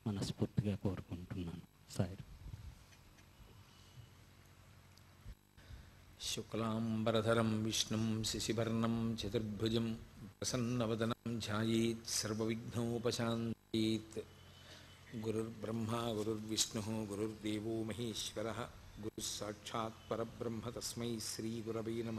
మనస్ఫూర్తిగా కోరుకుంటున్నాను సాయి శుక్లాంబరధరం విష్ణుం శశివర్ణం చతుర్భుజం ప్రసన్నవదనం ధ్యాయేత్ సర్వవిఘ్నోపశాంతయేత్ గురుర్బ్రహ్మా గురుర్విష్ణు గురుర్దేవో మహేశ్వర గురుः సాక్షాత్ పరబ్రహ్మ తస్మై శ్రీగురవై నమ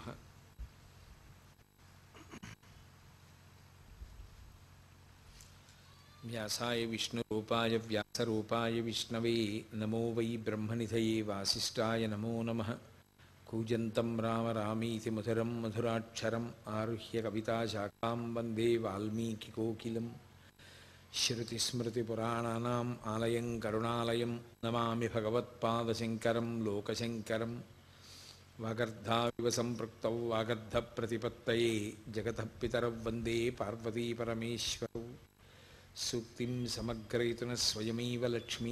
వ్యాసాయ విష్ణురూపాయ వ్యాసరూపాయ విష్ణవే నమో వై బ్రహ్మనిధయే వాసిష్ఠాయ నమో నమః కూజంతం రామ రామీతి మధురం మధురాక్షరం ఆరుహ్య కవితాశాఖాం వందే వాల్మీకికోకిలం శృతిస్మృతిపురాణానాం ఆలయం కరుణాలయం నమామి భగవత్పాదశంకరం లోకశంకరం వాగర్ధావివ సంపృక్తౌ వాగర్ధప్రతిపత్తయే జగతః పితరౌ వందే పార్వతీపరమేశ్వరౌ సూక్తిం సమగ్రయతున స్వయమేవ లక్ష్మీ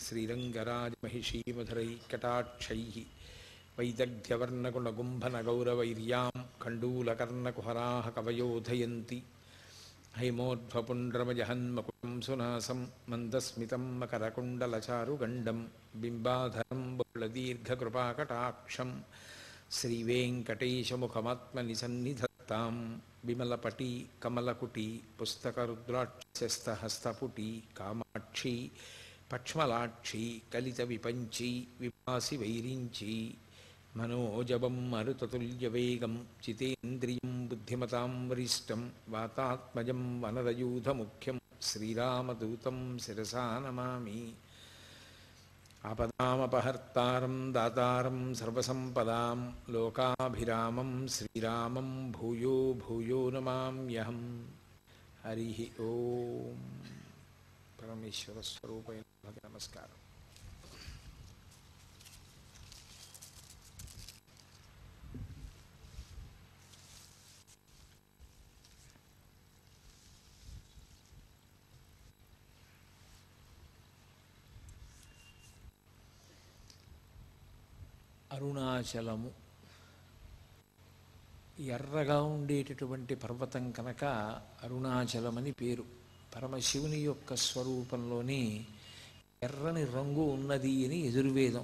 శ్రీరంగరాజమహిషీమధురైకటాక్షైः వైదగ్ధ్యవర్ణగుణగుంభనగౌరవైర్యాం కण्डूलकर्णकुहराः कवयोधयन्ति हैमोध्वपुण्ड्रमजहन्मकुटं सुनासं मन्दस्मितं मकरकुण्डलचारुगण्डं बिम्बाधरं बहुलदीर्घकृपाकटाक्षं श्रीवेङ्कटेशमुखमात्मनि सन्निधत्तां विमलपटी कमलकुटी पुस्तकरुद्राक्षस्तहस्तपुटी कामाक्षी पक्ष्मलाक्षी कलितविपञ्ची विपासि वैरिञ्ची मनोजवं मरुततुल्यवेगं जितेन्द्रियं बुद्धिमतां वरिष्ठं वातात्मजं वनरयूथमुख्यं श्रीरामदूतं शिरसा नमामि आपदामपहर्तारं दातारं सर्वसम्पदां लोकाभिरामं श्रीरामं भूयो भूयो नमाम्यहं हरिः ॐ परमेश्वरस्वरूपेण नमस्कारः అరుణాచలము ఎర్రగా ఉండేటటువంటి పర్వతం కనుక అరుణాచలమని పేరు పరమశివుని యొక్క స్వరూపంలోని ఎర్రని రంగు ఉన్నది అని ఎదుర్వేదం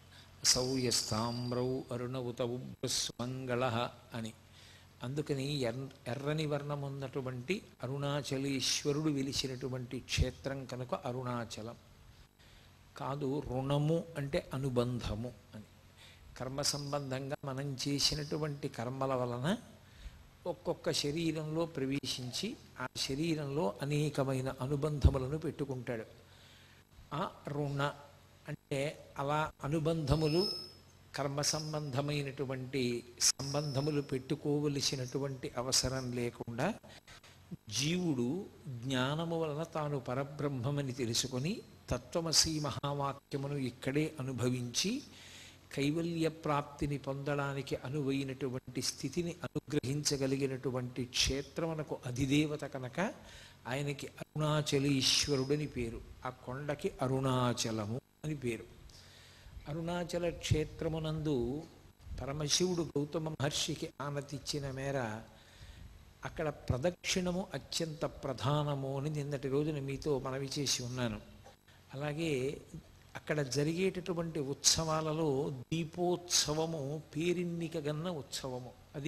సౌయస్తామ్రౌ అరుణవుత ఉభ్రస్మంగళ అని అందుకని ఎర్ ఎర్రని వర్ణం ఉన్నటువంటి అరుణాచలేశ్వరుడు వెలిసినటువంటి క్షేత్రం కనుక అరుణాచలం కాదు రుణము అంటే అనుబంధము అని కర్మ సంబంధంగా మనం చేసినటువంటి కర్మల వలన ఒక్కొక్క శరీరంలో ప్రవేశించి ఆ శరీరంలో అనేకమైన అనుబంధములను పెట్టుకుంటాడు ఆ రుణ అంటే అలా అనుబంధములు కర్మ సంబంధమైనటువంటి సంబంధములు పెట్టుకోవలసినటువంటి అవసరం లేకుండా జీవుడు జ్ఞానము వలన తాను పరబ్రహ్మమని తెలుసుకొని తత్వమసీ మహావాక్యమును ఇక్కడే అనుభవించి కైవల్య ప్రాప్తిని పొందడానికి అనువైనటువంటి స్థితిని అనుగ్రహించగలిగినటువంటి క్షేత్రమునకు అధిదేవత కనుక ఆయనకి అరుణాచలీశ్వరుడని పేరు ఆ కొండకి అరుణాచలము అని పేరు అరుణాచల క్షేత్రమునందు పరమశివుడు గౌతమ మహర్షికి ఆనతిచ్చిన మేర అక్కడ ప్రదక్షిణము అత్యంత ప్రధానము అని నిన్నటి రోజున మీతో మనవి చేసి ఉన్నాను అలాగే అక్కడ జరిగేటటువంటి ఉత్సవాలలో దీపోత్సవము పేరిన్నికగన్న ఉత్సవము అది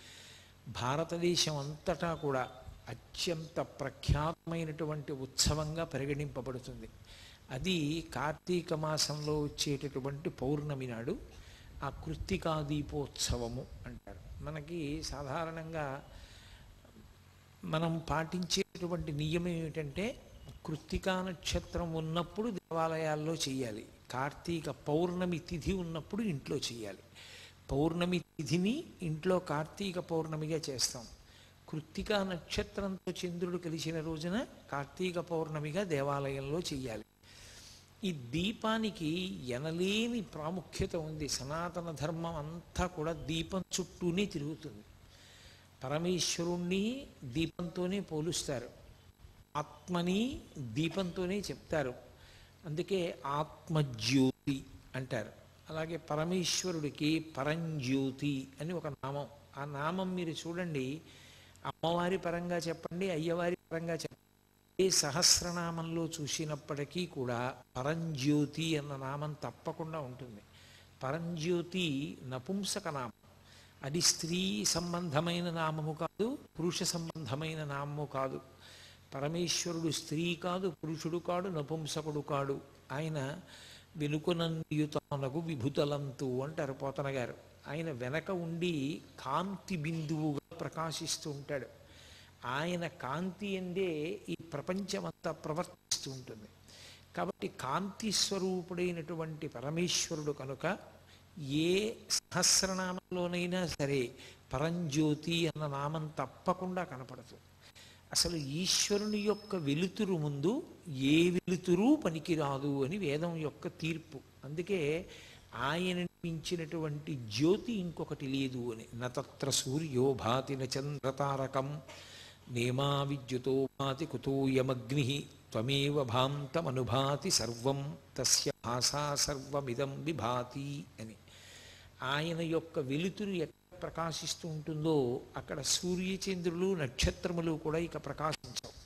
భారతదేశం అంతటా కూడా అత్యంత ప్రఖ్యాతమైనటువంటి ఉత్సవంగా పరిగణింపబడుతుంది అది కార్తీక మాసంలో వచ్చేటటువంటి పౌర్ణమి నాడు ఆ కృత్తికా దీపోత్సవము అంటారు మనకి సాధారణంగా మనం పాటించేటువంటి నియమం ఏమిటంటే కృత్తికా నక్షత్రం ఉన్నప్పుడు దేవాలయాల్లో చేయాలి కార్తీక పౌర్ణమి తిథి ఉన్నప్పుడు ఇంట్లో చేయాలి పౌర్ణమి తిథిని ఇంట్లో కార్తీక పౌర్ణమిగా చేస్తాం కృత్తికా నక్షత్రంతో చంద్రుడు కలిసిన రోజున కార్తీక పౌర్ణమిగా దేవాలయంలో చేయాలి ఈ దీపానికి ఎనలేని ప్రాముఖ్యత ఉంది సనాతన ధర్మం అంతా కూడా దీపం చుట్టూనే తిరుగుతుంది పరమేశ్వరుణ్ణి దీపంతోనే పోలుస్తారు ఆత్మని దీపంతోనే చెప్తారు అందుకే ఆత్మజ్యోతి అంటారు అలాగే పరమేశ్వరుడికి పరంజ్యోతి అని ఒక నామం ఆ నామం మీరు చూడండి అమ్మవారి పరంగా చెప్పండి అయ్యవారి పరంగా చెప్పండి ఏ సహస్రనామంలో చూసినప్పటికీ కూడా పరంజ్యోతి అన్న నామం తప్పకుండా ఉంటుంది పరంజ్యోతి నపుంసక నామం అది స్త్రీ సంబంధమైన నామము కాదు పురుష సంబంధమైన నామము కాదు పరమేశ్వరుడు స్త్రీ కాదు పురుషుడు కాడు నపుంసకుడు కాడు ఆయన వెనుకనన్యుతానగు విభుతలంతు అంటారు పోతన గారు ఆయన వెనక ఉండి కాంతి బిందువుగా ప్రకాశిస్తూ ఉంటాడు ఆయన కాంతి ఎందే ఈ ప్రపంచమంతా ప్రవర్తిస్తూ ఉంటుంది కాబట్టి కాంతి స్వరూపుడైనటువంటి పరమేశ్వరుడు కనుక ఏ సహస్రనామంలోనైనా సరే పరంజ్యోతి అన్న నామం తప్పకుండా కనపడుతుంది అసలు ఈశ్వరుని యొక్క వెలుతురు ముందు ఏ వెలుతురు పనికిరాదు అని వేదం యొక్క తీర్పు అందుకే ఆయన మించినటువంటి జ్యోతి ఇంకొకటి లేదు అని నత్ర సూర్యో భాతి చంద్రతారకం నేమా విద్యుతో భాతి కుతోయమగ్ని త్వమేవ భాంతమనుభాతి సర్వం తస్య భాషా సర్వమిదం విభాతి అని ఆయన యొక్క వెలుతురు ఎక్కడ ప్రకాశిస్తూ ఉంటుందో అక్కడ సూర్యచంద్రులు నక్షత్రములు కూడా ఇక ప్రకాశించవు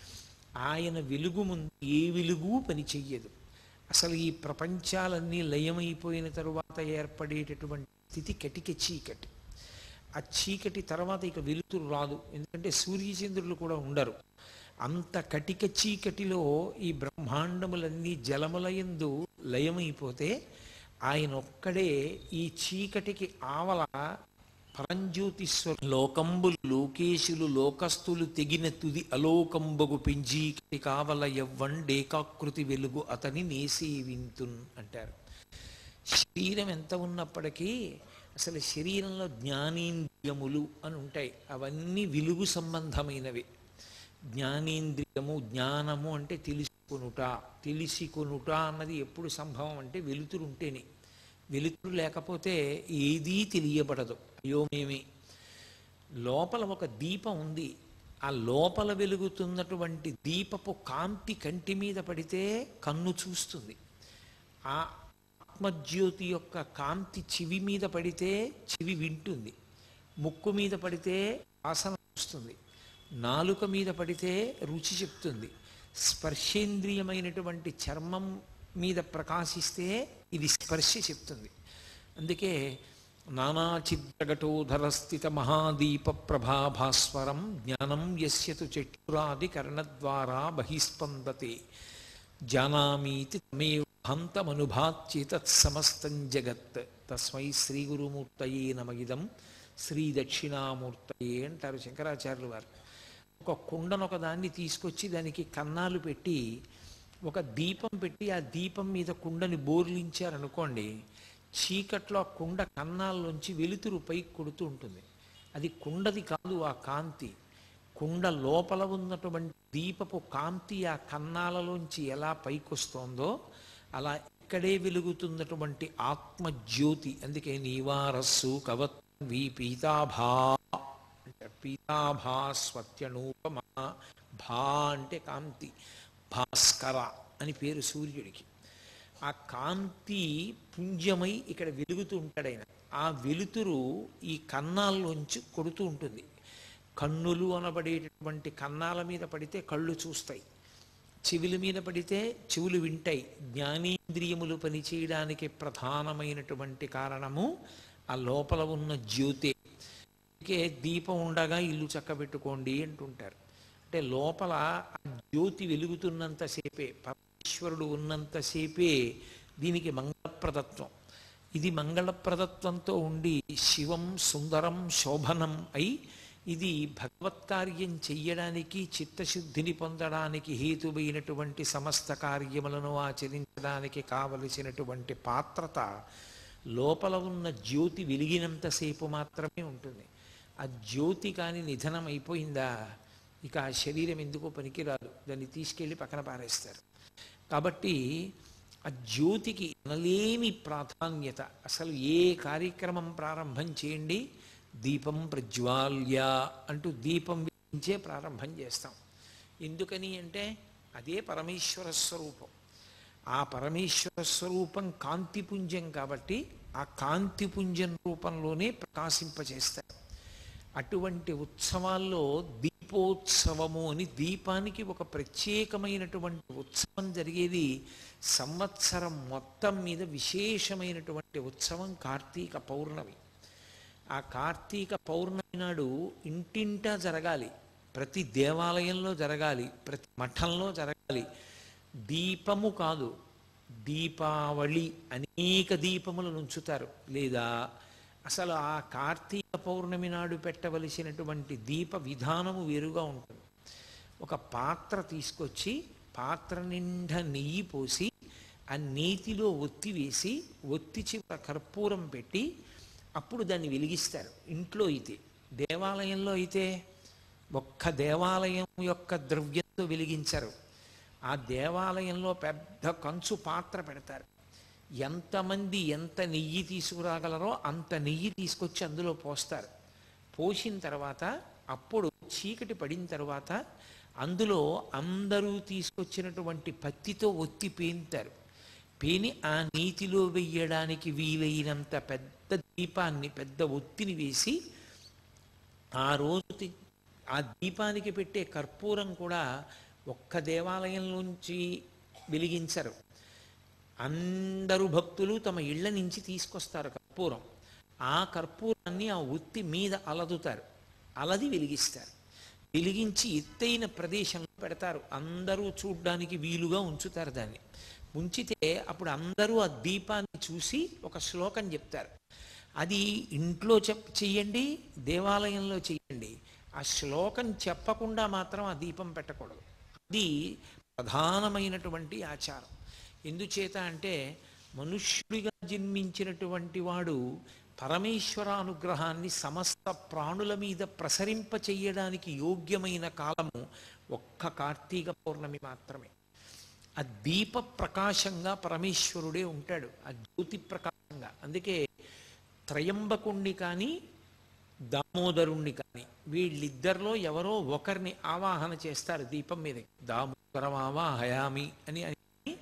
ఆయన వెలుగు ముందు ఏ వెలుగు పని చెయ్యదు అసలు ఈ ప్రపంచాలన్నీ లయమైపోయిన తరువాత ఏర్పడేటటువంటి స్థితి కటిక చీకటి ఆ చీకటి తర్వాత ఇక వెలుతురు రాదు ఎందుకంటే సూర్యచంద్రులు కూడా ఉండరు అంత కటిక చీకటిలో ఈ బ్రహ్మాండములన్నీ జలములయందు లయమైపోతే ఆయన ఒక్కడే ఈ చీకటికి ఆవల పరంజ్యోతిశ్వరు లోకంబులు లోకేశులు లోకస్తులు తెగిన తుది అలోకంబగు పెంజీకటి కావల ఎవ్వండేకాకృతి వెలుగు అతని నేసేవింతున్ అంటారు శరీరం ఎంత ఉన్నప్పటికీ అసలు శరీరంలో జ్ఞానేంద్రియములు అని ఉంటాయి అవన్నీ వెలుగు సంబంధమైనవి జ్ఞానేంద్రియము జ్ఞానము అంటే తెలుసుకొనుట తెలిసికొనుట అన్నది ఎప్పుడు సంభవం అంటే వెలుతురు ఉంటేనే వెలుతురు లేకపోతే ఏదీ తెలియబడదు అయోమేమి లోపల ఒక దీపం ఉంది ఆ లోపల వెలుగుతున్నటువంటి దీపపు కాంతి కంటి మీద పడితే కన్ను చూస్తుంది ఆ ఆత్మజ్యోతి యొక్క కాంతి చెవి మీద పడితే చెవి వింటుంది ముక్కు మీద పడితే వాసన వస్తుంది నాలుక మీద పడితే రుచి చెప్తుంది స్పర్శేంద్రియమైనటువంటి చర్మం మీద ప్రకాశిస్తే ఇది స్పర్శ చెప్తుంది అందుకే నానాచిద్రఘటోధర స్థిత మహాదీప ప్రభాభాస్వరం జ్ఞానం యస్యతు చక్షురాది కర్ణద్వారా బహిస్పందతే జానామీతి తమేవ హంతమనుభాత్యి తత్సమస్తం జగత్ తస్మై శ్రీ గురుమూర్తయే నమగిదం శ్రీ దక్షిణామూర్తయే అంటారు శంకరాచార్యులు వారు ఒక కుండను ఒక దాన్ని తీసుకొచ్చి దానికి కన్నాలు పెట్టి ఒక దీపం పెట్టి ఆ దీపం మీద కుండని బోర్లించారనుకోండి చీకట్లో ఆ కుండ కన్నాల్లోంచి వెలుతురు పైకి కొడుతూ ఉంటుంది అది కుండది కాదు ఆ కాంతి కుండ లోపల ఉన్నటువంటి దీపపు కాంతి ఆ కన్నాలలోంచి ఎలా పైకొస్తోందో అలా ఇక్కడే వెలుగుతున్నటువంటి ఆత్మజ్యోతి అందుకే నీవారస్సు కవత్ వి పీతాభా అంటారు పీతాభా స్వత్యనూపమ భా అంటే కాంతి భాస్కర అని పేరు సూర్యుడికి ఆ కాంతి పుంజమై ఇక్కడ వెలుగుతూ ఉంటాడు ఆయన ఆ వెలుతురు ఈ కన్నాల్లోంచి కొడుతూ ఉంటుంది కన్నులు అనబడేటటువంటి కన్నాల మీద పడితే కళ్ళు చూస్తాయి చెవుల మీద పడితే చెవులు వింటాయి జ్ఞానేంద్రియములు పనిచేయడానికి ప్రధానమైనటువంటి కారణము ఆ లోపల ఉన్న జ్యోతే అందుకే దీపం ఉండగా ఇల్లు చక్కబెట్టుకోండి అంటుంటారు అంటే లోపల ఆ జ్యోతి వెలుగుతున్నంతసేపే పరమేశ్వరుడు ఉన్నంతసేపే దీనికి మంగళప్రదత్వం ఇది మంగళప్రదత్వంతో ఉండి శివం సుందరం శోభనం అయి ఇది భగవత్కార్యం చెయ్యడానికి చిత్తశుద్ధిని పొందడానికి హేతువైనటువంటి సమస్త కార్యములను ఆచరించడానికి కావలసినటువంటి పాత్రత లోపల ఉన్న జ్యోతి వెలిగినంతసేపు మాత్రమే ఉంటుంది ఆ జ్యోతి కాని నిధనం అయిపోయిందా ఇక ఆ శరీరం ఎందుకో పనికిరాదు దాన్ని తీసుకెళ్ళి పక్కన పారేస్తారు కాబట్టి ఆ జ్యోతికి అనలేని ప్రాధాన్యత అసలు ఏ కార్యక్రమం ప్రారంభం చేయండి దీపం ప్రజ్వాల్య అంటూ దీపం వెలిగించే ప్రారంభం చేస్తాం ఎందుకని అంటే అదే పరమేశ్వర స్వరూపం ఆ పరమేశ్వర స్వరూపం కాంతిపుంజం కాబట్టి ఆ కాంతిపుంజం రూపంలోనే ప్రకాశింపచేస్తారు అటువంటి ఉత్సవాల్లో దీప దీపోత్సవము అని దీపానికి ఒక ప్రత్యేకమైనటువంటి ఉత్సవం జరిగేది సంవత్సరం మొత్తం మీద విశేషమైనటువంటి ఉత్సవం కార్తీక పౌర్ణమి ఆ కార్తీక పౌర్ణమి నాడు ఇంటింటా జరగాలి ప్రతి దేవాలయంలో జరగాలి ప్రతి మఠంలో జరగాలి దీపము కాదు దీపావళి అనేక దీపములను ఉంచుతారు లేదా అసలు ఆ కార్తీక పౌర్ణమి నాడు పెట్టవలసినటువంటి దీప విధానము వేరుగా ఉంటుంది ఒక పాత్ర తీసుకొచ్చి పాత్ర నిండా నెయ్యి పోసి ఆ నేతిలో ఒత్తి వేసి ఒత్తి చివర కర్పూరం పెట్టి అప్పుడు దాన్ని వెలిగిస్తారు ఇంట్లో అయితే దేవాలయంలో అయితే ఒక్క దేవాలయం యొక్క ద్రవ్యంతో వెలిగించరు ఆ దేవాలయంలో పెద్ద కంచు పాత్ర పెడతారు ఎంతమంది ఎంత నెయ్యి తీసుకురాగలరో అంత నెయ్యి తీసుకొచ్చి అందులో పోస్తారు పోసిన తర్వాత అప్పుడు చీకటి పడిన తర్వాత అందులో అందరూ తీసుకొచ్చినటువంటి పత్తితో ఒత్తి పేంతారు పేని ఆ నీతిలో వెయ్యడానికి వీలైనంత పెద్ద దీపాన్ని పెద్ద ఒత్తిని వేసి ఆ రోజు తి- ఆ దీపానికి పెట్టే కర్పూరం కూడా ఒక్క దేవాలయంలోంచి వెలిగించరు అందరూ భక్తులు తమ ఇళ్ల నుంచి తీసుకొస్తారు కర్పూరం ఆ కర్పూరాన్ని ఆ ఉత్తి మీద అలదుతారు అలది వెలిగిస్తారు వెలిగించి ఎత్తైన ప్రదేశంలో పెడతారు అందరూ చూడ్డానికి వీలుగా ఉంచుతారు దాన్ని ఉంచితే అప్పుడు అందరూ ఆ దీపాన్ని చూసి ఒక శ్లోకం చెప్తారు అది ఇంట్లో చెప్ చెయ్యండి దేవాలయంలో చెయ్యండి ఆ శ్లోకం చెప్పకుండా మాత్రం ఆ దీపం పెట్టకూడదు అది ప్రధానమైనటువంటి ఆచారం ఎందుచేత అంటే మనుష్యుడిగా జన్మించినటువంటి వాడు పరమేశ్వర అనుగ్రహాన్ని సమస్త ప్రాణుల మీద ప్రసరింప చెయ్యడానికి యోగ్యమైన కాలము ఒక్క కార్తీక పౌర్ణమి మాత్రమే ఆ దీప ప్రకాశంగా పరమేశ్వరుడే ఉంటాడు ఆ జ్యోతి ప్రకాశంగా అందుకే త్రయంబకుణ్ణి కానీ దామోదరుణ్ణి కానీ వీళ్ళిద్దరిలో ఎవరో ఒకరిని ఆవాహన చేస్తారు దీపం మీద దామోదరమావాహయామి అని అని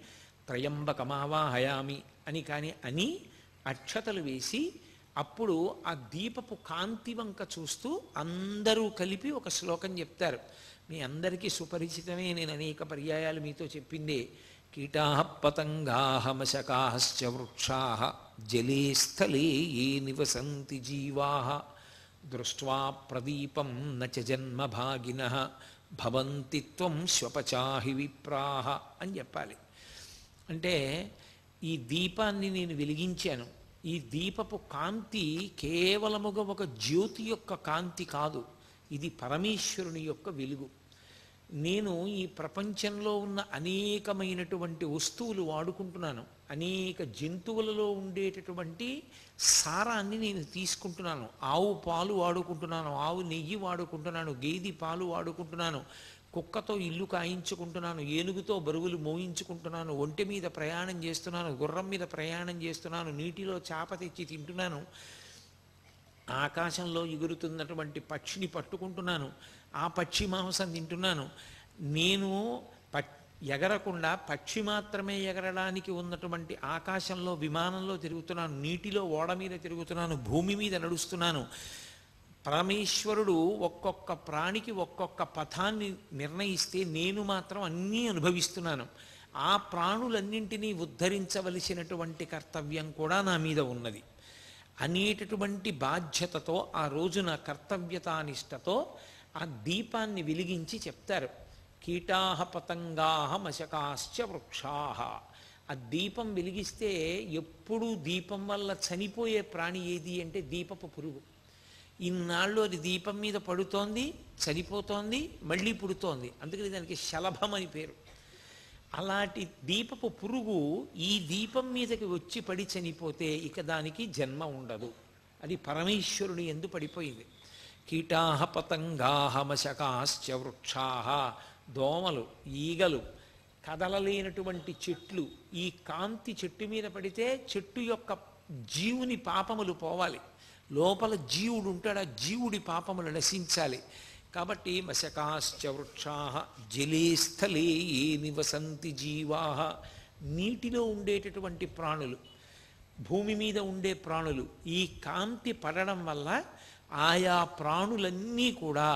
త్రయంబకమావాహయామి అని కానీ అని అక్షతలు వేసి అప్పుడు ఆ దీపపు కాంతి వంక చూస్తూ అందరూ కలిపి ఒక శ్లోకం చెప్తారు మీ అందరికీ సుపరిచితమే నేను అనేక పర్యాయాలు మీతో చెప్పిందే కీటా పతంగాహమశకాశ్చ వృక్షా జలే స్థలే ఏ నివసంతి జీవా దృష్ట్వా ప్రదీపం నచ జన్మభాగిన భవంతి త్వం శ్వపచాహి విప్రాహ అని చెప్పాలి అంటే ఈ దీపాన్ని నేను వెలిగించాను ఈ దీపపు కాంతి కేవలముగా ఒక జ్యోతి యొక్క కాంతి కాదు ఇది పరమేశ్వరుని యొక్క వెలుగు నేను ఈ ప్రపంచంలో ఉన్న అనేకమైనటువంటి వస్తువులు వాడుకుంటున్నాను అనేక జంతువులలో ఉండేటటువంటి సారాన్ని నేను తీసుకుంటున్నాను ఆవు పాలు వాడుకుంటున్నాను ఆవు నెయ్యి వాడుకుంటున్నాను గేది పాలు వాడుకుంటున్నాను కుక్కతో ఇల్లు కాయించుకుంటున్నాను ఏనుగుతో బరువులు మోయించుకుంటున్నాను ఒంటి మీద ప్రయాణం చేస్తున్నాను గుర్రం మీద ప్రయాణం చేస్తున్నాను నీటిలో చేప తెచ్చి తింటున్నాను ఆకాశంలో ఎగురుతున్నటువంటి పక్షిని పట్టుకుంటున్నాను ఆ పక్షి మాంసం తింటున్నాను నేను ప ఎగరకుండా పక్షి మాత్రమే ఎగరడానికి ఉన్నటువంటి ఆకాశంలో విమానంలో తిరుగుతున్నాను నీటిలో ఓడ మీద తిరుగుతున్నాను భూమి మీద నడుస్తున్నాను పరమేశ్వరుడు ఒక్కొక్క ప్రాణికి ఒక్కొక్క పథాన్ని నిర్ణయిస్తే నేను మాత్రం అన్నీ అనుభవిస్తున్నాను ఆ ప్రాణులన్నింటినీ ఉద్ధరించవలసినటువంటి కర్తవ్యం కూడా నా మీద ఉన్నది అనేటటువంటి బాధ్యతతో ఆ రోజున కర్తవ్యతానిష్టతో ఆ దీపాన్ని వెలిగించి చెప్తారు కీటాహ పతంగాహ మశకాశ్చ వృక్షాహ ఆ దీపం వెలిగిస్తే ఎప్పుడూ దీపం వల్ల చనిపోయే ప్రాణి ఏది అంటే దీపపు పురుగు ఇన్నాళ్ళు అది దీపం మీద పడుతోంది చనిపోతోంది మళ్ళీ పుడుతోంది అందుకని దానికి శలభం అని పేరు అలాంటి దీపపు పురుగు ఈ దీపం మీదకి వచ్చి పడి చనిపోతే ఇక దానికి జన్మ ఉండదు అది పరమేశ్వరుని ఎందు పడిపోయింది కీటాహ పతంగాహ మశకాశ్చ వృక్షాహ దోమలు ఈగలు కదలలేనటువంటి చెట్లు ఈ కాంతి చెట్టు మీద పడితే చెట్టు యొక్క జీవుని పాపములు పోవాలి లోపల జీవుడు ఉంటాడు ఆ జీవుడి పాపములు నశించాలి కాబట్టి మశకాశ్చ వృక్షా జలే స్థలే ఏ నివసంతి జీవా నీటిలో ఉండేటటువంటి ప్రాణులు భూమి మీద ఉండే ప్రాణులు ఈ కాంతి పడడం వల్ల ఆయా ప్రాణులన్నీ కూడా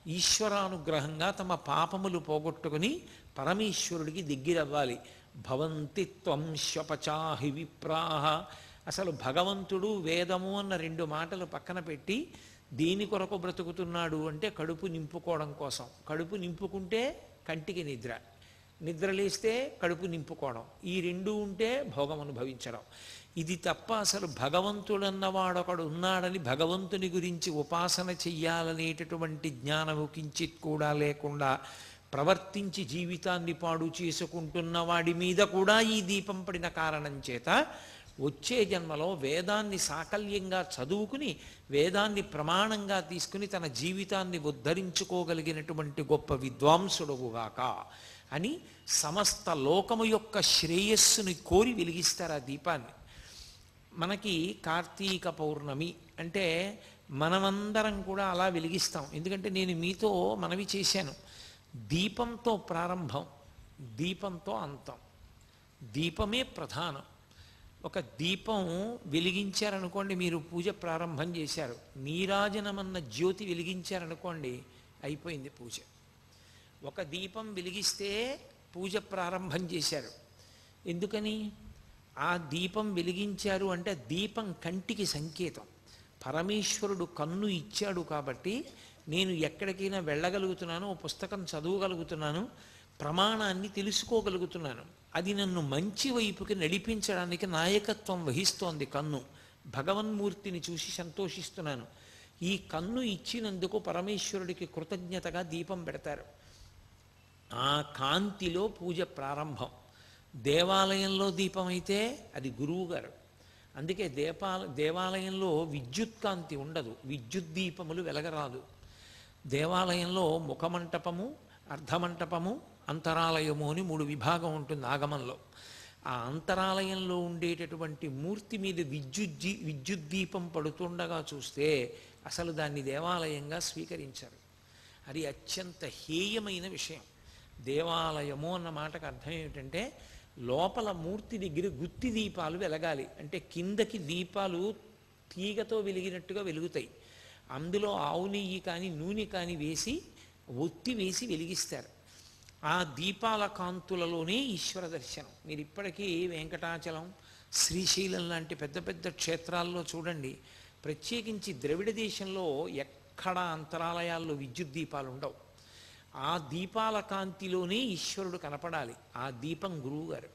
ఈశ్వరానుగ్రహంగా తమ పాపములు పోగొట్టుకుని పరమేశ్వరుడికి దగ్గరవ్వాలి భవంతి త్వం శ్వపచాహి విప్రాహ అసలు భగవంతుడు వేదము అన్న రెండు మాటలు పక్కన పెట్టి దేని కొరకు బ్రతుకుతున్నాడు అంటే కడుపు నింపుకోవడం కోసం కడుపు నింపుకుంటే కంటికి నిద్ర నిద్ర లేస్తే కడుపు నింపుకోవడం ఈ రెండు ఉంటే భోగం అనుభవించడం ఇది తప్ప అసలు భగవంతుడన్నవాడొకడు ఉన్నాడని భగవంతుని గురించి ఉపాసన చెయ్యాలనేటటువంటి జ్ఞానము కించిత్ కూడా లేకుండా ప్రవర్తించి జీవితాన్ని పాడు చేసుకుంటున్న వాడి మీద కూడా ఈ దీపం పడిన కారణం చేత వచ్చే జన్మలో వేదాన్ని సాకల్యంగా చదువుకుని వేదాన్ని ప్రమాణంగా తీసుకుని తన జీవితాన్ని ఉద్ధరించుకోగలిగినటువంటి గొప్ప విద్వాంసుడుగాక అని సమస్త లోకము యొక్క శ్రేయస్సుని కోరి వెలిగిస్తారు ఆ దీపాన్ని మనకి కార్తీక పౌర్ణమి అంటే మనమందరం కూడా అలా వెలిగిస్తాం ఎందుకంటే నేను మీతో మనవి చేశాను దీపంతో ప్రారంభం దీపంతో అంతం దీపమే ప్రధానం ఒక దీపం వెలిగించారనుకోండి మీరు పూజ ప్రారంభం చేశారు నీరాజనమన్న జ్యోతి వెలిగించారనుకోండి అయిపోయింది పూజ ఒక దీపం వెలిగిస్తే పూజ ప్రారంభం చేశారు ఎందుకని ఆ దీపం వెలిగించారు అంటే దీపం కంటికి సంకేతం పరమేశ్వరుడు కన్ను ఇచ్చాడు కాబట్టి నేను ఎక్కడికైనా వెళ్ళగలుగుతున్నాను ఓ పుస్తకం చదవగలుగుతున్నాను ప్రమాణాన్ని తెలుసుకోగలుగుతున్నాను అది నన్ను మంచి వైపుకి నడిపించడానికి నాయకత్వం వహిస్తోంది కన్ను భగవన్మూర్తిని చూసి సంతోషిస్తున్నాను ఈ కన్ను ఇచ్చినందుకు పరమేశ్వరుడికి కృతజ్ఞతగా దీపం పెడతారు ఆ కాంతిలో పూజ ప్రారంభం దేవాలయంలో దీపం అయితే అది గురువు గారు అందుకే దేపాల దేవాలయంలో విద్యుత్ కాంతి ఉండదు విద్యుత్ దీపములు వెలగరాదు దేవాలయంలో ముఖమంటపము అర్ధమంటపము అంతరాలయము అని మూడు విభాగం ఉంటుంది ఆగమంలో ఆ అంతరాలయంలో ఉండేటటువంటి మూర్తి మీద విద్యుత్ జీ- విద్యుత్ దీపం పడుతుండగా చూస్తే అసలు దాన్ని దేవాలయంగా స్వీకరించారు అది అత్యంత హేయమైన విషయం దేవాలయము అన్న మాటకు అర్థం ఏమిటంటే లోపల మూర్తి దగ్గర గుత్తి దీపాలు వెలగాలి అంటే కిందకి దీపాలు తీగతో వెలిగినట్టుగా వెలుగుతాయి అందులో ఆవు నెయ్యి కానీ నూనె కానీ వేసి ఒత్తి వేసి వెలిగిస్తారు ఆ దీపాల కాంతులలోనే ఈశ్వర దర్శనం మీరు ఇప్పటికీ వెంకటాచలం శ్రీశైలం లాంటి పెద్ద పెద్ద క్షేత్రాల్లో చూడండి ప్రత్యేకించి ద్రవిడ దేశంలో ఎక్కడ అంతరాలయాల్లో విద్యుత్ దీపాలు ఉండవు ఆ దీపాల కాంతిలోనే ఈశ్వరుడు కనపడాలి ఆ దీపం గురువుగారు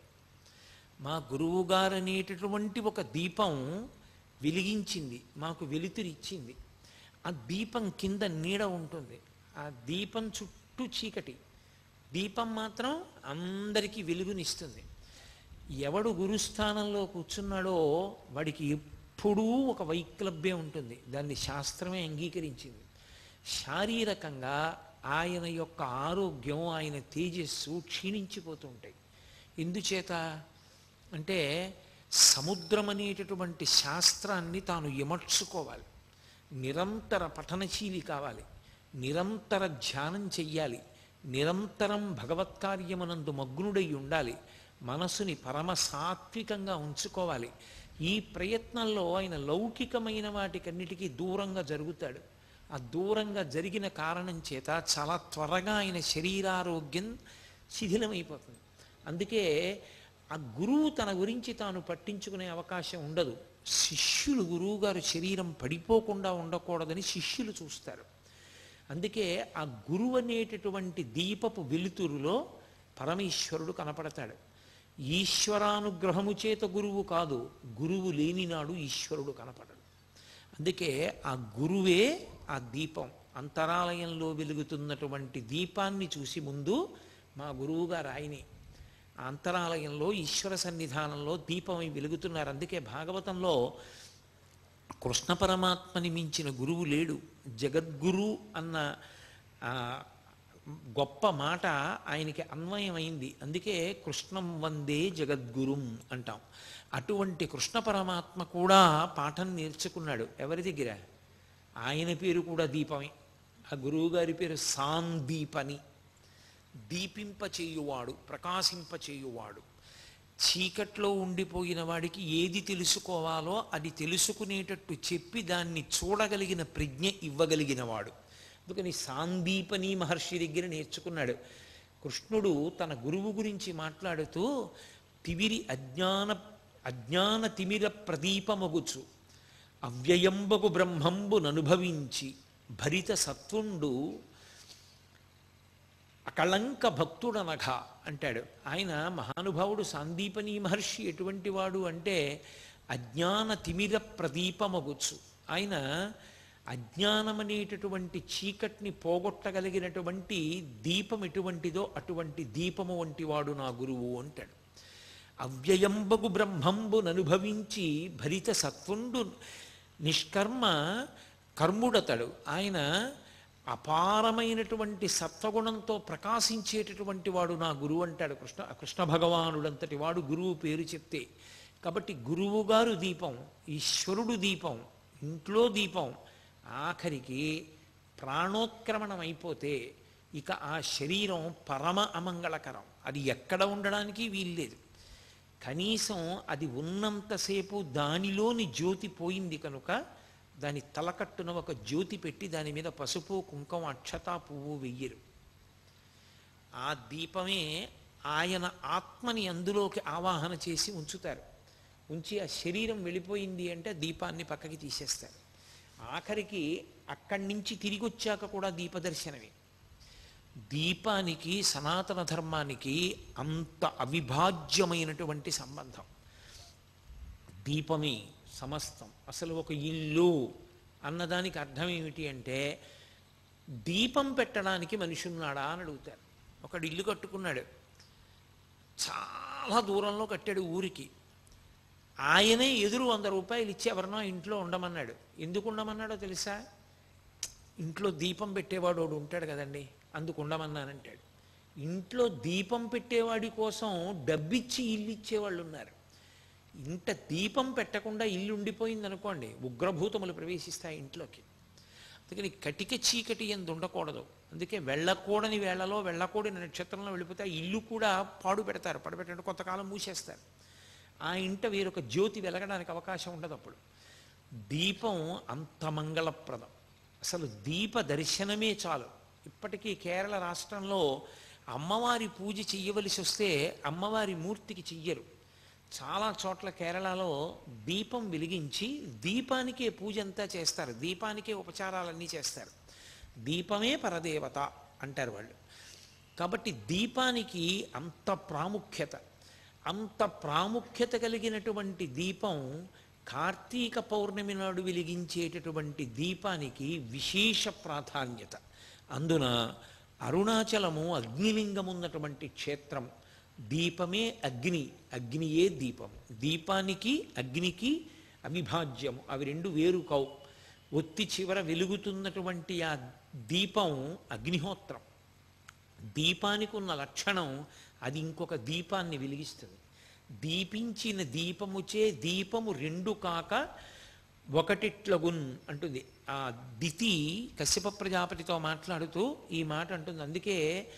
మా గురువుగారు అనేటటువంటి ఒక దీపం వెలిగించింది మాకు వెలుతురిచ్చింది ఆ దీపం కింద నీడ ఉంటుంది ఆ దీపం చుట్టూ చీకటి దీపం మాత్రం అందరికీ వెలుగునిస్తుంది ఎవడు గురుస్థానంలో కూర్చున్నాడో వాడికి ఎప్పుడూ ఒక వైక్లభ్యం ఉంటుంది దాన్ని శాస్త్రమే అంగీకరించింది శారీరకంగా ఆయన యొక్క ఆరోగ్యం ఆయన తేజస్సు క్షీణించిపోతుంటాయి ఎందుచేత అంటే సముద్రం అనేటటువంటి శాస్త్రాన్ని తాను ఇమర్చుకోవాలి నిరంతర పఠనశీలి కావాలి నిరంతర ధ్యానం చెయ్యాలి నిరంతరం భగవత్కార్యమునందు మగ్నుడై ఉండాలి మనసుని పరమ సాత్వికంగా ఉంచుకోవాలి ఈ ప్రయత్నంలో ఆయన లౌకికమైన వాటికన్నిటికీ దూరంగా జరుగుతాడు ఆ దూరంగా జరిగిన కారణం చేత చాలా త్వరగా ఆయన శరీరారోగ్యం శిథిలమైపోతుంది అందుకే ఆ గురువు తన గురించి తాను పట్టించుకునే అవకాశం ఉండదు శిష్యులు గురువుగారు శరీరం పడిపోకుండా ఉండకూడదని శిష్యులు చూస్తారు అందుకే ఆ గురువు అనేటటువంటి దీపపు వెలుతురులో పరమేశ్వరుడు కనపడతాడు ఈశ్వరానుగ్రహము చేత గురువు కాదు గురువు లేనినాడు ఈశ్వరుడు కనపడడు అందుకే ఆ గురువే ఆ దీపం అంతరాలయంలో వెలుగుతున్నటువంటి దీపాన్ని చూసి ముందు మా గురువుగారు ఆయనే ఆ అంతరాలయంలో ఈశ్వర సన్నిధానంలో దీపమై వెలుగుతున్నారు అందుకే భాగవతంలో కృష్ణ పరమాత్మని మించిన గురువు లేడు జగద్గురు అన్న ఆ, గొప్ప మాట ఆయనకి అన్వయమైంది అందుకే కృష్ణం వందే జగద్గురుం అంటాం అటువంటి కృష్ణ పరమాత్మ కూడా పాఠం నేర్చుకున్నాడు ఎవరి దగ్గర ఆయన పేరు కూడా దీపమే ఆ గురువు గారి పేరు సాందీపని దీపింపచేయువాడు ప్రకాశింపచేయువాడు చీకట్లో ఉండిపోయిన వాడికి ఏది తెలుసుకోవాలో అది తెలుసుకునేటట్టు చెప్పి దాన్ని చూడగలిగిన ప్రజ్ఞ ఇవ్వగలిగిన వాడు అందుకని సాందీపని మహర్షి దగ్గర నేర్చుకున్నాడు కృష్ణుడు తన గురువు గురించి మాట్లాడుతూ తివిరి అజ్ఞాన అజ్ఞాన తిమిర ప్రదీపమగుచు అవ్యయంబగు బ్రహ్మంబుననుభవించి భరిత సత్వుండు అకళంక భక్తుడనఘ అంటాడు ఆయన మహానుభావుడు సాందీపని మహర్షి ఎటువంటి వాడు అంటే అజ్ఞాన తిమిర ప్రదీపమగుచ్చు ఆయన అజ్ఞానమనేటటువంటి చీకటిని పోగొట్టగలిగినటువంటి దీపం ఎటువంటిదో అటువంటి దీపము వంటి వాడు నా గురువు అంటాడు అవ్యయంబగు బ్రహ్మంబుననుభవించి భరిత సత్వుండు నిష్కర్మ కర్ముడతడు ఆయన అపారమైనటువంటి సత్వగుణంతో ప్రకాశించేటటువంటి వాడు నా గురువు అంటాడు కృష్ణ కృష్ణ భగవానుడంతటి వాడు గురువు పేరు చెప్తే కాబట్టి గురువు గారు దీపం ఈశ్వరుడు దీపం ఇంట్లో దీపం ఆఖరికి ప్రాణోత్క్రమణం అయిపోతే ఇక ఆ శరీరం పరమ అమంగళకరం అది ఎక్కడ ఉండడానికి వీల్లేదు కనీసం అది ఉన్నంతసేపు దానిలోని జ్యోతి పోయింది కనుక దాని తలకట్టున ఒక జ్యోతి పెట్టి దాని మీద పసుపు కుంకం అక్షతా పువ్వు వెయ్యరు ఆ దీపమే ఆయన ఆత్మని అందులోకి ఆవాహన చేసి ఉంచుతారు ఉంచి ఆ శరీరం వెళ్ళిపోయింది అంటే దీపాన్ని పక్కకి తీసేస్తారు ఆఖరికి అక్కడి నుంచి తిరిగి వచ్చాక కూడా దీపదర్శనమే దీపానికి సనాతన ధర్మానికి అంత అవిభాజ్యమైనటువంటి సంబంధం దీపమే సమస్తం అసలు ఒక ఇల్లు అన్నదానికి అర్థం ఏమిటి అంటే దీపం పెట్టడానికి మనిషి ఉన్నాడా అని అడుగుతారు ఒకడు ఇల్లు కట్టుకున్నాడు చాలా దూరంలో కట్టాడు ఊరికి ఆయనే ఎదురు వంద రూపాయలు ఇచ్చి ఎవరినో ఇంట్లో ఉండమన్నాడు ఎందుకు ఉండమన్నాడో తెలుసా ఇంట్లో దీపం పెట్టేవాడు ఒకడు ఉంటాడు కదండి అందుకు ఉండమన్నానంటాడు ఇంట్లో దీపం పెట్టేవాడి కోసం డబ్బిచ్చి ఇల్లు ఇచ్చేవాళ్ళు ఉన్నారు ఇంట దీపం పెట్టకుండా ఇల్లు ఉండిపోయింది అనుకోండి ఉగ్రభూతములు ప్రవేశిస్తాయి ఇంట్లోకి అందుకని కటిక చీకటి ఎందు ఉండకూడదు అందుకే వెళ్ళకూడని వేళలో వెళ్ళకూడని నక్షత్రంలో వెళ్ళిపోతే ఆ ఇల్లు కూడా పాడు పెడతారు పడబెట్టండి కొంతకాలం మూసేస్తారు ఆ ఇంట వేరొక జ్యోతి వెలగడానికి అవకాశం ఉండదు అప్పుడు దీపం అంత మంగళప్రదం అసలు దీప దర్శనమే చాలు ఇప్పటికీ కేరళ రాష్ట్రంలో అమ్మవారి పూజ చెయ్యవలసి వస్తే అమ్మవారి మూర్తికి చెయ్యరు చాలా చోట్ల కేరళలో దీపం వెలిగించి దీపానికే పూజ అంతా చేస్తారు దీపానికే ఉపచారాలన్నీ చేస్తారు దీపమే పరదేవత అంటారు వాళ్ళు కాబట్టి దీపానికి అంత ప్రాముఖ్యత అంత ప్రాముఖ్యత కలిగినటువంటి దీపం కార్తీక పౌర్ణమి నాడు వెలిగించేటటువంటి దీపానికి విశేష ప్రాధాన్యత అందున అరుణాచలము అగ్నిలింగం ఉన్నటువంటి క్షేత్రం దీపమే అగ్ని అగ్నియే దీపం దీపానికి అగ్నికి అవిభాజ్యము అవి రెండు వేరు కావు ఒత్తి చివర వెలుగుతున్నటువంటి ఆ దీపం అగ్నిహోత్రం దీపానికి ఉన్న లక్షణం అది ఇంకొక దీపాన్ని వెలిగిస్తుంది దీపించిన దీపముచే దీపము రెండు కాక ఒకటిట్లగున్ అంటుంది ఆ దితి కశ్యప ప్రజాపతితో మాట్లాడుతూ ఈ మాట అంటుంది అందుకే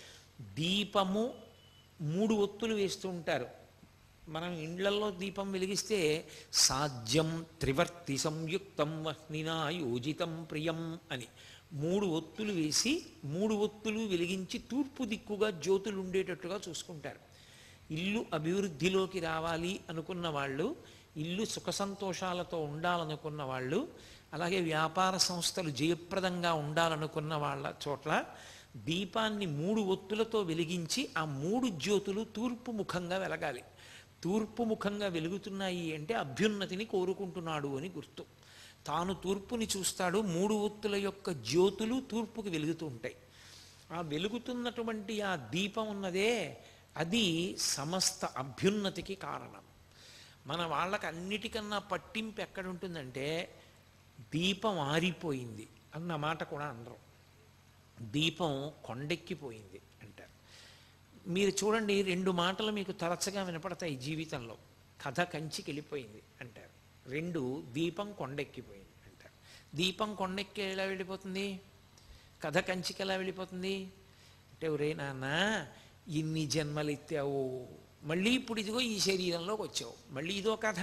దీపము మూడు ఒత్తులు వేస్తూ ఉంటారు మనం ఇండ్లల్లో దీపం వెలిగిస్తే సాధ్యం త్రివర్తి సంయుక్తం వహ్నినా యోజితం ప్రియం అని మూడు ఒత్తులు వేసి మూడు ఒత్తులు వెలిగించి తూర్పు దిక్కుగా జ్యోతులు ఉండేటట్టుగా చూసుకుంటారు ఇల్లు అభివృద్ధిలోకి రావాలి అనుకున్న వాళ్ళు ఇల్లు సుఖ సంతోషాలతో ఉండాలనుకున్న వాళ్ళు అలాగే వ్యాపార సంస్థలు జయప్రదంగా ఉండాలనుకున్న వాళ్ళ చోట్ల దీపాన్ని మూడు ఒత్తులతో వెలిగించి ఆ మూడు జ్యోతులు తూర్పు ముఖంగా వెలగాలి తూర్పు ముఖంగా వెలుగుతున్నాయి అంటే అభ్యున్నతిని కోరుకుంటున్నాడు అని గుర్తు తాను తూర్పుని చూస్తాడు మూడు ఒత్తుల యొక్క జ్యోతులు తూర్పుకి వెలుగుతూ ఉంటాయి ఆ వెలుగుతున్నటువంటి ఆ దీపం ఉన్నదే అది సమస్త అభ్యున్నతికి కారణం మన వాళ్ళకి అన్నిటికన్నా పట్టింపు ఎక్కడ ఉంటుందంటే దీపం ఆరిపోయింది అన్న మాట కూడా అనరు దీపం కొండెక్కిపోయింది అంటారు మీరు చూడండి రెండు మాటలు మీకు తరచుగా వినపడతాయి జీవితంలో కథ కంచికి వెళ్ళిపోయింది అంటారు రెండు దీపం కొండెక్కిపోయింది అంటారు దీపం కొండెక్కి ఎలా వెళ్ళిపోతుంది కథ కంచికి ఎలా వెళ్ళిపోతుంది అంటే ఒరే నాన్న ఇన్ని జన్మలు ఎత్తావు మళ్ళీ ఇప్పుడు ఇదిగో ఈ శరీరంలోకి వచ్చావు మళ్ళీ ఇదో కథ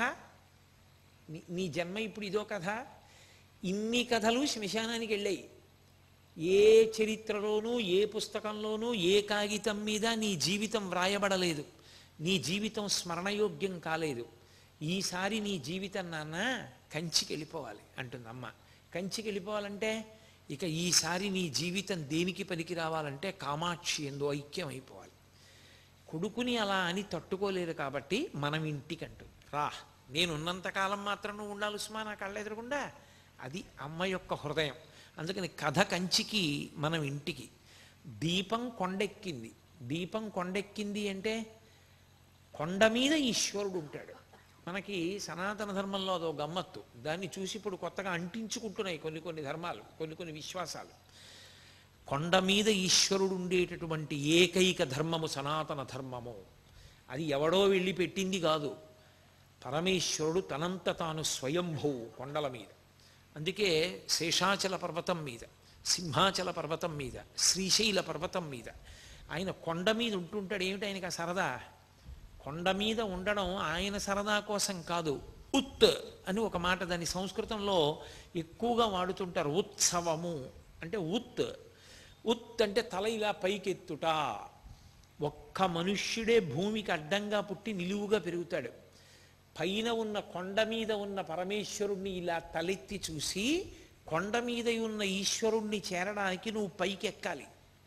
నీ నీ జన్మ ఇప్పుడు ఇదో కథ ఇన్ని కథలు శ్మశానానికి వెళ్ళాయి ఏ చరిత్రలోనూ ఏ పుస్తకంలోనూ ఏ కాగితం మీద నీ జీవితం వ్రాయబడలేదు నీ జీవితం స్మరణయోగ్యం కాలేదు ఈసారి నీ జీవితం నాన్న కంచికి వెళ్ళిపోవాలి అంటుంది అమ్మ కంచికి వెళ్ళిపోవాలంటే ఇక ఈసారి నీ జీవితం దేనికి పనికి రావాలంటే కామాక్షి ఎందు ఐక్యం అయిపోవాలి కొడుకుని అలా అని తట్టుకోలేదు కాబట్టి మనం ఇంటికి అంటుంది రా నేనున్నంతకాలం మాత్రం నువ్వు ఉండాలి ఉస్మా నా కళ్ళ ఎదురకుండా అది అమ్మ యొక్క హృదయం అందుకని కథ కంచికి మనం ఇంటికి దీపం కొండెక్కింది దీపం కొండెక్కింది అంటే కొండ మీద ఈశ్వరుడు ఉంటాడు మనకి సనాతన ధర్మంలో అదో గమ్మత్తు దాన్ని చూసి ఇప్పుడు కొత్తగా అంటించుకుంటున్నాయి కొన్ని కొన్ని ధర్మాలు కొన్ని కొన్ని విశ్వాసాలు కొండ మీద ఈశ్వరుడు ఉండేటటువంటి ఏకైక ధర్మము సనాతన ధర్మము అది ఎవడో వెళ్ళి పెట్టింది కాదు పరమేశ్వరుడు తనంత తాను స్వయంభూ కొండల మీద అందుకే శేషాచల పర్వతం మీద సింహాచల పర్వతం మీద శ్రీశైల పర్వతం మీద ఆయన కొండ మీద ఉంటుంటాడు ఏమిటి ఆయనకి ఆ సరదా కొండ మీద ఉండడం ఆయన సరదా కోసం కాదు ఉత్ అని ఒక మాట దాని సంస్కృతంలో ఎక్కువగా వాడుతుంటారు ఉత్సవము అంటే ఉత్ ఉత్ అంటే తల ఇలా పైకెత్తుట ఒక్క మనుష్యుడే భూమికి అడ్డంగా పుట్టి నిలువుగా పెరుగుతాడు పైన ఉన్న కొండ మీద ఉన్న పరమేశ్వరుణ్ణి ఇలా తలెత్తి చూసి కొండ మీద ఉన్న ఈశ్వరుణ్ణి చేరడానికి నువ్వు పైకి ఎక్కాలి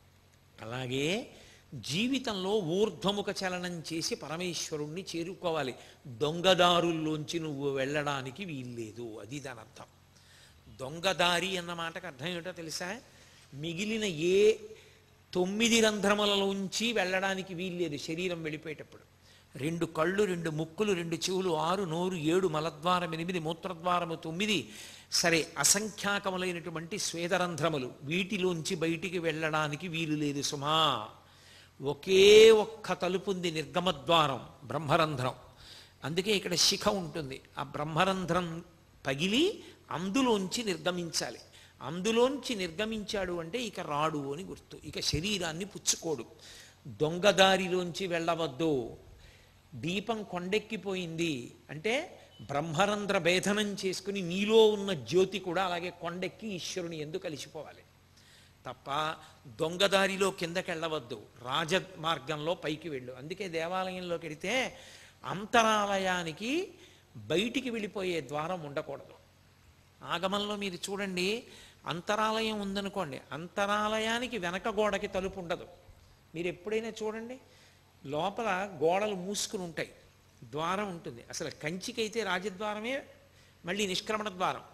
అలాగే జీవితంలో ఊర్ధ్వముఖ చలనం చేసి పరమేశ్వరుణ్ణి చేరుకోవాలి దొంగదారుల్లోంచి నువ్వు వెళ్ళడానికి వీల్లేదు అది దాని అర్థం దొంగదారి అన్న మాటకు అర్థం ఏమిటో తెలుసా మిగిలిన ఏ తొమ్మిది రంధ్రములలోంచి వెళ్ళడానికి వీల్లేదు శరీరం వెళ్ళిపోయేటప్పుడు రెండు కళ్ళు రెండు ముక్కులు రెండు చెవులు ఆరు నోరు ఏడు మలద్వారం ఎనిమిది మూత్రద్వారము తొమ్మిది సరే అసంఖ్యాకములైనటువంటి స్వేదరంధ్రములు వీటిలోంచి బయటికి వెళ్ళడానికి వీలు లేదు సుమా ఒకే ఒక్క తలుపుంది నిర్గమద్వారం బ్రహ్మరంధ్రం అందుకే ఇక్కడ శిఖ ఉంటుంది ఆ బ్రహ్మరంధ్రం పగిలి అందులోంచి నిర్గమించాలి అందులోంచి నిర్గమించాడు అంటే ఇక రాడు అని గుర్తు ఇక శరీరాన్ని పుచ్చుకోడు దొంగదారిలోంచి వెళ్ళవద్దు దీపం కొండెక్కిపోయింది అంటే బ్రహ్మరంధ్ర భేదనం చేసుకుని నీలో ఉన్న జ్యోతి కూడా అలాగే కొండెక్కి ఈశ్వరుని ఎందు కలిసిపోవాలి తప్ప దొంగదారిలో కిందకి వెళ్ళవద్దు రాజ మార్గంలో పైకి వెళ్ళు అందుకే దేవాలయంలోకి వెడితే అంతరాలయానికి బయటికి వెళ్ళిపోయే ద్వారం ఉండకూడదు ఆగమంలో మీరు చూడండి అంతరాలయం ఉందనుకోండి అంతరాలయానికి వెనక గోడకి తలుపు ఉండదు మీరు ఎప్పుడైనా చూడండి లోపల గోడలు మూసుకుని ఉంటాయి ద్వారం ఉంటుంది అసలు కంచికైతే రాజద్వారమే మళ్ళీ నిష్క్రమణ ద్వారం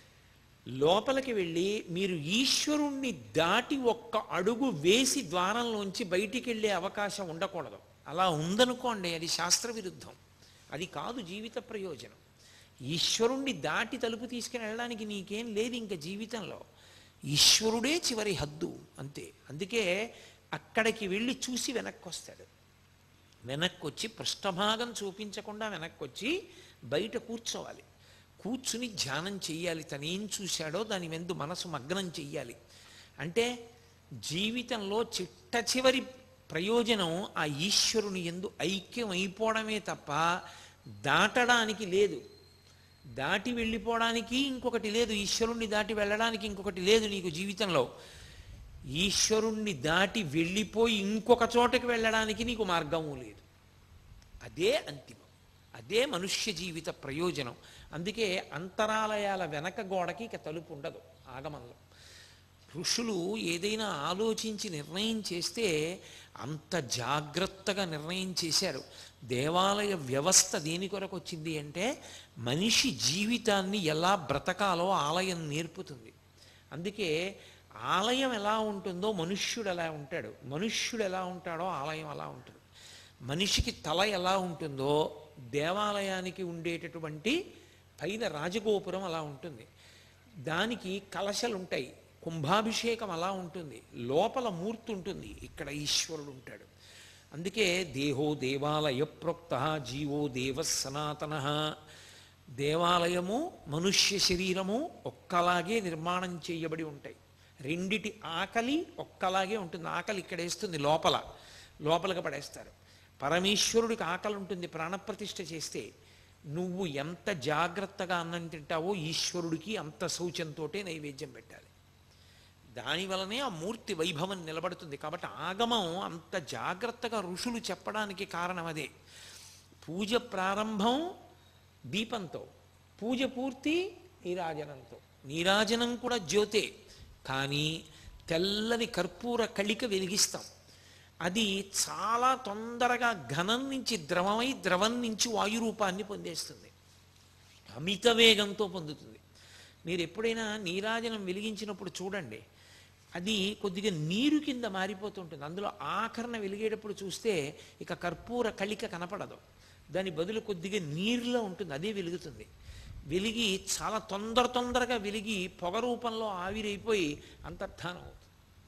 లోపలికి వెళ్ళి మీరు ఈశ్వరుణ్ణి దాటి ఒక్క అడుగు వేసి ద్వారంలోంచి బయటికి వెళ్ళే అవకాశం ఉండకూడదు అలా ఉందనుకోండి అది శాస్త్ర విరుద్ధం అది కాదు జీవిత ప్రయోజనం ఈశ్వరుణ్ణి దాటి తలుపు తీసుకుని వెళ్ళడానికి నీకేం లేదు ఇంకా జీవితంలో ఈశ్వరుడే చివరి హద్దు అంతే అందుకే అక్కడికి వెళ్ళి చూసి వెనక్కి వస్తాడు వెనక్కి వచ్చి పృష్ఠభాగం చూపించకుండా వెనక్కి వచ్చి బయట కూర్చోవాలి కూర్చుని ధ్యానం చెయ్యాలి తనేం చూశాడో దాని వెందు మనసు మగ్నం చెయ్యాలి అంటే జీవితంలో చిట్ట చివరి ప్రయోజనం ఆ ఈశ్వరుని ఎందు ఐక్యం అయిపోవడమే తప్ప దాటడానికి లేదు దాటి వెళ్ళిపోవడానికి ఇంకొకటి లేదు ఈశ్వరుణ్ణి దాటి వెళ్ళడానికి ఇంకొకటి లేదు నీకు జీవితంలో ఈశ్వరుణ్ణి దాటి వెళ్ళిపోయి ఇంకొక చోటకి వెళ్ళడానికి నీకు మార్గము లేదు అదే అంతిమం అదే మనుష్య జీవిత ప్రయోజనం అందుకే అంతరాలయాల వెనక గోడకి ఇక తలుపు ఉండదు ఆగమంలో ఋషులు ఏదైనా ఆలోచించి నిర్ణయం చేస్తే అంత జాగ్రత్తగా నిర్ణయం చేశారు దేవాలయ వ్యవస్థ దేని కొరకు వచ్చింది అంటే మనిషి జీవితాన్ని ఎలా బ్రతకాలో ఆలయం నేర్పుతుంది అందుకే ఆలయం ఎలా ఉంటుందో మనుష్యుడు ఎలా ఉంటాడు మనుష్యుడు ఎలా ఉంటాడో ఆలయం అలా ఉంటుంది మనిషికి తల ఎలా ఉంటుందో దేవాలయానికి ఉండేటటువంటి పైన రాజగోపురం అలా ఉంటుంది దానికి కలశలు ఉంటాయి కుంభాభిషేకం అలా ఉంటుంది లోపల మూర్తి ఉంటుంది ఇక్కడ ఈశ్వరుడు ఉంటాడు అందుకే దేహో దేవాలయ ప్రోక్త జీవో దేవ సనాతన దేవాలయము మనుష్య శరీరము ఒక్కలాగే నిర్మాణం చేయబడి ఉంటాయి రెండిటి ఆకలి ఒక్కలాగే ఉంటుంది ఆకలి ఇక్కడ వేస్తుంది లోపల లోపలికి పడేస్తారు పరమేశ్వరుడికి ఆకలి ఉంటుంది ప్రాణప్రతిష్ఠ చేస్తే నువ్వు ఎంత జాగ్రత్తగా అన్నం తింటావో ఈశ్వరుడికి అంత శౌచంతోటే నైవేద్యం పెట్టాలి దాని వలనే ఆ మూర్తి వైభవం నిలబడుతుంది కాబట్టి ఆగమం అంత జాగ్రత్తగా ఋషులు చెప్పడానికి కారణం అదే పూజ ప్రారంభం దీపంతో పూజ పూర్తి నీరాజనంతో నీరాజనం కూడా జ్యోతే కానీ తెల్లని కర్పూర కళిక వెలిగిస్తాం అది చాలా తొందరగా ఘనం నుంచి ద్రవమై ద్రవం నుంచి వాయు రూపాన్ని పొందేస్తుంది అమిత వేగంతో పొందుతుంది మీరు ఎప్పుడైనా నీరాజనం వెలిగించినప్పుడు చూడండి అది కొద్దిగా నీరు కింద మారిపోతుంటుంది అందులో ఆఖరణ వెలిగేటప్పుడు చూస్తే ఇక కర్పూర కళిక కనపడదు దాని బదులు కొద్దిగా నీరులో ఉంటుంది అదే వెలుగుతుంది వెలిగి చాలా తొందర తొందరగా వెలిగి పొగ రూపంలో ఆవిరైపోయి అంతర్ధానం అవుతుంది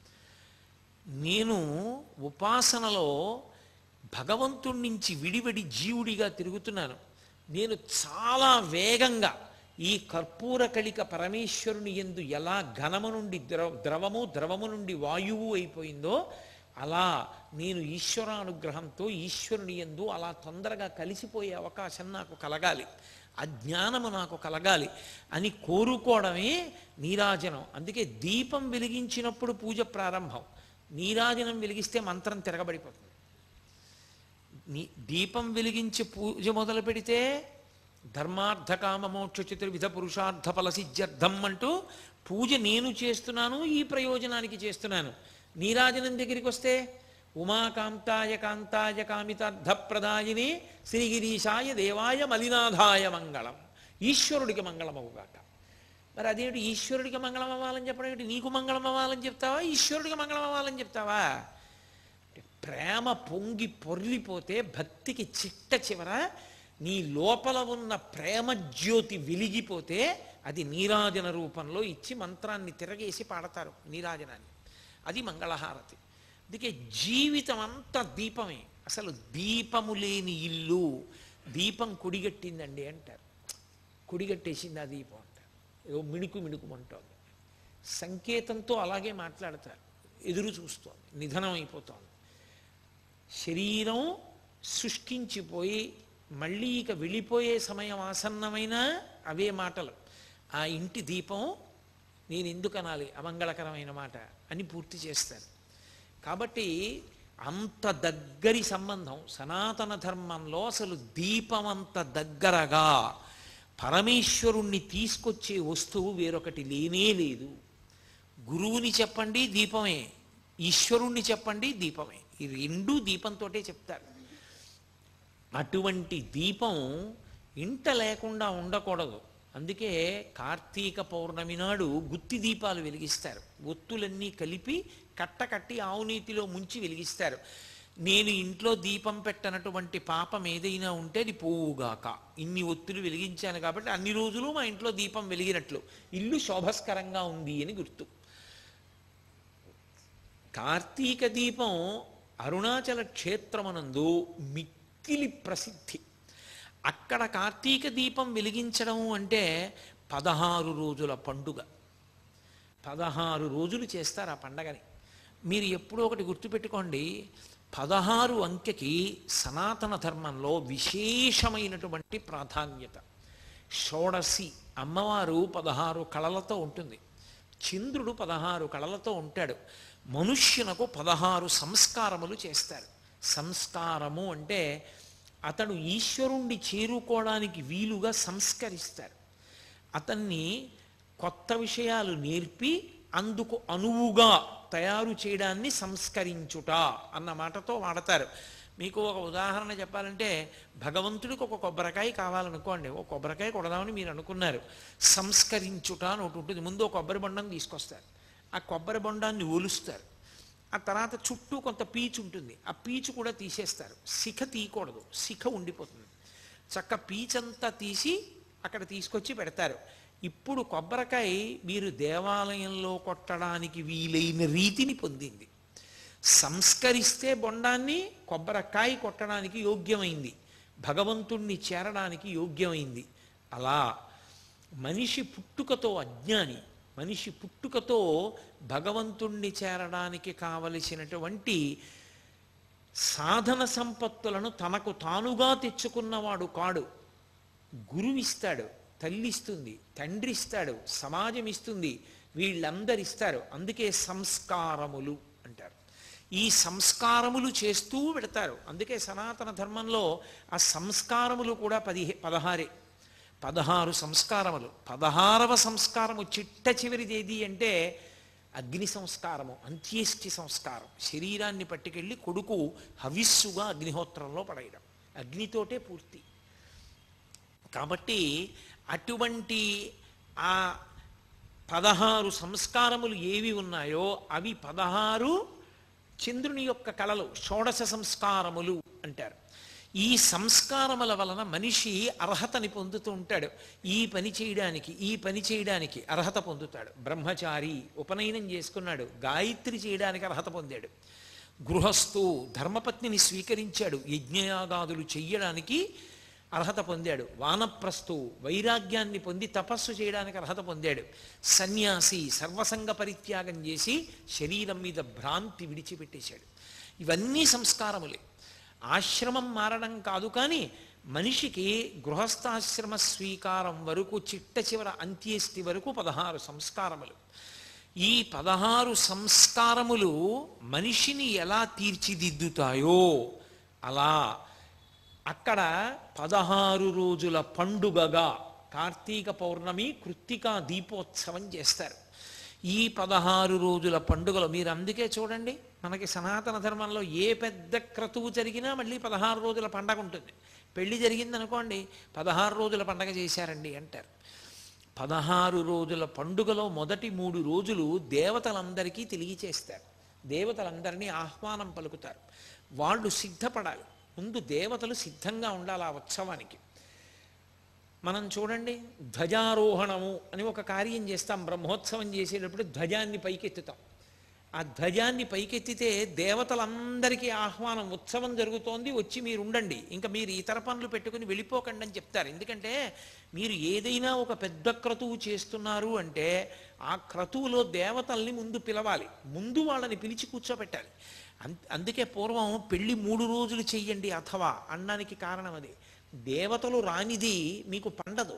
నేను ఉపాసనలో భగవంతుడి నుంచి విడివడి జీవుడిగా తిరుగుతున్నాను నేను చాలా వేగంగా ఈ కర్పూర కళిక పరమేశ్వరుని ఎందు ఎలా ఘనము నుండి ద్రవ ద్రవము ద్రవము నుండి వాయువు అయిపోయిందో అలా నేను ఈశ్వరానుగ్రహంతో ఈశ్వరుని ఎందు అలా తొందరగా కలిసిపోయే అవకాశం నాకు కలగాలి అజ్ఞానము నాకు కలగాలి అని కోరుకోవడమే నీరాజనం అందుకే దీపం వెలిగించినప్పుడు పూజ ప్రారంభం నీరాజనం వెలిగిస్తే మంత్రం తిరగబడిపోతుంది నీ దీపం వెలిగించి పూజ మొదలు పెడితే ధర్మార్థ కామ మోక్ష చతుర్విధ పురుషార్థ ఫలసిద్ధ్యర్థం అంటూ పూజ నేను చేస్తున్నాను ఈ ప్రయోజనానికి చేస్తున్నాను నీరాజనం దగ్గరికి వస్తే ఉమాకాంతాయ కాంతాయ కామితార్థప్రదాయిని శ్రీగిరీశాయ దేవాయ మలినాథాయ మంగళం ఈశ్వరుడికి మంగళమవుగాక మరి అదేమిటి ఈశ్వరుడికి మంగళం అవ్వాలని చెప్పడం ఏంటి నీకు మంగళం అవ్వాలని చెప్తావా ఈశ్వరుడికి మంగళం అవ్వాలని చెప్తావా ప్రేమ పొంగి పొర్లిపోతే భక్తికి చిట్ట చివర నీ లోపల ఉన్న ప్రేమ జ్యోతి వెలిగిపోతే అది నీరాజన రూపంలో ఇచ్చి మంత్రాన్ని తిరగేసి పాడతారు నీరాజనాన్ని అది మంగళహారతి అందుకే జీవితం అంతా దీపమే అసలు దీపము లేని ఇల్లు దీపం కుడిగట్టిందండి అంటారు కుడిగట్టేసింది ఆ దీపం అంటారు ఏదో మిణుకు మిణుకుమంటోంది సంకేతంతో అలాగే మాట్లాడతారు ఎదురు చూస్తోంది నిధనం అయిపోతోంది శరీరం శుష్కించిపోయి మళ్ళీ ఇక వెళ్ళిపోయే సమయం ఆసన్నమైన అవే మాటలు ఆ ఇంటి దీపం నేను ఎందుకు అనాలి అమంగళకరమైన మాట అని పూర్తి చేస్తారు కాబట్టి అంత దగ్గరి సంబంధం సనాతన ధర్మంలో అసలు దీపం అంత దగ్గరగా పరమేశ్వరుణ్ణి తీసుకొచ్చే వస్తువు వేరొకటి లేనే లేదు గురువుని చెప్పండి దీపమే ఈశ్వరుణ్ణి చెప్పండి దీపమే ఈ రెండు దీపంతోటే చెప్తారు అటువంటి దీపం ఇంట లేకుండా ఉండకూడదు అందుకే కార్తీక పౌర్ణమి నాడు గుత్తి దీపాలు వెలిగిస్తారు ఒత్తులన్నీ కలిపి కట్టకట్టి ఆవునీతిలో ముంచి వెలిగిస్తారు నేను ఇంట్లో దీపం పెట్టనటువంటి పాపం ఏదైనా ఉంటే అది పోవుగాక ఇన్ని ఒత్తులు వెలిగించాను కాబట్టి అన్ని రోజులు మా ఇంట్లో దీపం వెలిగినట్లు ఇల్లు శోభస్కరంగా ఉంది అని గుర్తు కార్తీక దీపం అరుణాచల క్షేత్రమనందు మిక్కిలి ప్రసిద్ధి అక్కడ కార్తీక దీపం వెలిగించడం అంటే పదహారు రోజుల పండుగ పదహారు రోజులు చేస్తారు ఆ పండగని మీరు ఎప్పుడూ ఒకటి గుర్తుపెట్టుకోండి పదహారు అంకెకి సనాతన ధర్మంలో విశేషమైనటువంటి ప్రాధాన్యత షోడసి అమ్మవారు పదహారు కళలతో ఉంటుంది చంద్రుడు పదహారు కళలతో ఉంటాడు మనుష్యునకు పదహారు సంస్కారములు చేస్తారు సంస్కారము అంటే అతడు ఈశ్వరుణ్ణి చేరుకోవడానికి వీలుగా సంస్కరిస్తారు అతన్ని కొత్త విషయాలు నేర్పి అందుకు అనువుగా తయారు చేయడాన్ని సంస్కరించుట అన్న మాటతో వాడతారు మీకు ఒక ఉదాహరణ చెప్పాలంటే భగవంతుడికి ఒక కొబ్బరికాయ కావాలనుకోండి ఒక కొబ్బరికాయ కొడదామని మీరు అనుకున్నారు సంస్కరించుట అని ఒకటి ఉంటుంది ముందు ఒక కొబ్బరి బొండాన్ని తీసుకొస్తారు ఆ కొబ్బరి బొండాన్ని ఒలుస్తారు ఆ తర్వాత చుట్టూ కొంత పీచు ఉంటుంది ఆ పీచు కూడా తీసేస్తారు శిఖ తీయకూడదు శిఖ ఉండిపోతుంది చక్క పీచంతా తీసి అక్కడ తీసుకొచ్చి పెడతారు ఇప్పుడు కొబ్బరికాయ మీరు దేవాలయంలో కొట్టడానికి వీలైన రీతిని పొందింది సంస్కరిస్తే బొండాన్ని కొబ్బరికాయ కొట్టడానికి యోగ్యమైంది భగవంతుణ్ణి చేరడానికి యోగ్యమైంది అలా మనిషి పుట్టుకతో అజ్ఞాని మనిషి పుట్టుకతో భగవంతుణ్ణి చేరడానికి కావలసినటువంటి సాధన సంపత్తులను తనకు తానుగా తెచ్చుకున్నవాడు కాడు గురువిస్తాడు తల్లిస్తుంది తండ్రి ఇస్తాడు సమాజం ఇస్తుంది వీళ్ళందరు ఇస్తారు అందుకే సంస్కారములు అంటారు ఈ సంస్కారములు చేస్తూ పెడతారు అందుకే సనాతన ధర్మంలో ఆ సంస్కారములు కూడా పదిహే పదహారే పదహారు సంస్కారములు పదహారవ సంస్కారము చిట్ట చివరిది ఏది అంటే అగ్ని సంస్కారము అంత్యేష్టి సంస్కారం శరీరాన్ని పట్టుకెళ్ళి కొడుకు హవిస్సుగా అగ్నిహోత్రంలో పడేయడం అగ్నితోటే పూర్తి కాబట్టి అటువంటి ఆ పదహారు సంస్కారములు ఏవి ఉన్నాయో అవి పదహారు చంద్రుని యొక్క కళలు షోడశ సంస్కారములు అంటారు ఈ సంస్కారముల వలన మనిషి అర్హతని పొందుతూ ఉంటాడు ఈ పని చేయడానికి ఈ పని చేయడానికి అర్హత పొందుతాడు బ్రహ్మచారి ఉపనయనం చేసుకున్నాడు గాయత్రి చేయడానికి అర్హత పొందాడు గృహస్థు ధర్మపత్నిని స్వీకరించాడు యజ్ఞయాగాదులు చెయ్యడానికి అర్హత పొందాడు వానప్రస్థు వైరాగ్యాన్ని పొంది తపస్సు చేయడానికి అర్హత పొందాడు సన్యాసి సర్వసంగ పరిత్యాగం చేసి శరీరం మీద భ్రాంతి విడిచిపెట్టేశాడు ఇవన్నీ సంస్కారములే ఆశ్రమం మారడం కాదు కానీ మనిషికి గృహస్థాశ్రమ స్వీకారం వరకు చిట్ట చివర అంత్యేష్టి వరకు పదహారు సంస్కారములు ఈ పదహారు సంస్కారములు మనిషిని ఎలా తీర్చిదిద్దుతాయో అలా అక్కడ పదహారు రోజుల పండుగగా కార్తీక పౌర్ణమి కృత్తికా దీపోత్సవం చేస్తారు ఈ పదహారు రోజుల పండుగలు మీరు అందుకే చూడండి మనకి సనాతన ధర్మంలో ఏ పెద్ద క్రతువు జరిగినా మళ్ళీ పదహారు రోజుల పండగ ఉంటుంది పెళ్లి జరిగిందనుకోండి పదహారు రోజుల పండగ చేశారండి అంటారు పదహారు రోజుల పండుగలో మొదటి మూడు రోజులు దేవతలందరికీ తెలియచేస్తారు దేవతలందరినీ ఆహ్వానం పలుకుతారు వాళ్ళు సిద్ధపడాలి ముందు దేవతలు సిద్ధంగా ఉండాలి ఆ ఉత్సవానికి మనం చూడండి ధ్వజారోహణము అని ఒక కార్యం చేస్తాం బ్రహ్మోత్సవం చేసేటప్పుడు ధ్వజాన్ని పైకెత్తుతాం ఆ ధ్వజాన్ని పైకెత్తితే దేవతలందరికీ ఆహ్వానం ఉత్సవం జరుగుతోంది వచ్చి మీరు ఉండండి ఇంకా మీరు ఇతర పనులు పెట్టుకుని వెళ్ళిపోకండి అని చెప్తారు ఎందుకంటే మీరు ఏదైనా ఒక పెద్ద క్రతువు చేస్తున్నారు అంటే ఆ క్రతువులో దేవతల్ని ముందు పిలవాలి ముందు వాళ్ళని పిలిచి కూర్చోబెట్టాలి అం- అందుకే పూర్వం పెళ్లి మూడు రోజులు చెయ్యండి అథవా అనడానికి కారణం అది దేవతలు రానిది మీకు పండదు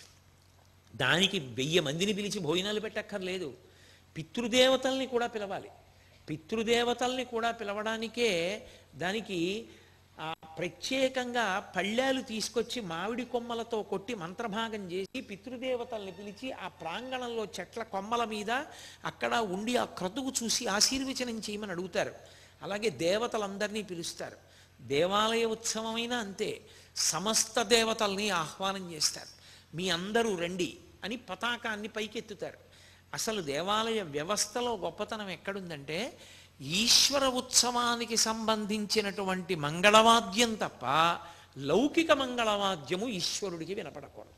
దానికి వెయ్యి మందిని పిలిచి భోజనాలు పెట్టక్కర్లేదు పితృదేవతల్ని కూడా పిలవాలి పితృదేవతల్ని కూడా పిలవడానికే దానికి ఆ, ప్రత్యేకంగా పళ్ళాలు తీసుకొచ్చి మామిడి కొమ్మలతో కొట్టి మంత్రభాగం చేసి పితృదేవతల్ని పిలిచి ఆ ప్రాంగణంలో చెట్ల కొమ్మల మీద అక్కడ ఉండి ఆ క్రతువు చూసి ఆశీర్వచనం చేయమని అడుగుతారు అలాగే దేవతలందరినీ పిలుస్తారు దేవాలయ ఉత్సవమైనా అంతే సమస్త దేవతల్ని ఆహ్వానం చేస్తారు మీ అందరూ రండి అని పతాకాన్ని పైకెత్తుతారు అసలు దేవాలయ వ్యవస్థలో గొప్పతనం ఎక్కడుందంటే ఈశ్వర ఉత్సవానికి సంబంధించినటువంటి మంగళవాద్యం తప్ప లౌకిక మంగళవాద్యము ఈశ్వరుడికి వినపడకూడదు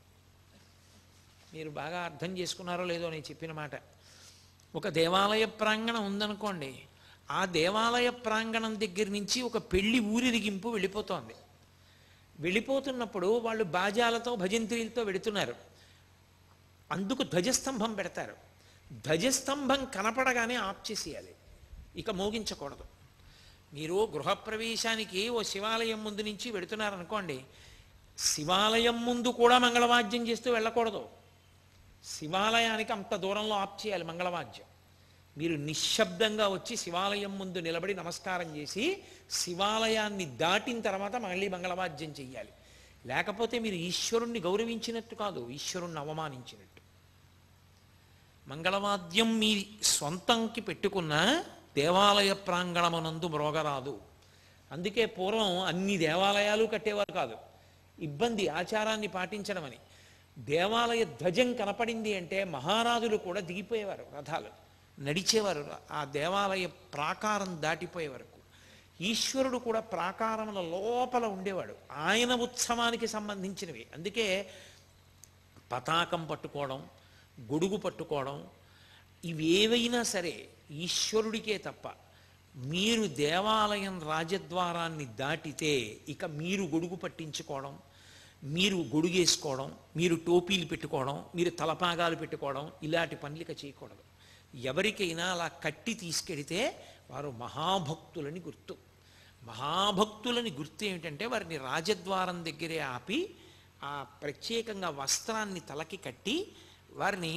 మీరు బాగా అర్థం చేసుకున్నారో లేదో నేను చెప్పిన మాట ఒక దేవాలయ ప్రాంగణం ఉందనుకోండి ఆ దేవాలయ ప్రాంగణం దగ్గర నుంచి ఒక పెళ్లి ఊరిరిగింపు వెళ్ళిపోతోంది వెళ్ళిపోతున్నప్పుడు వాళ్ళు బాజాలతో భజంత్రీలతో వెడుతున్నారు అందుకు ధ్వజస్తంభం పెడతారు ధ్వజస్తంభం కనపడగానే ఆఫ్ చేసేయాలి ఇక మోగించకూడదు మీరు గృహప్రవేశానికి ఓ శివాలయం ముందు నుంచి వెడుతున్నారనుకోండి శివాలయం ముందు కూడా మంగళవాద్యం చేస్తూ వెళ్ళకూడదు శివాలయానికి అంత దూరంలో ఆఫ్ చేయాలి మంగళవాద్యం మీరు నిశ్శబ్దంగా వచ్చి శివాలయం ముందు నిలబడి నమస్కారం చేసి శివాలయాన్ని దాటిన తర్వాత మళ్ళీ మంగళవాద్యం చెయ్యాలి లేకపోతే మీరు ఈశ్వరుణ్ణి గౌరవించినట్టు కాదు ఈశ్వరుణ్ణి అవమానించినట్టు మంగళవాద్యం మీ సొంతంకి పెట్టుకున్న దేవాలయ ప్రాంగణమునందు మ్రోగరాదు అందుకే పూర్వం అన్ని దేవాలయాలు కట్టేవారు కాదు ఇబ్బంది ఆచారాన్ని పాటించడం అని దేవాలయ ధ్వజం కనపడింది అంటే మహారాజులు కూడా దిగిపోయేవారు రథాలు నడిచేవారు ఆ దేవాలయ ప్రాకారం దాటిపోయే వరకు ఈశ్వరుడు కూడా ప్రాకారముల లోపల ఉండేవాడు ఆయన ఉత్సవానికి సంబంధించినవి అందుకే పతాకం పట్టుకోవడం గొడుగు పట్టుకోవడం ఇవేవైనా సరే ఈశ్వరుడికే తప్ప మీరు దేవాలయం రాజద్వారాన్ని దాటితే ఇక మీరు గొడుగు పట్టించుకోవడం మీరు గొడుగేసుకోవడం మీరు టోపీలు పెట్టుకోవడం మీరు తలపాగాలు పెట్టుకోవడం ఇలాంటి పనులు ఇక చేయకూడదు ఎవరికైనా అలా కట్టి తీసుకెడితే వారు మహాభక్తులని గుర్తు మహాభక్తులని గుర్తు ఏమిటంటే వారిని రాజద్వారం దగ్గరే ఆపి ఆ ప్రత్యేకంగా వస్త్రాన్ని తలకి కట్టి వారిని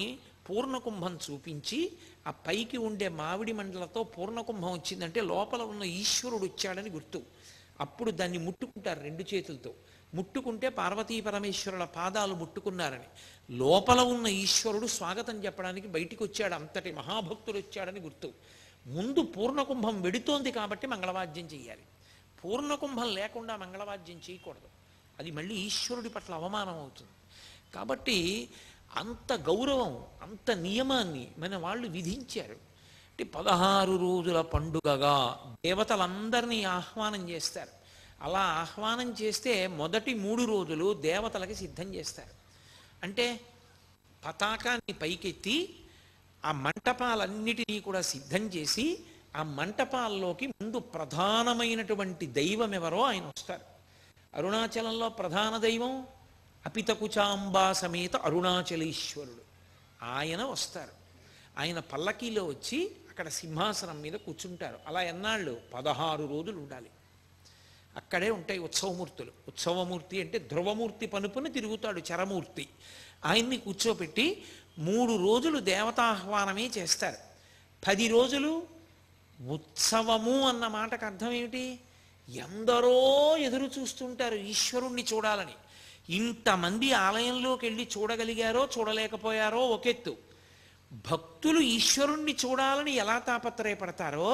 పూర్ణకుంభం చూపించి ఆ పైకి ఉండే మామిడి మండలతో పూర్ణకుంభం వచ్చిందంటే లోపల ఉన్న ఈశ్వరుడు వచ్చాడని గుర్తు అప్పుడు దాన్ని ముట్టుకుంటారు రెండు చేతులతో ముట్టుకుంటే పార్వతీ పరమేశ్వరుల పాదాలు ముట్టుకున్నారని లోపల ఉన్న ఈశ్వరుడు స్వాగతం చెప్పడానికి బయటికి వచ్చాడు అంతటి మహాభక్తుడు వచ్చాడని గుర్తు ముందు పూర్ణకుంభం వెడుతోంది కాబట్టి మంగళవాద్యం చేయాలి పూర్ణకుంభం లేకుండా మంగళవాద్యం చేయకూడదు అది మళ్ళీ ఈశ్వరుడి పట్ల అవమానం అవుతుంది కాబట్టి అంత గౌరవం అంత నియమాన్ని మన వాళ్ళు విధించారు అంటే పదహారు రోజుల పండుగగా దేవతలందరినీ ఆహ్వానం చేస్తారు అలా ఆహ్వానం చేస్తే మొదటి మూడు రోజులు దేవతలకి సిద్ధం చేస్తారు అంటే పతాకాన్ని పైకెత్తి ఆ మంటపాలన్నిటినీ కూడా సిద్ధం చేసి ఆ మంటపాల్లోకి ముందు ప్రధానమైనటువంటి దైవం ఎవరో ఆయన వస్తారు అరుణాచలంలో ప్రధాన దైవం అపితకుచాంబా సమేత అరుణాచలేశ్వరుడు ఆయన వస్తారు ఆయన పల్లకీలో వచ్చి అక్కడ సింహాసనం మీద కూర్చుంటారు అలా ఎన్నాళ్ళు పదహారు రోజులు ఉండాలి అక్కడే ఉంటాయి ఉత్సవమూర్తులు ఉత్సవమూర్తి అంటే ధ్రువమూర్తి పనుపుని తిరుగుతాడు చరమూర్తి ఆయన్ని కూర్చోపెట్టి మూడు రోజులు దేవతాహ్వానమే చేస్తారు పది రోజులు ఉత్సవము అన్న మాటకు అర్థం ఏమిటి ఎందరో ఎదురు చూస్తుంటారు ఈశ్వరుణ్ణి చూడాలని ఇంతమంది ఆలయంలోకి వెళ్ళి చూడగలిగారో చూడలేకపోయారో ఒకెత్తు భక్తులు ఈశ్వరుణ్ణి చూడాలని ఎలా తాపత్రయపడతారో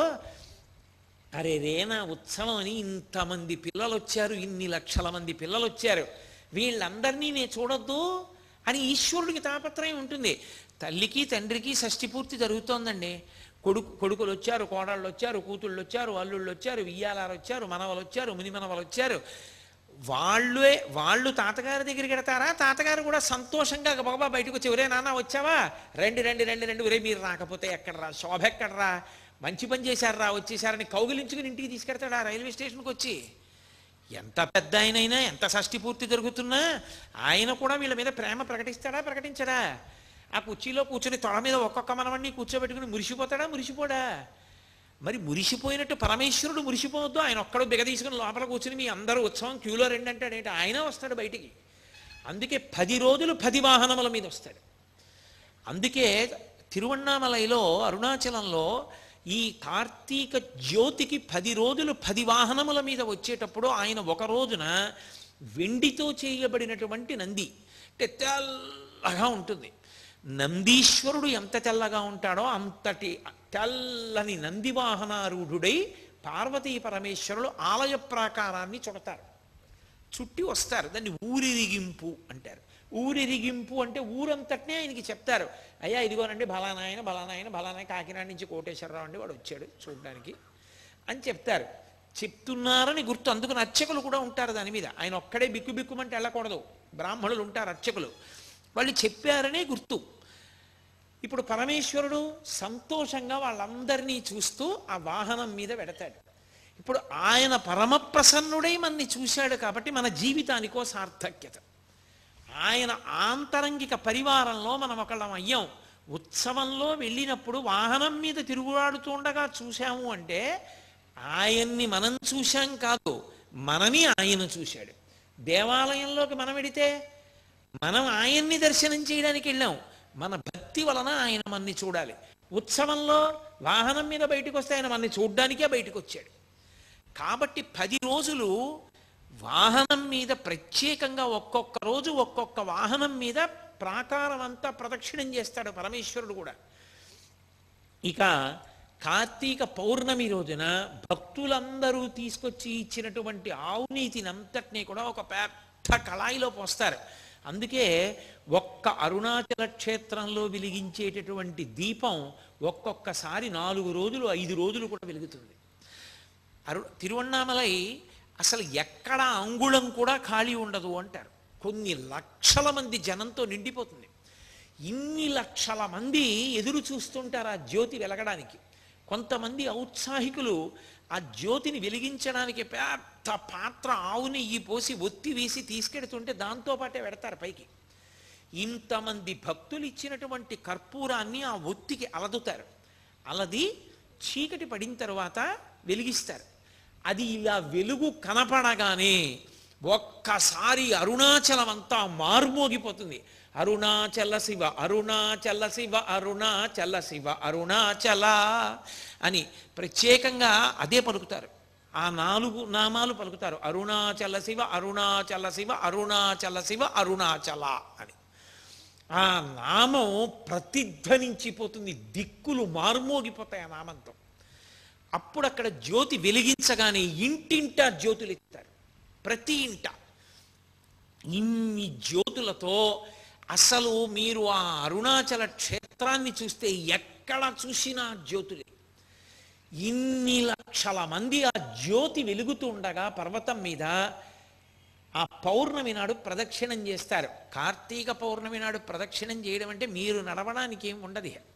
అరే రేనా ఉత్సవం అని ఇంతమంది పిల్లలు వచ్చారు ఇన్ని లక్షల మంది పిల్లలు వచ్చారు వీళ్ళందరినీ నేను చూడొద్దు అని ఈశ్వరుడికి తాపత్రయం ఉంటుంది తల్లికి తండ్రికి షష్ఠి పూర్తి జరుగుతోందండి కొడుకు కొడుకులు వచ్చారు కోడళ్ళు వచ్చారు కూతుళ్ళు వచ్చారు అల్లుళ్ళు వచ్చారు వియ్యాలారు వచ్చారు మనవలు వచ్చారు ముని మనవలు వచ్చారు వాళ్ళే వాళ్ళు తాతగారి దగ్గరికి వెడతారా తాతగారు కూడా సంతోషంగా బాబా బయటకు వచ్చి ఒరే నాన్న వచ్చావా రండి రండి రండి రండి ఒరే మీరు రాకపోతే ఎక్కడరా శోభ ఎక్కడరా మంచి పని చేశారా వచ్చేసారని కౌగిలించుకుని ఇంటికి తీసుకెడతాడా రైల్వే స్టేషన్కి వచ్చి ఎంత పెద్ద ఆయనైనా ఎంత షష్ఠి పూర్తి జరుగుతున్నా ఆయన కూడా వీళ్ళ మీద ప్రేమ ప్రకటిస్తాడా ప్రకటించడా ఆ కుర్చీలో కూర్చొని తొడ మీద ఒక్కొక్క మనవణ్ణి కూర్చోబెట్టుకుని మురిసిపోతాడా మురిసిపోడా మరి మురిసిపోయినట్టు పరమేశ్వరుడు మురిసిపోవద్దు ఆయన ఒక్కడు బిగదీసుకుని లోపల కూర్చుని మీ అందరూ ఉత్సవం క్యూలో రండి అంటాడేంటి ఆయన వస్తాడు బయటికి అందుకే పది రోజులు పది వాహనముల మీద వస్తాడు అందుకే తిరువണ്ണామలైలో అరుణాచలంలో ఈ కార్తీక జ్యోతికి పది రోజులు పది వాహనముల మీద వచ్చేటప్పుడు ఆయన ఒక రోజున వెండితో చేయబడినటువంటి నంది అంటే తెల్లగా ఉంటుంది నందీశ్వరుడు ఎంత తెల్లగా ఉంటాడో అంతటి తెల్లని నంది వాహనారూఢుడై పార్వతీ పరమేశ్వరులు ఆలయ ప్రాకారాన్ని చుడతారు చుట్టి వస్తారు దాన్ని ఊరిరిగింపు అంటారు ఊరిరిగింపు అంటే ఊరంతటినే ఆయనకి చెప్తారు అయ్యా ఇదిగోనండి బలానాయన బలానాయన బలానాయన కాకినాడ నుంచి కోటేశ్వరరావు అండి వాడు వచ్చాడు చూడడానికి అని చెప్తారు చెప్తున్నారని గుర్తు అందుకని అర్చకులు కూడా ఉంటారు దాని మీద ఆయన ఒక్కడే బిక్కు బిక్కుమంటే వెళ్ళకూడదు బ్రాహ్మణులు ఉంటారు అర్చకులు వాళ్ళు చెప్పారనే గుర్తు ఇప్పుడు పరమేశ్వరుడు సంతోషంగా వాళ్ళందరినీ చూస్తూ ఆ వాహనం మీద పెడతాడు ఇప్పుడు ఆయన పరమ ప్రసన్నుడై మనని చూశాడు కాబట్టి మన జీవితానికో సార్థక్యత ఆయన ఆంతరంగిక పరివారంలో మనం ఒకళ్ళం అయ్యాం ఉత్సవంలో వెళ్ళినప్పుడు వాహనం మీద తిరుగులాడుతుండగా చూశాము అంటే ఆయన్ని మనం చూశాం కాదు మనని ఆయన చూశాడు దేవాలయంలోకి మనం వెడితే మనం ఆయన్ని దర్శనం చేయడానికి వెళ్ళాం మన భక్తి వలన ఆయన మన్ని చూడాలి ఉత్సవంలో వాహనం మీద బయటకు వస్తే ఆయన మనని చూడ్డానికే బయటకు వచ్చాడు కాబట్టి పది రోజులు వాహనం మీద ప్రత్యేకంగా ఒక్కొక్క రోజు ఒక్కొక్క వాహనం మీద ప్రాకారం అంతా ప్రదక్షిణం చేస్తాడు పరమేశ్వరుడు కూడా ఇక కార్తీక పౌర్ణమి రోజున భక్తులందరూ తీసుకొచ్చి ఇచ్చినటువంటి ఆవునీతిని అంతటినీ కూడా ఒక పెద్ద కళాయిలో పోస్తారు అందుకే ఒక్క అరుణాచల క్షేత్రంలో వెలిగించేటటువంటి దీపం ఒక్కొక్కసారి నాలుగు రోజులు ఐదు రోజులు కూడా వెలుగుతుంది అరు తిరువണ്ണామలై అసలు ఎక్కడ అంగుళం కూడా ఖాళీ ఉండదు అంటారు కొన్ని లక్షల మంది జనంతో నిండిపోతుంది ఇన్ని లక్షల మంది ఎదురు చూస్తుంటారు ఆ జ్యోతి వెలగడానికి కొంతమంది ఔత్సాహికులు ఆ జ్యోతిని వెలిగించడానికి పెద్ద పాత్ర ఆవు నెయ్యి పోసి ఒత్తి వేసి తీసుకెడుతుంటే దాంతో పాటే పెడతారు పైకి ఇంతమంది భక్తులు ఇచ్చినటువంటి కర్పూరాన్ని ఆ ఒత్తికి అలదుతారు అలది చీకటి పడిన తర్వాత వెలిగిస్తారు అది ఇలా వెలుగు కనపడగానే ఒక్కసారి అరుణాచలం అంతా మార్మోగిపోతుంది అరుణాచల శివ అరుణాచల శివ అరుణాచల శివ అరుణాచల అని ప్రత్యేకంగా అదే పలుకుతారు ఆ నాలుగు నామాలు పలుకుతారు అరుణాచల శివ అరుణాచల శివ అరుణాచల శివ అరుణాచల అని ఆ నామం ప్రతిధ్వనించిపోతుంది దిక్కులు మార్మోగిపోతాయి ఆ నామంతో అప్పుడు అక్కడ జ్యోతి వెలిగించగానే ఇంటింటా జ్యోతులు ఎత్తారు ప్రతి ఇంట ఇన్ని జ్యోతులతో అసలు మీరు ఆ అరుణాచల క్షేత్రాన్ని చూస్తే ఎక్కడ చూసినా జ్యోతులే ఇన్ని లక్షల మంది ఆ జ్యోతి వెలుగుతూ ఉండగా పర్వతం మీద ఆ పౌర్ణమి నాడు ప్రదక్షిణం చేస్తారు కార్తీక పౌర్ణమి నాడు ప్రదక్షిణం చేయడం అంటే మీరు నడవడానికి ఏం ఉండదు ఇక.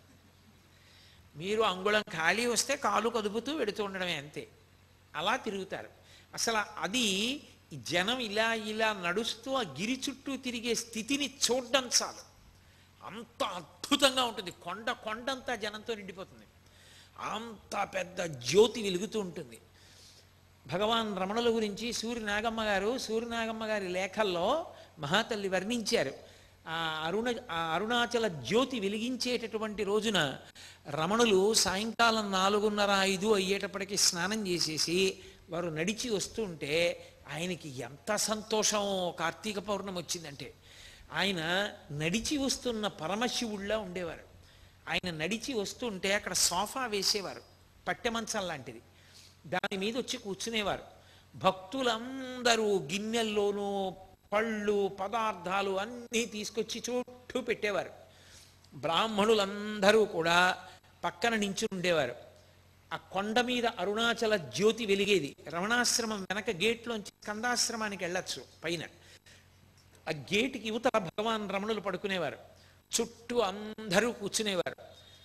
మీరు అంగుళం ఖాళీ వస్తే కాలు కదుపుతూ వెడుతూ ఉండడమే అంతే అలా తిరుగుతారు అసలు అది ఈ జనం ఇలా ఇలా నడుస్తూ ఆ గిరి చుట్టూ తిరిగే స్థితిని చూడడం చాలు అంత అద్భుతంగా ఉంటుంది కొండ కొండంతా జనంతో నిండిపోతుంది అంత పెద్ద జ్యోతి వెలుగుతూ ఉంటుంది భగవాన్ రమణుల గురించి సూర్యనాగమ్మ గారు సూర్యనాగమ్మ గారి లేఖల్లో మహాతల్లి వర్ణించారు ఆ అరుణ ఆ అరుణాచల జ్యోతి వెలిగించేటటువంటి రోజున రమణులు సాయంకాలం నాలుగున్నర ఐదు అయ్యేటప్పటికి స్నానం చేసేసి వారు నడిచి వస్తుంటే ఆయనకి ఎంత సంతోషం కార్తీక పౌర్ణమి వచ్చిందంటే ఆయన నడిచి వస్తున్న పరమశివుళ్ళ ఉండేవారు ఆయన నడిచి వస్తుంటే అక్కడ సోఫా వేసేవారు పట్టె మంచం లాంటిది దాని మీద వచ్చి కూర్చునేవారు భక్తులందరూ గిన్నెల్లోనూ పళ్ళు పదార్థాలు అన్నీ తీసుకొచ్చి చుట్టూ పెట్టేవారు బ్రాహ్మణులందరూ కూడా పక్కన నించుని ఉండేవారు ఆ కొండ మీద అరుణాచల జ్యోతి వెలిగేది రమణాశ్రమం వెనక గేట్లోంచి స్కందాశ్రమానికి వెళ్ళొచ్చు పైన ఆ గేటుకి యువతల భగవాన్ రమణులు పడుకునేవారు చుట్టూ అందరూ కూర్చునేవారు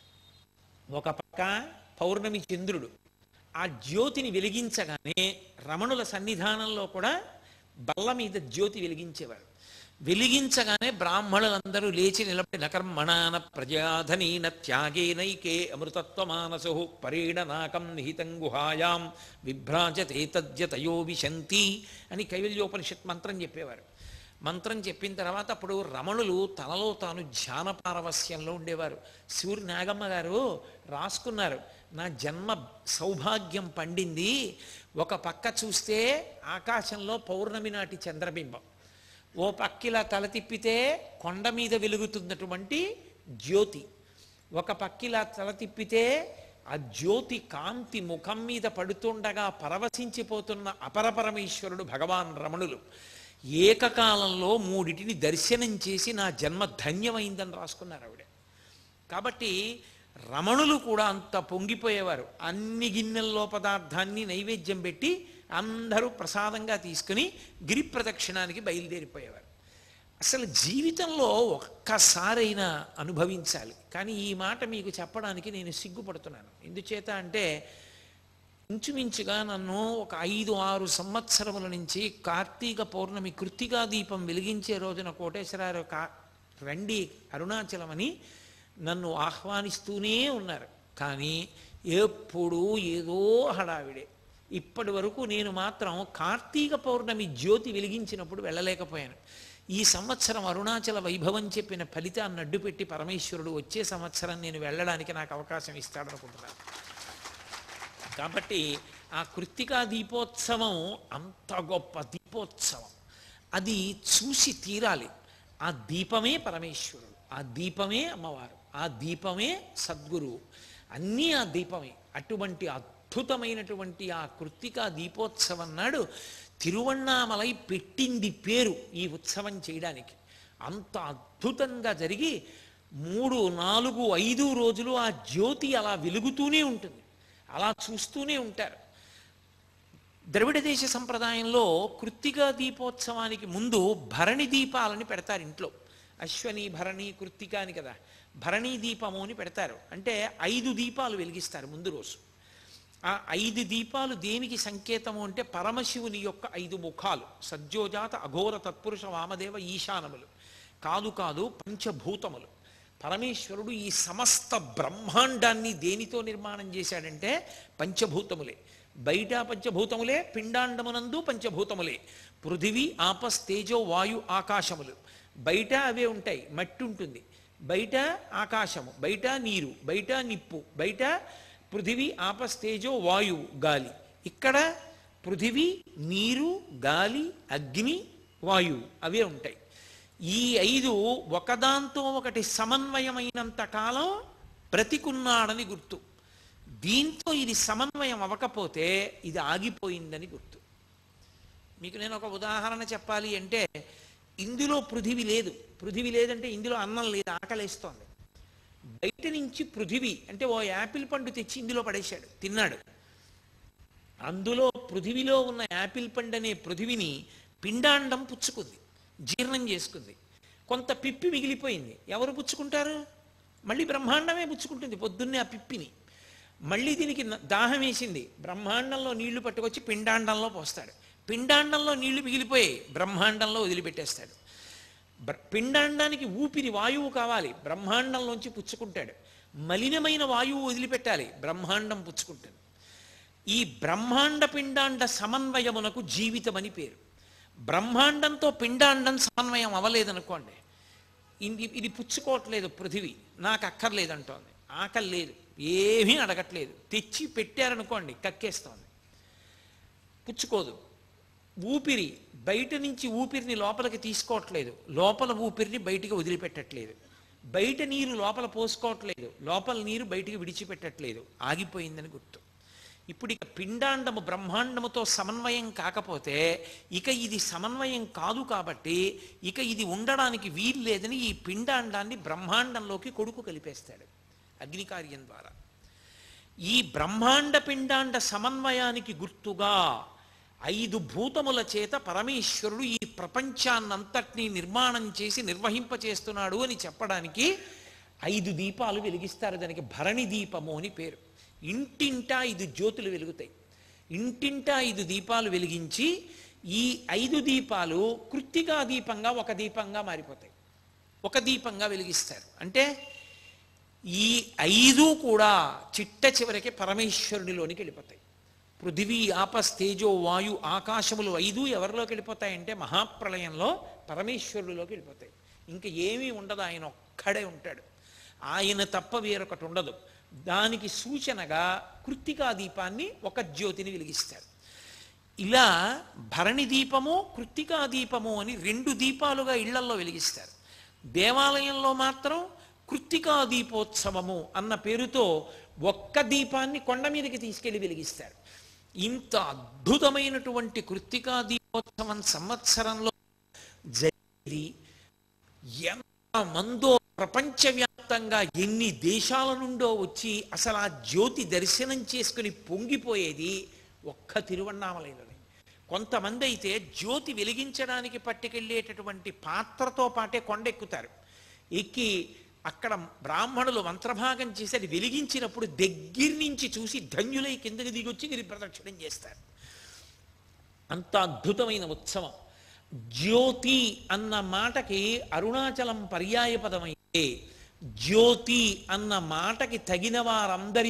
ఒక పక్క పౌర్ణమి చంద్రుడు ఆ జ్యోతిని వెలిగించగానే రమణుల సన్నిధానంలో కూడా బల్ల మీద జ్యోతి వెలిగించేవారు వెలిగించగానే బ్రాహ్మణులందరూ లేచి నిలబడి నకర్మణాన ప్రజాధనీన త్యాగేనైకే అమృతత్వమానసు పరీడనాకం నిహితం గుహాయాం విభ్రాజతే తద్యతయో విశంతి అని కైవల్యోపనిషత్ మంత్రం చెప్పేవారు మంత్రం చెప్పిన తర్వాత అప్పుడు రమణులు తనలో తాను ధ్యాన పారవస్యంలో ఉండేవారు సూర్య నాగమ్మ గారు రాసుకున్నారు నా జన్మ సౌభాగ్యం పండింది ఒక పక్క చూస్తే ఆకాశంలో పౌర్ణమి నాటి చంద్రబింబం ఓ పక్కిలా తల తిప్పితే కొండ మీద వెలుగుతున్నటువంటి జ్యోతి ఒక పక్కిలా తల తిప్పితే ఆ జ్యోతి కాంతి ముఖం మీద పడుతుండగా పరవశించిపోతున్న అపరపరమేశ్వరుడు భగవాన్ రమణులు ఏకకాలంలో మూడిటిని దర్శనం చేసి నా జన్మ ధన్యమైందని రాసుకున్నారు ఆవిడ కాబట్టి రమణులు కూడా అంత పొంగిపోయేవారు అన్ని గిన్నెల్లో పదార్థాన్ని నైవేద్యం పెట్టి అందరూ ప్రసాదంగా తీసుకుని గిరి ప్రదక్షిణానికి బయలుదేరిపోయేవారు అసలు జీవితంలో ఒక్కసారైనా అనుభవించాలి కానీ ఈ మాట మీకు చెప్పడానికి నేను సిగ్గుపడుతున్నాను ఎందుచేత అంటే ఇంచుమించుగా నన్ను ఒక ఐదు ఆరు సంవత్సరముల నుంచి కార్తీక పౌర్ణమి కృత్తికా దీపం వెలిగించే రోజున కోటేశ్వరారు కా రండి అరుణాచలమని నన్ను ఆహ్వానిస్తూనే ఉన్నారు కానీ ఎప్పుడూ ఏదో హడావిడే ఇప్పటి వరకు నేను మాత్రం కార్తీక పౌర్ణమి జ్యోతి వెలిగించినప్పుడు వెళ్ళలేకపోయాను ఈ సంవత్సరం అరుణాచల వైభవం చెప్పిన ఫలితాన్ని అడ్డుపెట్టి పరమేశ్వరుడు వచ్చే సంవత్సరం నేను వెళ్ళడానికి నాకు అవకాశం ఇస్తాడనుకుంటున్నాను కాబట్టి ఆ కృత్తికా దీపోత్సవం అంత గొప్ప దీపోత్సవం అది చూసి తీరాలి ఆ దీపమే పరమేశ్వరుడు ఆ దీపమే అమ్మవారు ఆ దీపమే సద్గురువు అన్నీ ఆ దీపమే అటువంటి అద్భుతమైనటువంటి ఆ కృత్తికా దీపోత్సవం నాడు తిరువണ്ണామలై పెట్టింది పేరు ఈ ఉత్సవం చేయడానికి అంత అద్భుతంగా జరిగి మూడు నాలుగు ఐదు రోజులు ఆ జ్యోతి అలా వెలుగుతూనే ఉంటుంది అలా చూస్తూనే ఉంటారు ద్రవిడ దేశ సంప్రదాయంలో కృత్తికా దీపోత్సవానికి ముందు భరణి దీపాలని పెడతారు ఇంట్లో అశ్వని భరణి కృత్తిక అని కదా భరణి దీపము అని పెడతారు అంటే ఐదు దీపాలు వెలిగిస్తారు ముందు రోజు ఆ ఐదు దీపాలు దేనికి సంకేతము అంటే పరమశివుని యొక్క ఐదు ముఖాలు సజ్జోజాత అఘోర తత్పురుష వామదేవ ఈశానములు కాదు కాదు పంచభూతములు పరమేశ్వరుడు ఈ సమస్త బ్రహ్మాండాన్ని దేనితో నిర్మాణం చేశాడంటే పంచభూతములే బయట పంచభూతములే పిండాండమునందు పంచభూతములే పృథివీ ఆపస్ తేజో వాయు ఆకాశములు బయట అవే ఉంటాయి మట్టి ఉంటుంది బయట ఆకాశము బయట నీరు బయట నిప్పు బయట పృథివీ ఆపస్ తేజో వాయువు గాలి ఇక్కడ పృథివీ నీరు గాలి అగ్ని వాయువు అవే ఉంటాయి ఈ ఐదు ఒకదాంతో ఒకటి సమన్వయమైనంత కాలం బ్రతికున్నాడని గుర్తు దీంతో ఇది సమన్వయం అవ్వకపోతే ఇది ఆగిపోయిందని గుర్తు మీకు నేను ఒక ఉదాహరణ చెప్పాలి అంటే ఇందులో పృథివి లేదు పృథివి లేదంటే ఇందులో అన్నం లేదు ఆకలేస్తోంది బయట నుంచి పృథివి అంటే ఓ యాపిల్ పండు తెచ్చి ఇందులో పడేశాడు తిన్నాడు అందులో పృథివిలో ఉన్న యాపిల్ పండు అనే పృథివిని పిండాండం పుచ్చుకుంది జీర్ణం చేసుకుంది కొంత పిప్పి మిగిలిపోయింది ఎవరు పుచ్చుకుంటారు మళ్ళీ బ్రహ్మాండమే పుచ్చుకుంటుంది పొద్దున్నే ఆ పిప్పిని మళ్ళీ దీనికి న- దాహం వేసింది బ్రహ్మాండంలో నీళ్లు పట్టుకొచ్చి పిండాండంలో పోస్తాడు పిండాండంలో నీళ్లు మిగిలిపోయాయి బ్రహ్మాండంలో వదిలిపెట్టేస్తాడు బ్ర- పిండాండానికి ఊపిరి వాయువు కావాలి బ్రహ్మాండంలోంచి పుచ్చుకుంటాడు మలినమైన వాయువు వదిలిపెట్టాలి బ్రహ్మాండం పుచ్చుకుంటుంది ఈ బ్రహ్మాండ పిండాండ సమన్వయమునకు జీవితం అని పేరు బ్రహ్మాండంతో పిండాండం సమన్వయం అవ్వలేదనుకోండి ఇది ఇది పుచ్చుకోవట్లేదు పృథివీ నాకు అక్కర్లేదంటోంది ఆకలి లేదు ఏమీ అడగట్లేదు తెచ్చి పెట్టారనుకోండి కక్కేస్తోంది పుచ్చుకోదు ఊపిరి బయట నుంచి ఊపిరిని లోపలికి తీసుకోవట్లేదు లోపల ఊపిరిని బయటికి వదిలిపెట్టట్లేదు బయట నీరు లోపల పోసుకోవట్లేదు లోపల నీరు బయటికి విడిచిపెట్టట్లేదు ఆగిపోయిందని గుర్తు ఇప్పుడు ఇక పిండాండము బ్రహ్మాండముతో సమన్వయం కాకపోతే ఇక ఇది సమన్వయం కాదు కాబట్టి ఇక ఇది ఉండడానికి వీలు లేదని ఈ పిండాండాన్ని బ్రహ్మాండంలోకి కొడుకు కలిపేస్తాడు అగ్నికార్యం ద్వారా ఈ బ్రహ్మాండ పిండాండ సమన్వయానికి గుర్తుగా ఐదు భూతముల చేత పరమేశ్వరుడు ఈ ప్రపంచాన్నంతటినీ నిర్మాణం చేసి నిర్వహింపచేస్తున్నాడు అని చెప్పడానికి ఐదు దీపాలు వెలిగిస్తారు దానికి భరణి దీపము అని పేరు ఇంటింటా ఐదు జ్యోతులు వెలుగుతాయి ఇంటింటా ఐదు దీపాలు వెలిగించి ఈ ఐదు దీపాలు కృత్తికా దీపంగా ఒక దీపంగా మారిపోతాయి ఒక దీపంగా వెలిగిస్తారు అంటే ఈ ఐదు కూడా చిట్ట చివరికి పరమేశ్వరునిలోనికి వెళ్ళిపోతాయి పృథివీ ఆపస్ తేజో వాయు ఆకాశములు ఐదు ఎవరిలోకి వెళ్ళిపోతాయంటే మహాప్రళయంలో పరమేశ్వరుడిలోకి వెళ్ళిపోతాయి ఇంకా ఏమీ ఉండదు ఆయన ఒక్కడే ఉంటాడు ఆయన తప్ప వేరొకటి ఉండదు దానికి సూచనగా కృత్తికా దీపాన్ని ఒక జ్యోతిని వెలిగిస్తారు ఇలా భరణి దీపము కృత్తికా దీపము అని రెండు దీపాలుగా ఇళ్లల్లో వెలిగిస్తారు దేవాలయంలో మాత్రం కృత్తికా దీపోత్సవము అన్న పేరుతో ఒక్క దీపాన్ని కొండ మీదకి తీసుకెళ్లి వెలిగిస్తారు ఇంత అద్భుతమైనటువంటి కృత్తికా దీపోత్సవం సంవత్సరంలో జరిగి ఎంత మందో ప్రపంచవ్యాప్తంగా ఎన్ని దేశాల నుండో వచ్చి అసలు ఆ జ్యోతి దర్శనం చేసుకుని పొంగిపోయేది ఒక్క తిరువണ്ണామలైలోనే కొంతమంది అయితే జ్యోతి వెలిగించడానికి పట్టుకెళ్ళేటటువంటి పాత్రతో పాటే కొండెక్కుతారు ఎక్కి అక్కడ బ్రాహ్మణులు మంత్రభాగం చేసి అది వెలిగించినప్పుడు దగ్గర నుంచి చూసి ధన్యులై కిందకి దిగొచ్చి గిరి ప్రదక్షిణం చేస్తారు అంత అద్భుతమైన ఉత్సవం జ్యోతి అన్న మాటకి అరుణాచలం పర్యాయ పదమైతే జ్యోతి అన్న మాటకి తగిన వారందరి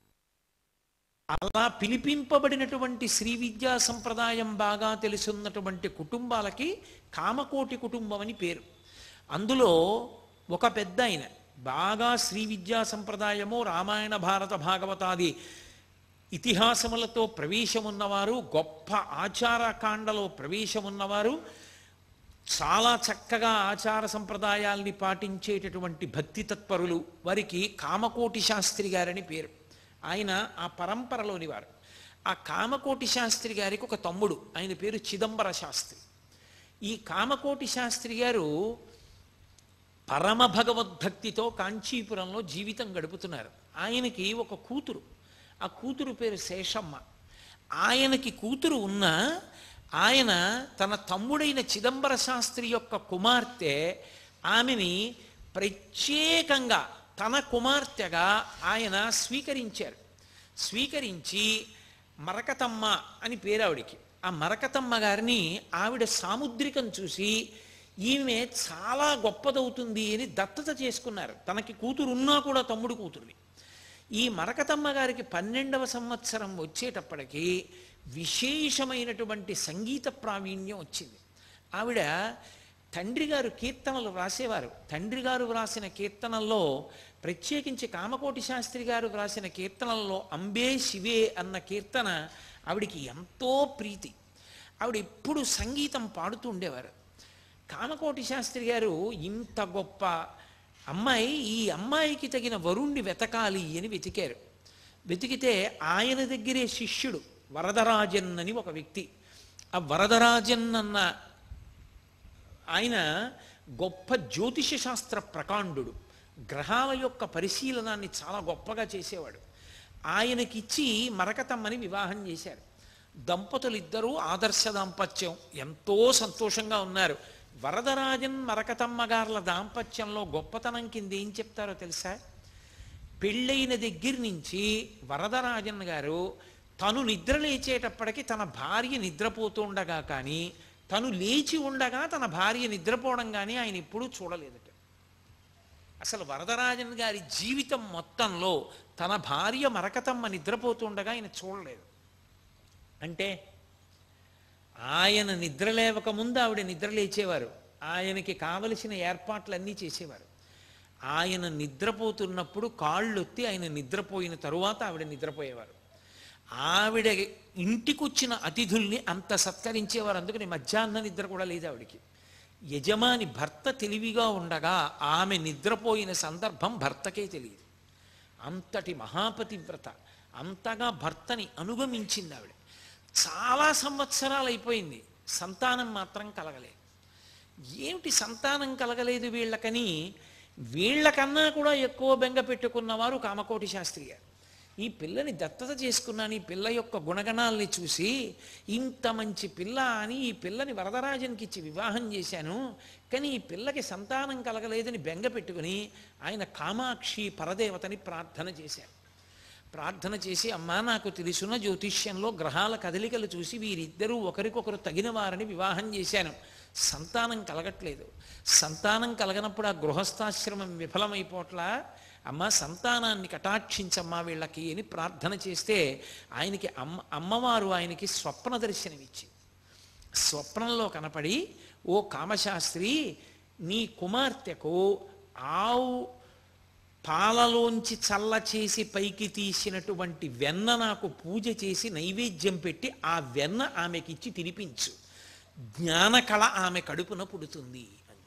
అలా పిలిపింపబడినటువంటి శ్రీ విద్యా సంప్రదాయం బాగా తెలుసున్నటువంటి కుటుంబాలకి కామకోటి కుటుంబం అని పేరు అందులో ఒక పెద్ద ఆయన బాగా శ్రీ విద్యా సంప్రదాయము రామాయణ భారత భాగవతాది ఇతిహాసములతో ప్రవేశమున్నవారు గొప్ప ఆచారకాండలో ప్రవేశమున్నవారు చాలా చక్కగా ఆచార సంప్రదాయాల్ని పాటించేటటువంటి భక్తి తత్పరులు వారికి కామకోటి శాస్త్రి గారని పేరు ఆయన ఆ పరంపరలోని వారు ఆ కామకోటి శాస్త్రి గారికి ఒక తమ్ముడు ఆయన పేరు చిదంబర శాస్త్రి ఈ కామకోటి శాస్త్రి గారు పరమ భగవద్భక్తితో కాంచీపురంలో జీవితం గడుపుతున్నారు ఆయనకి ఒక కూతురు ఆ కూతురు పేరు శేషమ్మ ఆయనకి కూతురు ఉన్న ఆయన తన తమ్ముడైన చిదంబర శాస్త్రి యొక్క కుమార్తె ఆమెని ప్రత్యేకంగా తన కుమార్తెగా ఆయన స్వీకరించారు స్వీకరించి మరకతమ్మ అని పేరు ఆవిడికి ఆ మరకతమ్మ గారిని ఆవిడ సాముద్రికం చూసి ఈమె చాలా గొప్పదవుతుంది అని దత్తత చేసుకున్నారు తనకి కూతురు ఉన్నా కూడా తమ్ముడు కూతురుని ఈ మరకతమ్మ గారికి పన్నెండవ సంవత్సరం వచ్చేటప్పటికి విశేషమైనటువంటి సంగీత ప్రావీణ్యం వచ్చింది ఆవిడ తండ్రి గారు కీర్తనలు వ్రాసేవారు తండ్రి గారు వ్రాసిన కీర్తనల్లో ప్రత్యేకించి కామకోటి శాస్త్రి గారు వ్రాసిన కీర్తనల్లో అంబే శివే అన్న కీర్తన ఆవిడికి ఎంతో ప్రీతి ఆవిడ ఎప్పుడు సంగీతం పాడుతూ ఉండేవారు కామకోటి శాస్త్రి గారు ఇంత గొప్ప అమ్మాయి ఈ అమ్మాయికి తగిన వరుణ్ణి వెతకాలి అని వెతికారు వెతికితే ఆయన దగ్గరే శిష్యుడు వరదరాజన్ అని ఒక వ్యక్తి ఆ వరదరాజన్ అన్న ఆయన గొప్ప జ్యోతిష శాస్త్ర ప్రకాండు గ్రహాల యొక్క పరిశీలనాన్ని చాలా గొప్పగా చేసేవాడు ఆయనకిచ్చి మరకతమ్మని వివాహం చేశారు దంపతులు ఇద్దరూ ఆదర్శ దాంపత్యం ఎంతో సంతోషంగా ఉన్నారు వరదరాజన్ మరకతమ్మ గార్ల దాంపత్యంలో గొప్పతనం కింద ఏం చెప్తారో తెలుసా పెళ్ళైన దగ్గర నుంచి వరదరాజన్ గారు తను నిద్ర లేచేటప్పటికి తన భార్య నిద్రపోతూ ఉండగా కానీ తను లేచి ఉండగా తన భార్య నిద్రపోవడం కానీ ఆయన ఎప్పుడూ చూడలేదట అసలు వరదరాజన్ గారి జీవితం మొత్తంలో తన భార్య మరకతమ్మ నిద్రపోతుండగా ఆయన చూడలేదు అంటే ఆయన నిద్ర లేవక ముందు ఆవిడ నిద్ర లేచేవారు ఆయనకి కావలసిన ఏర్పాట్లన్నీ చేసేవారు ఆయన నిద్రపోతున్నప్పుడు కాళ్ళొత్తి ఆయన నిద్రపోయిన తరువాత ఆవిడ నిద్రపోయేవారు ఆవిడ ఇంటికొచ్చిన అతిథుల్ని అంత సత్కరించేవారు అందుకని మధ్యాహ్న నిద్ర కూడా లేదు ఆవిడికి యజమాని భర్త తెలివిగా ఉండగా ఆమె నిద్రపోయిన సందర్భం భర్తకే తెలియదు అంతటి మహాపతివ్రత అంతగా భర్తని అనుగమించింది ఆవిడ చాలా సంవత్సరాలు అయిపోయింది సంతానం మాత్రం కలగలేదు ఏమిటి సంతానం కలగలేదు వీళ్ళకని వీళ్ళకన్నా కూడా ఎక్కువ బెంగ పెట్టుకున్నవారు కామకోటి శాస్త్రి గారు ఈ పిల్లని దత్తత చేసుకున్నాను ఈ పిల్ల యొక్క గుణగణాల్ని చూసి ఇంత మంచి పిల్ల అని ఈ పిల్లని వరదరాజన్కి ఇచ్చి వివాహం చేశాను కానీ ఈ పిల్లకి సంతానం కలగలేదని బెంగ పెట్టుకుని ఆయన కామాక్షి పరదేవతని ప్రార్థన చేశారు ప్రార్థన చేసి అమ్మా నాకు తెలుసున్న జ్యోతిష్యంలో గ్రహాల కదలికలు చూసి వీరిద్దరూ ఒకరికొకరు తగిన వారిని వివాహం చేశాను సంతానం కలగట్లేదు సంతానం కలగనప్పుడు ఆ గృహస్థాశ్రమం విఫలమైపోట్లా అమ్మ సంతానాన్ని కటాక్షించమ్మా వీళ్ళకి అని ప్రార్థన చేస్తే ఆయనకి అమ్మ అమ్మవారు ఆయనకి స్వప్న దర్శనమిచ్చింది స్వప్నంలో కనపడి ఓ కామశాస్త్రి నీ కుమార్తెకు ఆవు పాలలోంచి చల్ల చేసి పైకి తీసినటువంటి వెన్న నాకు పూజ చేసి నైవేద్యం పెట్టి ఆ వెన్న ఆమెకిచ్చి తినిపించు జ్ఞానకళ ఆమె కడుపున పుడుతుంది అని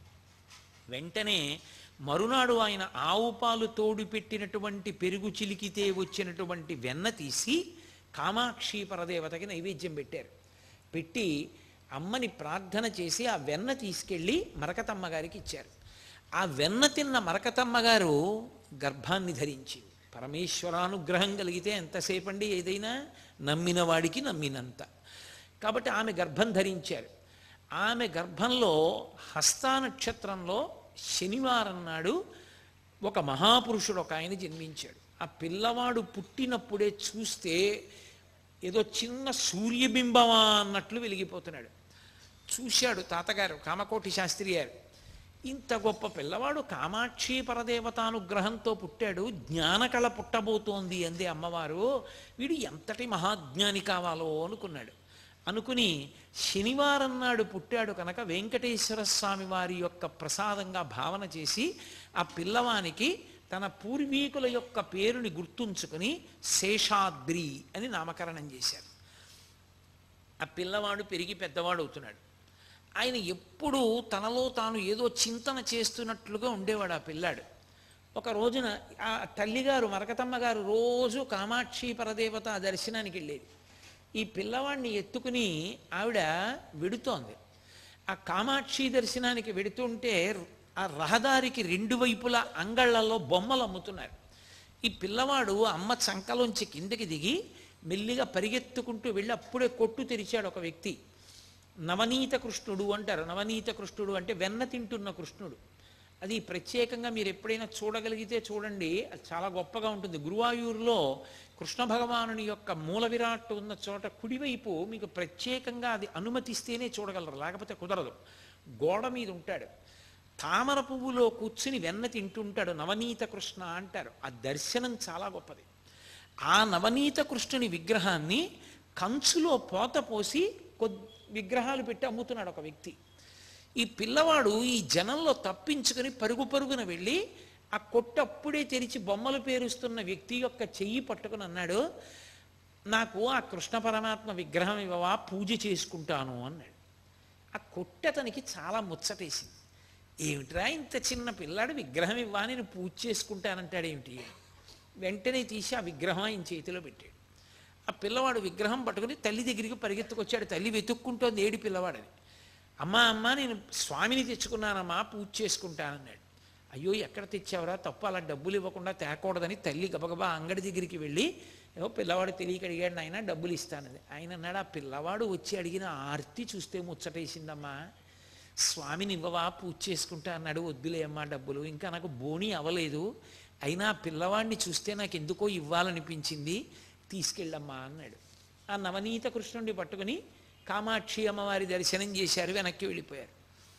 వెంటనే మరునాడు ఆయన ఆవు పాలు తోడు పెట్టినటువంటి పెరుగు చిలికితే వచ్చినటువంటి వెన్న తీసి కామాక్షి పరదేవతకి నైవేద్యం పెట్టారు పెట్టి అమ్మని ప్రార్థన చేసి ఆ వెన్న తీసుకెళ్ళి మరకతమ్మ గారికి ఇచ్చారు ఆ వెన్న తిన్న మరకతమ్మ గారు గర్భాన్ని ధరించింది పరమేశ్వరానుగ్రహం కలిగితే ఎంతసేపండి ఏదైనా నమ్మిన వాడికి నమ్మినంత కాబట్టి ఆమె గర్భం ధరించారు ఆమె గర్భంలో హస్తా నక్షత్రంలో శనివారం నాడు ఒక మహాపురుషుడు ఒక ఆయన జన్మించాడు ఆ పిల్లవాడు పుట్టినప్పుడే చూస్తే ఏదో చిన్న సూర్యబింబమా అన్నట్లు వెలిగిపోతున్నాడు చూశాడు తాతగారు కామకోటి శాస్త్రి గారు ఇంత గొప్ప పిల్లవాడు కామాక్షి పరదేవతానుగ్రహంతో పుట్టాడు జ్ఞానకళ పుట్టబోతోంది అంది అమ్మవారు వీడు ఎంతటి మహాజ్ఞాని కావాలో అనుకున్నాడు అనుకుని శనివారం నాడు పుట్టాడు కనుక వెంకటేశ్వర స్వామి వారి యొక్క ప్రసాదంగా భావన చేసి ఆ పిల్లవానికి తన పూర్వీకుల యొక్క పేరుని గుర్తుంచుకుని శేషాద్రి అని నామకరణం చేశారు ఆ పిల్లవాడు పెరిగి పెద్దవాడు అవుతున్నాడు ఆయన ఎప్పుడూ తనలో తాను ఏదో చింతన చేస్తున్నట్లుగా ఉండేవాడు ఆ పిల్లాడు ఒక రోజున ఆ తల్లిగారు మరకతమ్మ గారు రోజు కామాక్షి పరదేవత దర్శనానికి వెళ్ళేది ఈ పిల్లవాడిని ఎత్తుకుని ఆవిడ వెడుతోంది ఆ కామాక్షి దర్శనానికి వెడుతుంటే ఆ రహదారికి రెండు వైపులా అంగళ్ళల్లో బొమ్మలు అమ్ముతున్నారు ఈ పిల్లవాడు అమ్మ చంకలోంచి కిందకి దిగి మెల్లిగా పరిగెత్తుకుంటూ వెళ్ళి అప్పుడే కొట్టు తెరిచాడు ఒక వ్యక్తి నవనీత కృష్ణుడు అంటారు నవనీత కృష్ణుడు అంటే వెన్న తింటున్న కృష్ణుడు అది ప్రత్యేకంగా మీరు ఎప్పుడైనా చూడగలిగితే చూడండి అది చాలా గొప్పగా ఉంటుంది గురువాయూరులో కృష్ణ భగవానుని యొక్క మూల విరాట్ ఉన్న చోట కుడివైపు మీకు ప్రత్యేకంగా అది అనుమతిస్తేనే చూడగలరు లేకపోతే కుదరదు గోడ మీద ఉంటాడు తామర పువ్వులో కూర్చుని వెన్న తింటుంటాడు నవనీత కృష్ణ అంటారు ఆ దర్శనం చాలా గొప్పది ఆ నవనీత కృష్ణుని విగ్రహాన్ని కంచులో పోత పోసి కొద్ది విగ్రహాలు పెట్టి అమ్ముతున్నాడు ఒక వ్యక్తి ఈ పిల్లవాడు ఈ జనంలో తప్పించుకొని పరుగు పరుగున వెళ్ళి ఆ కొట్టు అప్పుడే తెరిచి బొమ్మలు పేరుస్తున్న వ్యక్తి యొక్క చెయ్యి పట్టుకుని అన్నాడు నాకు ఆ కృష్ణ పరమాత్మ విగ్రహం ఇవ్వవా పూజ చేసుకుంటాను అన్నాడు ఆ కొట్టు అతనికి చాలా ముచ్చటేసింది ఏమిట్రా ఇంత చిన్న పిల్లాడు విగ్రహం ఇవ్వా నేను పూజ చేసుకుంటానంటాడు ఏమిటి వెంటనే తీసి ఆ విగ్రహం ఆయన చేతిలో పెట్టాడు ఆ పిల్లవాడు విగ్రహం పట్టుకుని తల్లి దగ్గరికి పరిగెత్తుకొచ్చాడు తల్లి వెతుక్కుంటోంది ఏడి పిల్లవాడని అమ్మా అమ్మా నేను స్వామిని తెచ్చుకున్నానమ్మా పూజ చేసుకుంటానన్నాడు అయ్యో ఎక్కడ తెచ్చావురా తప్పు అలా డబ్బులు ఇవ్వకుండా తేకూడదని తల్లి గబగబా అంగడి దగ్గరికి వెళ్ళి ఏవో పిల్లవాడు తెలియక అడిగాడు ఆయన డబ్బులు ఇస్తానది ఆయన అన్నాడు ఆ పిల్లవాడు వచ్చి అడిగిన ఆర్తి చూస్తే ముచ్చటేసిందమ్మా స్వామిని ఇవ్వవా పూజ చేసుకుంటా అన్నాడు వద్దులే అమ్మా డబ్బులు ఇంకా నాకు బోణి అవ్వలేదు అయినా ఆ పిల్లవాడిని చూస్తే నాకు ఎందుకో ఇవ్వాలనిపించింది తీసుకెళ్ళమ్మా అన్నాడు ఆ నవనీత కృష్ణుడిని పట్టుకుని కామాక్షి అమ్మవారి దర్శనం చేశారు వెనక్కి వెళ్ళిపోయారు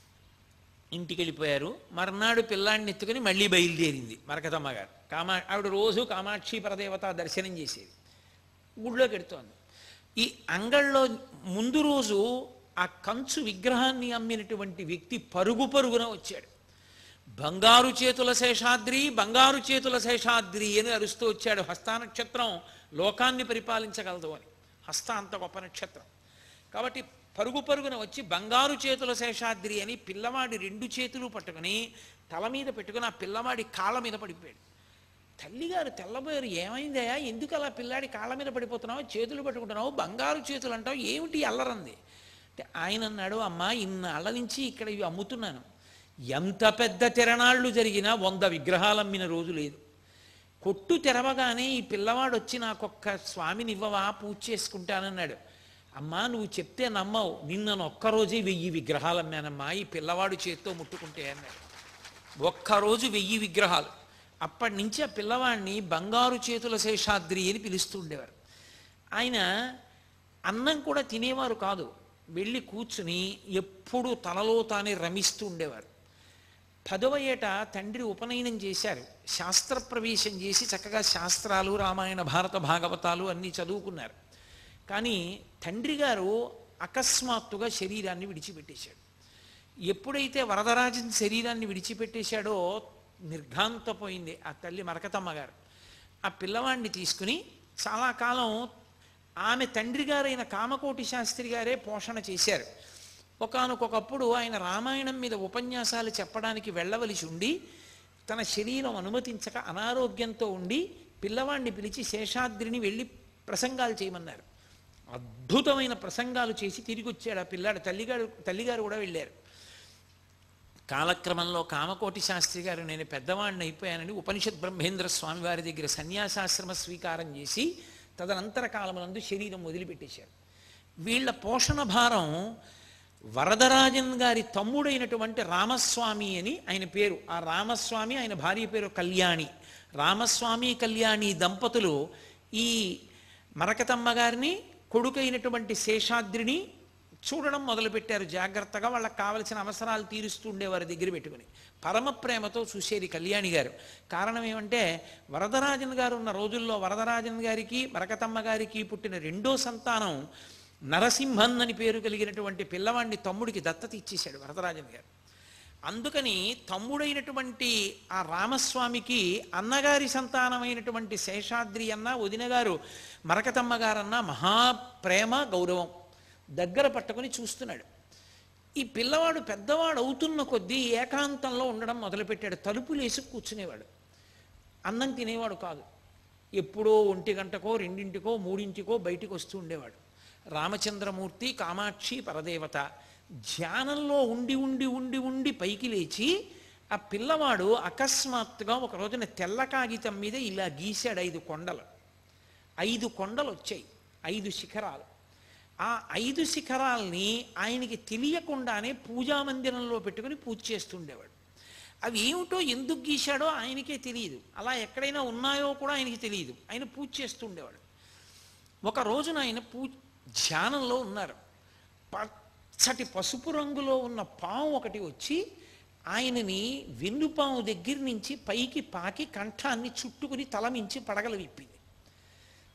ఇంటికి వెళ్ళిపోయారు మర్నాడు పిల్లాడిని ఎత్తుకుని మళ్ళీ బయలుదేరింది మరకతమ్మ గారు కామా ఆవిడ రోజు కామాక్షి పరదేవత దర్శనం చేసేది గుళ్ళోకి ఎడుతోంది ఈ అంగళ్ళలో ముందు రోజు ఆ కంచు విగ్రహాన్ని అమ్మినటువంటి వ్యక్తి పరుగు పరుగున వచ్చాడు బంగారు చేతుల శేషాద్రి బంగారు చేతుల శేషాద్రి అని అరుస్తూ వచ్చాడు హస్త నక్షత్రం లోకాన్ని పరిపాలించగలదు అని హస్త అంత గొప్ప నక్షత్రం కాబట్టి పరుగు పరుగున వచ్చి బంగారు చేతుల శేషాద్రి అని పిల్లవాడి రెండు చేతులు పట్టుకుని తల మీద పెట్టుకుని ఆ పిల్లవాడి కాళ్ళ మీద పడిపోయాడు తల్లిగారు తెల్లబోయారు ఏమైందయ్యా ఎందుకు అలా పిల్లాడి కాళ్ళ మీద పడిపోతున్నావు చేతులు పట్టుకుంటున్నావు బంగారు చేతులు అంటావు ఏమిటి అల్లరంది అంటే ఆయన అన్నాడు అమ్మా ఇన్నాళ్ళ నుంచి ఇక్కడ ఇవి అమ్ముతున్నాను ఎంత పెద్ద తిరణాళ్ళు జరిగినా వంద విగ్రహాలు అమ్మిన రోజు లేదు కొట్టు తెరవగానే ఈ పిల్లవాడు వచ్చి నాకొక్క స్వామిని ఇవ్వవా పూజ చేసుకుంటానన్నాడు అమ్మా నువ్వు చెప్తే నమ్మవు నిన్న ఒక్కరోజే వెయ్యి విగ్రహాలు అమ్మానమ్మా ఈ పిల్లవాడు చేత్తో ముట్టుకుంటే అన్నాడు ఒక్కరోజు వెయ్యి విగ్రహాలు అప్పటి నుంచి ఆ పిల్లవాడిని బంగారు చేతుల శేషాద్రి అని పిలుస్తూ ఉండేవారు ఆయన అన్నం కూడా తినేవారు కాదు వెళ్ళి కూర్చుని ఎప్పుడూ తనలో తానే రమిస్తూ ఉండేవారు పదవ ఏట తండ్రి ఉపనయనం చేశారు శాస్త్ర ప్రవేశం చేసి చక్కగా శాస్త్రాలు రామాయణ భారత భాగవతాలు అన్నీ చదువుకున్నారు కానీ తండ్రి గారు అకస్మాత్తుగా శరీరాన్ని విడిచిపెట్టేశాడు ఎప్పుడైతే వరదరాజన్ శరీరాన్ని విడిచిపెట్టేశాడో నిర్ఘాంతపోయింది ఆ తల్లి మరకతమ్మ గారు ఆ పిల్లవాడిని తీసుకుని చాలా కాలం ఆమె తండ్రి గారైన కామకోటి శాస్త్రి గారే పోషణ చేశారు ఒకానొకప్పుడు ఆయన రామాయణం మీద ఉపన్యాసాలు చెప్పడానికి వెళ్ళవలసి ఉండి తన శరీరం అనుమతించక అనారోగ్యంతో ఉండి పిల్లవాడిని పిలిచి శేషాద్రిని వెళ్ళి ప్రసంగాలు చేయమన్నారు అద్భుతమైన ప్రసంగాలు చేసి తిరిగి వచ్చాడు ఆ పిల్లాడు తల్లిగారు తల్లిగారు కూడా వెళ్ళారు కాలక్రమంలో కామకోటి శాస్త్రి గారు నేను పెద్దవాడిని అయిపోయానని ఉపనిషత్ బ్రహ్మేంద్ర స్వామి వారి దగ్గర సన్యాసాశ్రమ స్వీకారం చేసి తదనంతర కాలమునందు శరీరం వదిలిపెట్టేశారు వీళ్ళ పోషణ భారం వరదరాజన్ గారి తమ్ముడైనటువంటి రామస్వామి అని ఆయన పేరు ఆ రామస్వామి ఆయన భార్య పేరు కళ్యాణి రామస్వామి కళ్యాణి దంపతులు ఈ మరకతమ్మ గారిని కొడుకైనటువంటి శేషాద్రిని చూడడం మొదలుపెట్టారు జాగ్రత్తగా వాళ్ళకి కావలసిన అవసరాలు తీరుస్తూ ఉండేవారి దగ్గర పెట్టుకుని పరమ ప్రేమతో చూసేది కళ్యాణి గారు కారణం ఏమంటే వరదరాజన్ గారు ఉన్న రోజుల్లో వరదరాజన్ గారికి మరకతమ్మ గారికి పుట్టిన రెండో సంతానం నరసింహన్ అని పేరు కలిగినటువంటి పిల్లవాడిని తమ్ముడికి దత్తత ఇచ్చేశాడు వరదరాజన్ గారు అందుకని తమ్ముడైనటువంటి ఆ రామస్వామికి అన్నగారి సంతానమైనటువంటి శేషాద్రి అన్న వదిన గారు మరకతమ్మ గారన్న మహాప్రేమ గౌరవం దగ్గర పట్టుకొని చూస్తున్నాడు ఈ పిల్లవాడు పెద్దవాడు అవుతున్న కొద్దీ ఏకాంతంలో ఉండడం మొదలుపెట్టాడు తలుపులేసి కూర్చునేవాడు అన్నం తినేవాడు కాదు ఎప్పుడో ఒంటి గంటకో రెండింటికో మూడింటికో బయటికి వస్తూ ఉండేవాడు రామచంద్రమూర్తి కామాక్షి పరదేవత ధ్యానంలో ఉండి ఉండి ఉండి ఉండి పైకి లేచి ఆ పిల్లవాడు అకస్మాత్తుగా ఒక రోజున తెల్ల కాగితం మీద ఇలా గీశాడు ఐదు కొండలు ఐదు కొండలు వచ్చాయి ఐదు శిఖరాలు ఆ ఐదు శిఖరాల్ని ఆయనకి తెలియకుండానే పూజా మందిరంలో పెట్టుకుని పూజ చేస్తుండేవాడు అవి ఏమిటో ఎందుకు గీశాడో ఆయనకే తెలియదు అలా ఎక్కడైనా ఉన్నాయో కూడా ఆయనకి తెలియదు ఆయన పూజ చేస్తుండేవాడు ఒక రోజున ఆయన పూ ధ్యానంలో ఉన్నారు పచ్చటి పసుపు రంగులో ఉన్న పాము ఒకటి వచ్చి ఆయనని వెన్నుపాము దగ్గర నుంచి పైకి పాకి కంఠాన్ని చుట్టుకుని తల మించి పడగలు విప్పింది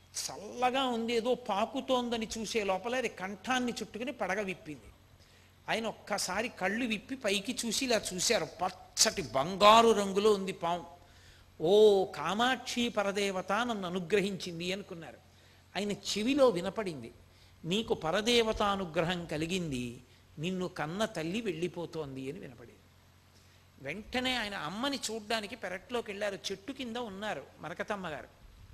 చల్లగా ఉంది ఏదో పాకుతోందని చూసే లోపల అది కంఠాన్ని చుట్టుకుని పడగ విప్పింది ఆయన ఒక్కసారి కళ్ళు విప్పి పైకి చూసి ఇలా చూశారు పచ్చటి బంగారు రంగులో ఉంది పాము ఓ కామాక్షి పరదేవత నన్ను అనుగ్రహించింది అనుకున్నారు ఆయన చెవిలో వినపడింది నీకు పరదేవత అనుగ్రహం కలిగింది నిన్ను కన్న తల్లి వెళ్ళిపోతోంది అని వినపడింది వెంటనే ఆయన అమ్మని చూడ్డానికి పెరట్లోకి వెళ్ళారు చెట్టు కింద ఉన్నారు మరకతమ్మ గారు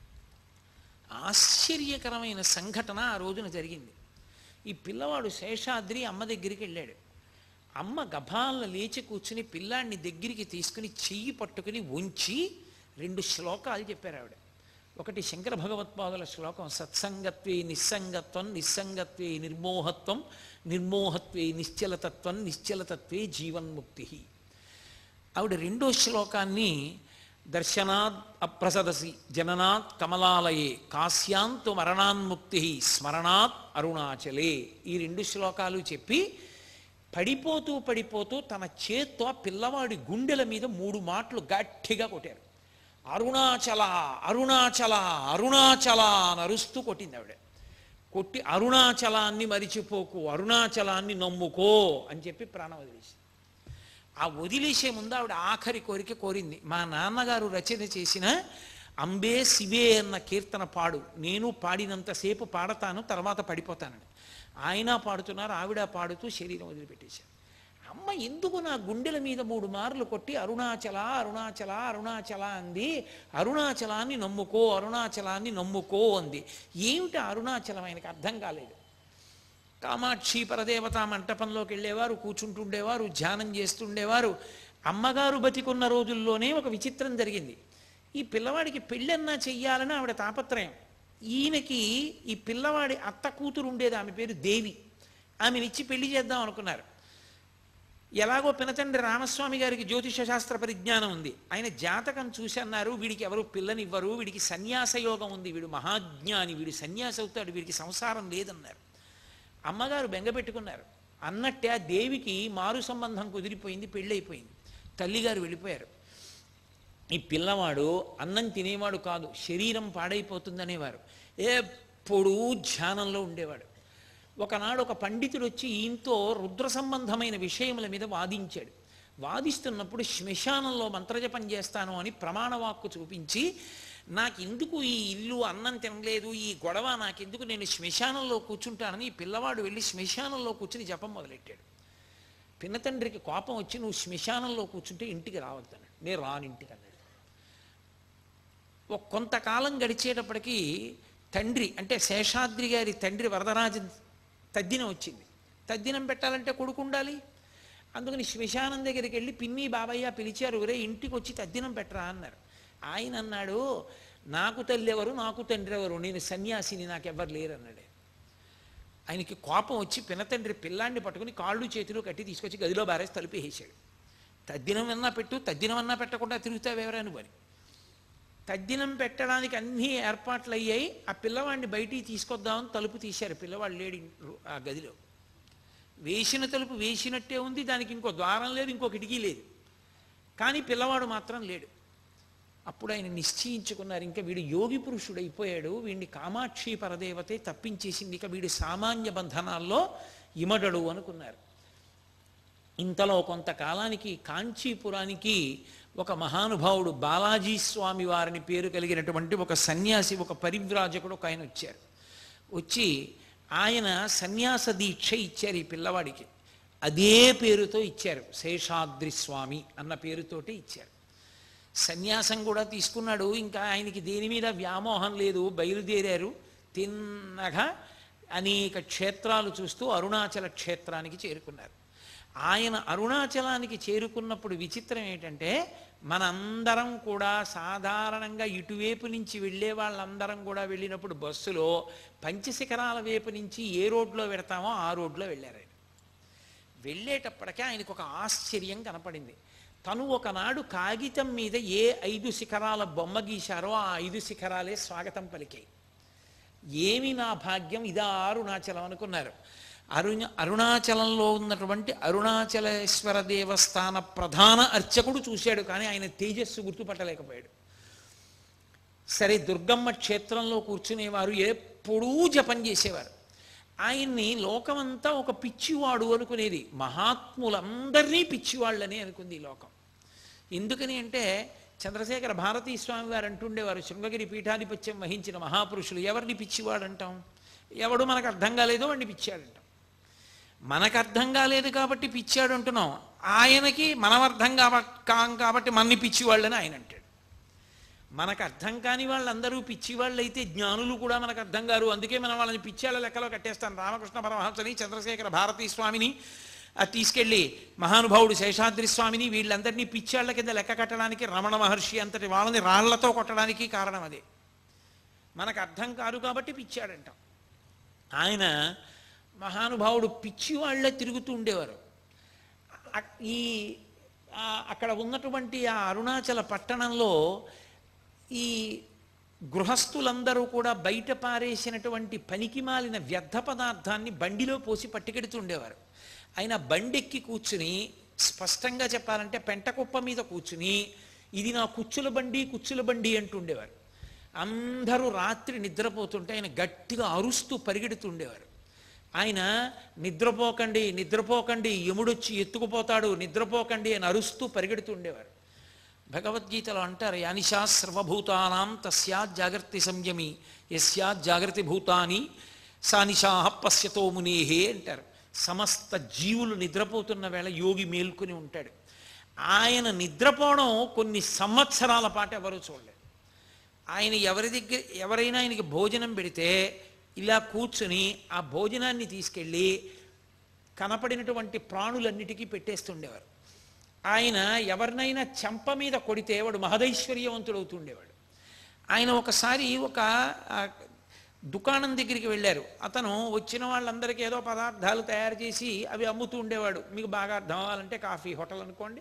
ఆశ్చర్యకరమైన సంఘటన ఆ రోజున జరిగింది ఈ పిల్లవాడు శేషాద్రి అమ్మ దగ్గరికి వెళ్ళాడు అమ్మ గభాలను లేచి కూర్చుని పిల్లాడిని దగ్గరికి తీసుకుని చెయ్యి పట్టుకుని ఉంచి రెండు శ్లోకాలు చెప్పారు ఆవిడ ఒకటి శంకర భగవత్పాదుల శ్లోకం సత్సంగత్వే నిస్సంగత్వం నిస్సంగత్వే నిర్మోహత్వం నిర్మోహత్వే నిశ్చలతత్వం నిశ్చలతత్వే జీవన్ముక్తి ఆవిడ రెండో శ్లోకాన్ని దర్శనాత్ అప్రసదసి జననాత్ కమలాలయే కాశ్యాంతు మరణాన్ముక్తి స్మరణాత్ అరుణాచలే ఈ రెండు శ్లోకాలు చెప్పి పడిపోతూ పడిపోతూ తన చేత్తో ఆ పిల్లవాడి గుండెల మీద మూడు మాటలు గట్టిగా కొట్టారు అరుణాచల అరుణాచల అరుణాచల అని అరుస్తూ కొట్టింది ఆవిడ కొట్టి అరుణాచలాన్ని మరిచిపోకు అరుణాచలాన్ని నమ్ముకో అని చెప్పి ప్రాణం వదిలేసి ఆ వదిలేసే ముందు ఆవిడ ఆఖరి కోరిక కోరింది మా నాన్నగారు రచన చేసిన అంబే శివే అన్న కీర్తన పాడు నేను పాడినంతసేపు పాడతాను తర్వాత పడిపోతానని ఆయన పాడుతున్నారు ఆవిడ పాడుతూ శరీరం వదిలిపెట్టేశారు అమ్మ ఎందుకు నా గుండెల మీద మూడు మార్లు కొట్టి అరుణాచల అరుణాచల అరుణాచల అంది అరుణాచలాన్ని నమ్ముకో అరుణాచలాన్ని నమ్ముకో అంది ఏమిటి అరుణాచలం ఆయనకు అర్థం కాలేదు కామాక్షి పరదేవత మంటపంలోకి వెళ్ళేవారు కూర్చుంటుండేవారు ధ్యానం చేస్తుండేవారు అమ్మగారు బతికున్న రోజుల్లోనే ఒక విచిత్రం జరిగింది ఈ పిల్లవాడికి పెళ్ళన్నా చెయ్యాలని ఆవిడ తాపత్రయం ఈయనకి ఈ పిల్లవాడి అత్త కూతురు ఉండేది ఆమె పేరు దేవి ఆమెనిచ్చి పెళ్లి చేద్దాం అనుకున్నారు ఎలాగో పినతండ్రి రామస్వామి గారికి జ్యోతిష శాస్త్ర పరిజ్ఞానం ఉంది ఆయన జాతకం చూసి అన్నారు వీడికి ఎవరు పిల్లనివ్వరు వీడికి సన్యాస యోగం ఉంది వీడు మహాజ్ఞాని వీడు సన్యాసి అవుతాడు వీడికి సంసారం లేదన్నారు అమ్మగారు బెంగ పెట్టుకున్నారు అన్నట్టే ఆ దేవికి మారు సంబంధం కుదిరిపోయింది పెళ్ళైపోయింది తల్లిగారు వెళ్ళిపోయారు ఈ పిల్లవాడు అన్నం తినేవాడు కాదు శరీరం పాడైపోతుందనేవారు ఎప్పుడూ ధ్యానంలో ఉండేవాడు ఒకనాడు ఒక పండితుడు వచ్చి ఈయంతో రుద్ర సంబంధమైన విషయముల మీద వాదించాడు వాదిస్తున్నప్పుడు శ్మశానంలో మంత్రజపం చేస్తాను అని ప్రమాణవాక్కు చూపించి నాకెందుకు ఈ ఇల్లు అన్నం తినలేదు ఈ గొడవ నాకెందుకు నేను శ్మశానంలో కూర్చుంటానని ఈ పిల్లవాడు వెళ్ళి శ్మశానంలో కూర్చుని జపం మొదలెట్టాడు పిన్నతండ్రికి కోపం వచ్చి నువ్వు శ్మశానంలో కూర్చుంటే ఇంటికి రావద్దన్నాడు నేను రాను ఇంటికి అన్నాడు ఒక కొంతకాలం గడిచేటప్పటికీ తండ్రి అంటే శేషాద్రి గారి తండ్రి వరదరాజన్ తద్దినం వచ్చింది తద్దినం పెట్టాలంటే కొడుకు ఉండాలి అందుకని శ్మశానం దగ్గరికి వెళ్ళి పిన్ని బాబయ్య పిలిచారు ఒరే ఇంటికి వచ్చి తద్దినం పెట్టరా అన్నారు ఆయన అన్నాడు నాకు తల్లి ఎవరు నాకు తండ్రి ఎవరు నేను సన్యాసిని నాకెవ్వరు లేరు అన్నాడు ఆయనకి కోపం వచ్చి పినతండ్రి పిల్లాన్ని పట్టుకుని కాళ్ళు చేతులు కట్టి తీసుకొచ్చి గదిలో బారేసి తలుపేసాడు తద్దినం అన్నా పెట్టు తద్దినం అన్నా పెట్టకుండా తిరుగుతావెవరా నువ్వు అని తద్దినం పెట్టడానికి అన్ని ఏర్పాట్లు అయ్యాయి ఆ పిల్లవాడిని బయటికి తీసుకొద్దామని తలుపు తీశారు పిల్లవాడు లేడు ఇన్- ఆ గదిలో వేసిన తలుపు వేసినట్టే ఉంది దానికి ఇంకో ద్వారం లేదు ఇంకో కిటికీ లేదు కానీ పిల్లవాడు మాత్రం లేడు అప్పుడు ఆయన నిశ్చయించుకున్నారు ఇంకా వీడు యోగి పురుషుడు అయిపోయాడు వీడిని కామాక్షి పరదేవతే తప్పించేసింది ఇక వీడు సామాన్య బంధనాల్లో ఇమడడు అనుకున్నారు ఇంతలో కొంతకాలానికి కాంచీపురానికి ఒక మహానుభావుడు బాలాజీ స్వామి వారిని పేరు కలిగినటువంటి ఒక సన్యాసి ఒక పరివ్రాజకుడు ఒక ఆయన వచ్చారు వచ్చి ఆయన సన్యాస దీక్ష ఇచ్చారు ఈ పిల్లవాడికి అదే పేరుతో ఇచ్చారు శేషాద్రి స్వామి అన్న పేరుతోటి ఇచ్చారు సన్యాసం కూడా తీసుకున్నాడు ఇంకా ఆయనకి దేని మీద వ్యామోహం లేదు బయలుదేరారు తిన్నగా అనేక క్షేత్రాలు చూస్తూ అరుణాచల క్షేత్రానికి చేరుకున్నారు ఆయన అరుణాచలానికి చేరుకున్నప్పుడు విచిత్రం ఏంటంటే మనందరం కూడా సాధారణంగా ఇటువైపు నుంచి వెళ్ళే వాళ్ళందరం కూడా వెళ్ళినప్పుడు బస్సులో పంచశిఖరాల వైపు నుంచి ఏ రోడ్లో పెడతామో ఆ రోడ్లో వెళ్ళారు ఆయన వెళ్ళేటప్పటికే ఆయనకు ఒక ఆశ్చర్యం కనపడింది తను ఒకనాడు కాగితం మీద ఏ ఐదు శిఖరాల బొమ్మ గీశారో ఆ ఐదు శిఖరాలే స్వాగతం పలికాయి ఏమి నా భాగ్యం ఇదా అరుణాచలం అనుకున్నారు అరుణ అరుణాచలంలో ఉన్నటువంటి అరుణాచలేశ్వర దేవస్థాన ప్రధాన అర్చకుడు చూశాడు కానీ ఆయన తేజస్సు గుర్తుపట్టలేకపోయాడు సరే దుర్గమ్మ క్షేత్రంలో కూర్చునేవారు ఎప్పుడూ జపం చేసేవారు ఆయన్ని లోకమంతా ఒక పిచ్చివాడు అనుకునేది మహాత్ములందరినీ పిచ్చివాళ్ళని అనుకుంది ఈ లోకం ఎందుకని అంటే చంద్రశేఖర భారతీ స్వామి వారు అంటుండేవారు శృంగగిరి పీఠాధిపత్యం వహించిన మహాపురుషులు ఎవరిని పిచ్చివాడు అంటాం ఎవడు మనకు అర్థం కాలేదో వాడిని పిచ్చాడంటాం మనకు అర్థం కాలేదు కాబట్టి పిచ్చాడు అంటున్నాం ఆయనకి మనం అర్థం కాబ కాం కాబట్టి మన్ని పిచ్చివాళ్ళని ఆయన అంటాడు మనకు అర్థం కాని వాళ్ళందరూ పిచ్చివాళ్ళు అయితే జ్ఞానులు కూడా మనకు అర్థం కారు అందుకే మనం వాళ్ళని పిచ్చాళ్ళ లెక్కలో కట్టేస్తాం రామకృష్ణ పరమహంసని చంద్రశేఖర భారతీ స్వామిని ఆ తీసుకెళ్ళి మహానుభావుడు శేషాద్రి స్వామిని వీళ్ళందరినీ పిచ్చాళ్ళ కింద లెక్క కట్టడానికి రమణ మహర్షి అంతటి వాళ్ళని రాళ్లతో కొట్టడానికి కారణం అదే మనకు అర్థం కాదు కాబట్టి పిచ్చాడంటాం ఆయన మహానుభావుడు పిచ్చి వాళ్ళే తిరుగుతూ ఉండేవారు అ- ఈ ఆ అక్కడ ఉన్నటువంటి ఆ అరుణాచల పట్టణంలో ఈ గృహస్థులందరూ కూడా బయట పారేసినటువంటి పనికిమాలిన వ్యర్థ పదార్థాన్ని బండిలో పోసి పట్టుకెడుతుండేవారు ఆయన బండెక్కి కూర్చుని స్పష్టంగా చెప్పాలంటే పెంటకుప్ప మీద కూర్చుని ఇది నా కుచ్చుల బండి కుచ్చుల బండి అంటుండేవారు అందరూ రాత్రి నిద్రపోతుంటే ఆయన గట్టిగా అరుస్తూ పరిగెడుతుండేవారు ఆయన నిద్రపోకండి నిద్రపోకండి యముడొచ్చి ఎత్తుకుపోతాడు నిద్రపోకండి అని అరుస్తూ పరిగెడుతుండేవారు భగవద్గీతలో అంటారు యానిషా సర్వభూతానాం తస్యాత్ జాగ్రత్త సంయమి యస్యాత్ జాగ్రత్త భూతాని సానిషా పశ్యతో మునేహే అంటారు సమస్త జీవులు నిద్రపోతున్న వేళ యోగి మేల్కొని ఉంటాడు ఆయన నిద్రపోవడం కొన్ని సంవత్సరాల పాటు ఎవరు చూడలేదు ఆయన ఎవరి దగ్గర ఎవరైనా ఆయనకి భోజనం పెడితే ఇలా కూర్చుని ఆ భోజనాన్ని తీసుకెళ్ళి కనపడినటువంటి ప్రాణులన్నిటికీ పెట్టేస్తుండేవారు ఆయన ఎవరినైనా చెంప మీద కొడితే వాడు మహదైశ్వర్యవంతుడు అవుతుండేవాడు ఆయన ఒకసారి ఒక ఆ, దుకాణం దగ్గరికి వెళ్ళారు అతను వచ్చిన వాళ్ళందరికీ ఏదో పదార్థాలు తయారు చేసి అవి అమ్ముతూ ఉండేవాడు మీకు బాగా అర్థం అవ్వాలంటే కాఫీ హోటల్ అనుకోండి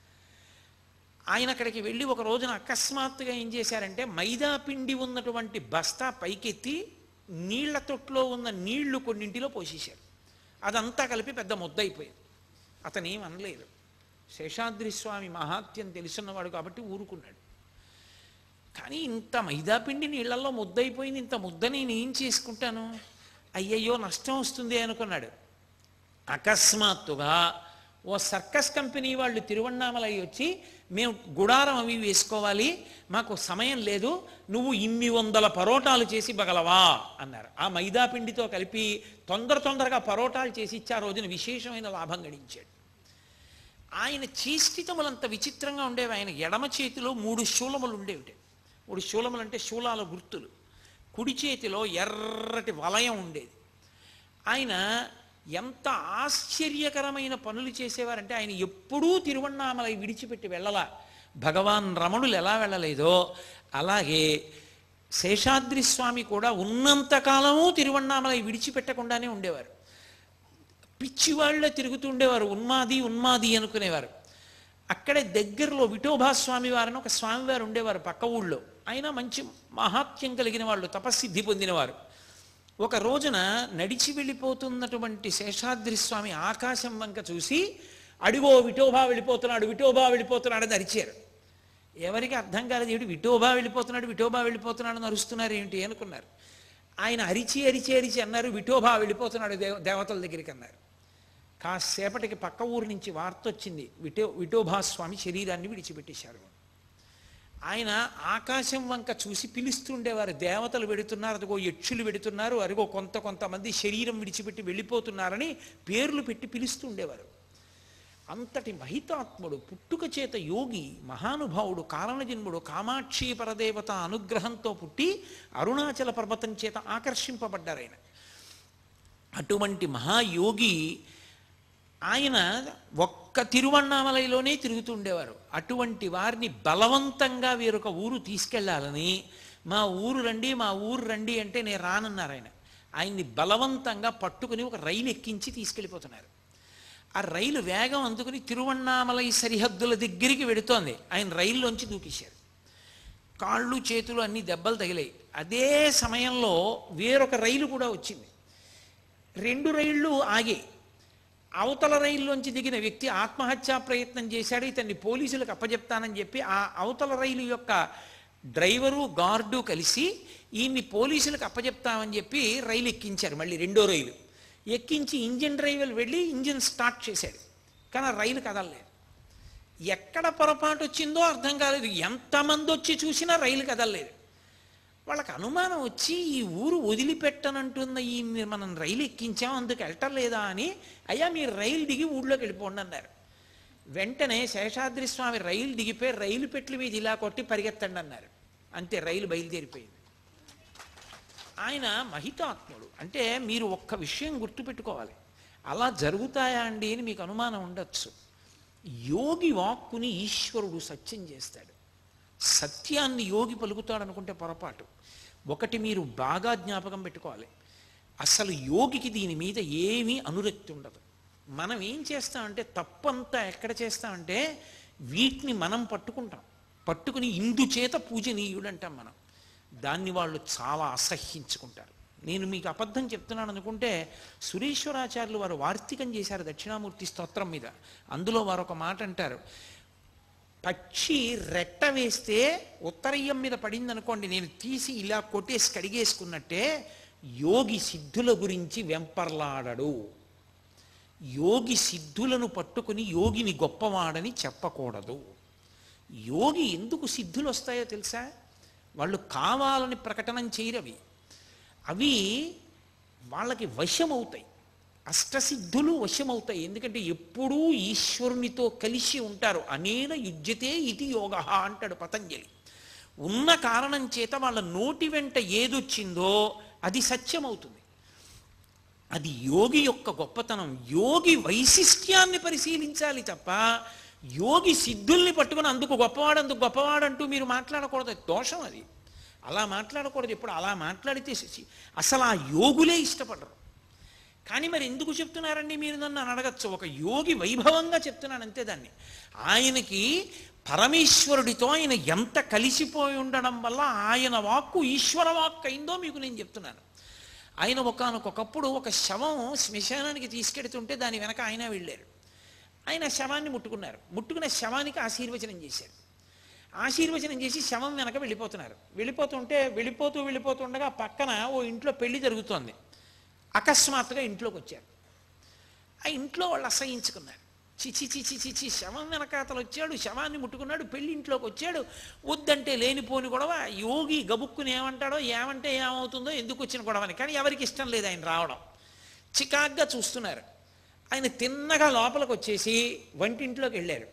ఆయన అక్కడికి వెళ్ళి ఒక రోజున అకస్మాత్తుగా ఏం చేశారంటే మైదా పిండి ఉన్నటువంటి బస్తా పైకెత్తి నీళ్ల తొట్లో ఉన్న నీళ్లు కొన్నింటిలో పోసేశారు అదంతా కలిపి పెద్ద ముద్ద అయిపోయింది అతను ఏం అనలేదు శేషాద్రి స్వామి మహాత్యం తెలుసున్నవాడు కాబట్టి ఊరుకున్నాడు కానీ ఇంత మైదాపిండి నీళ్ళల్లో ముద్దయిపోయింది ఇంత ముద్ద నేను ఏం చేసుకుంటాను అయ్యయ్యో నష్టం వస్తుంది అనుకున్నాడు అకస్మాత్తుగా ఓ సర్కస్ కంపెనీ వాళ్ళు తిరువണ്ണామలై వచ్చి మేము గుడారం అవి వేసుకోవాలి మాకు సమయం లేదు నువ్వు ఇన్ని వందల పరోటాలు చేసి బగలవా అన్నారు ఆ మైదా పిండితో కలిపి తొందర తొందరగా పరోటాలు చేసి ఇచ్చి ఆ రోజున విశేషమైన లాభం గడించాడు ఆయన చేష్టితములంత విచిత్రంగా ఉండేవి ఆయన ఎడమ చేతిలో మూడు శూలములు ఉండేవి మూడు శూలములు అంటే శూలాల గుర్తులు కుడి చేతిలో ఎర్రటి వలయం ఉండేది ఆయన ఎంత ఆశ్చర్యకరమైన పనులు చేసేవారంటే ఆయన ఎప్పుడూ తిరువണ്ണామలై విడిచిపెట్టి వెళ్ళలా భగవాన్ రమణులు ఎలా వెళ్ళలేదో అలాగే శేషాద్రి స్వామి కూడా ఉన్నంతకాలము తిరువണ്ണామలై విడిచిపెట్టకుండానే ఉండేవారు పిచ్చివాళ్ళే తిరుగుతూ ఉండేవారు ఉన్మాది ఉన్మాది అనుకునేవారు అక్కడే దగ్గరలో విఠోబా స్వామి వారని ఒక స్వామివారు ఉండేవారు పక్క ఊళ్ళో ఆయన మంచి మహాత్యం కలిగిన వాళ్ళు తపస్సిద్ధి పొందినవారు ఒక రోజున నడిచి వెళ్ళిపోతున్నటువంటి శేషాద్రి స్వామి ఆకాశం వంక చూసి అడిగో విఠోబా వెళ్ళిపోతున్నాడు విఠోబా వెళ్ళిపోతున్నాడు అని అరిచారు ఎవరికి అర్థం కాలేదు ఏమిటి విఠోబా వెళ్ళిపోతున్నాడు విఠోబా వెళ్ళిపోతున్నాడు అని అరుస్తున్నారు ఏమిటి అనుకున్నారు ఆయన అరిచి అరిచి అరిచి అన్నారు విఠోబా వెళ్ళిపోతున్నాడు దేవ దేవతల దగ్గరికి అన్నారు కాసేపటికి పక్క ఊరు నుంచి వార్త వచ్చింది విఠో విఠోబా స్వామి శరీరాన్ని విడిచిపెట్టేశారు ఆయన ఆకాశం వంక చూసి పిలుస్తుండేవారు దేవతలు వెడుతున్నారు అదిగో యక్షులు వెడుతున్నారు అదిగో కొంత కొంతమంది శరీరం విడిచిపెట్టి వెళ్ళిపోతున్నారని పేర్లు పెట్టి పిలుస్తుండేవారు అంతటి మహితాత్ముడు పుట్టుక చేత యోగి మహానుభావుడు కారణజన్ముడు కామాక్షి పరదేవత అనుగ్రహంతో పుట్టి అరుణాచల పర్వతం చేత ఆకర్షింపబడ్డారు ఆయన అటువంటి మహాయోగి ఆయన ఒక్క తిరువണ്ണామలైలోనే తిరుగుతుండేవారు అటువంటి వారిని బలవంతంగా వేరొక ఊరు తీసుకెళ్లాలని మా ఊరు రండి మా ఊరు రండి అంటే నేను రానన్నారు ఆయన ఆయన్ని బలవంతంగా పట్టుకుని ఒక రైలు ఎక్కించి తీసుకెళ్ళిపోతున్నారు ఆ రైలు వేగం అందుకుని తిరువണ്ണామలై సరిహద్దుల దగ్గరికి వెడుతోంది ఆయన రైల్లోంచి దూకేశారు కాళ్ళు చేతులు అన్ని దెబ్బలు తగిలాయి అదే సమయంలో వేరొక రైలు కూడా వచ్చింది రెండు రైళ్ళు ఆగాయి అవతల రైల్లోంచి దిగిన వ్యక్తి ఆత్మహత్యా ప్రయత్నం చేశాడు ఇతన్ని పోలీసులకు అప్పజెప్తానని చెప్పి ఆ అవతల రైలు యొక్క డ్రైవరు గార్డు కలిసి ఈయన్ని పోలీసులకు అప్పచెప్తామని చెప్పి రైలు ఎక్కించారు మళ్ళీ రెండో రైలు ఎక్కించి ఇంజిన్ డ్రైవర్ వెళ్ళి ఇంజిన్ స్టార్ట్ చేశాడు కానీ ఆ రైలు కదలలేదు ఎక్కడ పొరపాటు వచ్చిందో అర్థం కాలేదు ఎంతమంది వచ్చి చూసినా రైలు కదలలేదు వాళ్ళకి అనుమానం వచ్చి ఈ ఊరు వదిలిపెట్టనంటున్న ఈ మనం రైలు ఎక్కించాం అందుకు వెళ్ళటం లేదా అని అయ్యా మీరు రైలు దిగి ఊళ్ళోకి వెళ్ళిపోండి అన్నారు వెంటనే శేషాద్రి స్వామి రైలు దిగిపోయి రైలు పెట్ల మీద ఇలా కొట్టి పరిగెత్తండి అన్నారు అంతే రైలు బయలుదేరిపోయింది ఆయన మహితాత్ముడు అంటే మీరు ఒక్క విషయం గుర్తుపెట్టుకోవాలి అలా జరుగుతాయా అండి అని మీకు అనుమానం ఉండొచ్చు యోగి వాక్కుని ఈశ్వరుడు సత్యం చేస్తాడు సత్యాన్ని యోగి పలుకుతాడు అనుకుంటే పొరపాటు ఒకటి మీరు బాగా జ్ఞాపకం పెట్టుకోవాలి అసలు యోగికి దీని మీద ఏమీ అనురక్తి ఉండదు మనం ఏం చేస్తామంటే తప్పంతా ఎక్కడ చేస్తామంటే వీటిని మనం పట్టుకుంటాం పట్టుకుని ఇందుచేత పూజనీయుడు అంటాం మనం దాన్ని వాళ్ళు చాలా అసహ్యించుకుంటారు నేను మీకు అబద్ధం చెప్తున్నాను అనుకుంటే సురేశ్వరాచార్యులు వారు వార్తికం చేశారు దక్షిణామూర్తి స్తోత్రం మీద అందులో వారు ఒక మాట అంటారు పక్షి రెట్ట వేస్తే ఉత్తరయ్యం మీద పడింది అనుకోండి నేను తీసి ఇలా కొట్టేసి కడిగేసుకున్నట్టే యోగి సిద్ధుల గురించి వెంపర్లాడడు యోగి సిద్ధులను పట్టుకుని యోగిని గొప్పవాడని చెప్పకూడదు యోగి ఎందుకు సిద్ధులు వస్తాయో తెలుసా వాళ్ళు కావాలని ప్రకటనం చేయరవి అవి వాళ్ళకి వశమవుతాయి అష్టసిద్ధులు వశమవుతాయి ఎందుకంటే ఎప్పుడూ ఈశ్వరునితో కలిసి ఉంటారు అనేన యుజ్యతే ఇది యోగ అంటాడు పతంజలి ఉన్న కారణం చేత వాళ్ళ నోటి వెంట ఏదొచ్చిందో అది సత్యమవుతుంది అది యోగి యొక్క గొప్పతనం యోగి వైశిష్ట్యాన్ని పరిశీలించాలి తప్ప యోగి సిద్ధుల్ని పట్టుకుని అందుకు గొప్పవాడు అందుకు గొప్పవాడు అంటూ మీరు మాట్లాడకూడదు అది దోషం అది అలా మాట్లాడకూడదు ఎప్పుడు అలా మాట్లాడితే సి- అసలు ఆ యోగులే ఇష్టపడరు కానీ మరి ఎందుకు చెప్తున్నారండి మీరు నన్ను అని అడగచ్చు ఒక యోగి వైభవంగా చెప్తున్నాను అంతే దాన్ని ఆయనకి పరమేశ్వరుడితో ఆయన ఎంత కలిసిపోయి ఉండడం వల్ల ఆయన వాక్కు ఈశ్వర వాక్కు అయిందో మీకు నేను చెప్తున్నాను ఆయన ఒకనకొకప్పుడు ఒక శవం శ్మశానానికి తీసుకెడుతుంటే దాని వెనక ఆయన వెళ్ళారు ఆయన శవాన్ని ముట్టుకున్నారు ముట్టుకున్న శవానికి ఆశీర్వచనం చేశారు ఆశీర్వచనం చేసి శవం వెనక వెళ్ళిపోతున్నారు వెళ్ళిపోతుంటే వెళ్ళిపోతూ వెళ్ళిపోతుండగా పక్కన ఓ ఇంట్లో పెళ్లి జరుగుతోంది అకస్మాత్తుగా ఇంట్లోకి వచ్చారు ఆ ఇంట్లో వాళ్ళు అసహించుకున్నారు చిచి చిచి చిచి శవం వెనకాతలు వచ్చాడు శవాన్ని ముట్టుకున్నాడు పెళ్లి ఇంట్లోకి వచ్చాడు వద్దంటే లేనిపోని గొడవ యోగి గబుక్కుని ఏమంటాడో ఏమంటే ఏమవుతుందో ఎందుకు వచ్చిన గొడవని కానీ ఎవరికి ఇష్టం లేదు ఆయన రావడం చికాగ్గా చూస్తున్నారు ఆయన తిన్నగా లోపలికి వచ్చేసి వంటింట్లోకి వెళ్ళారు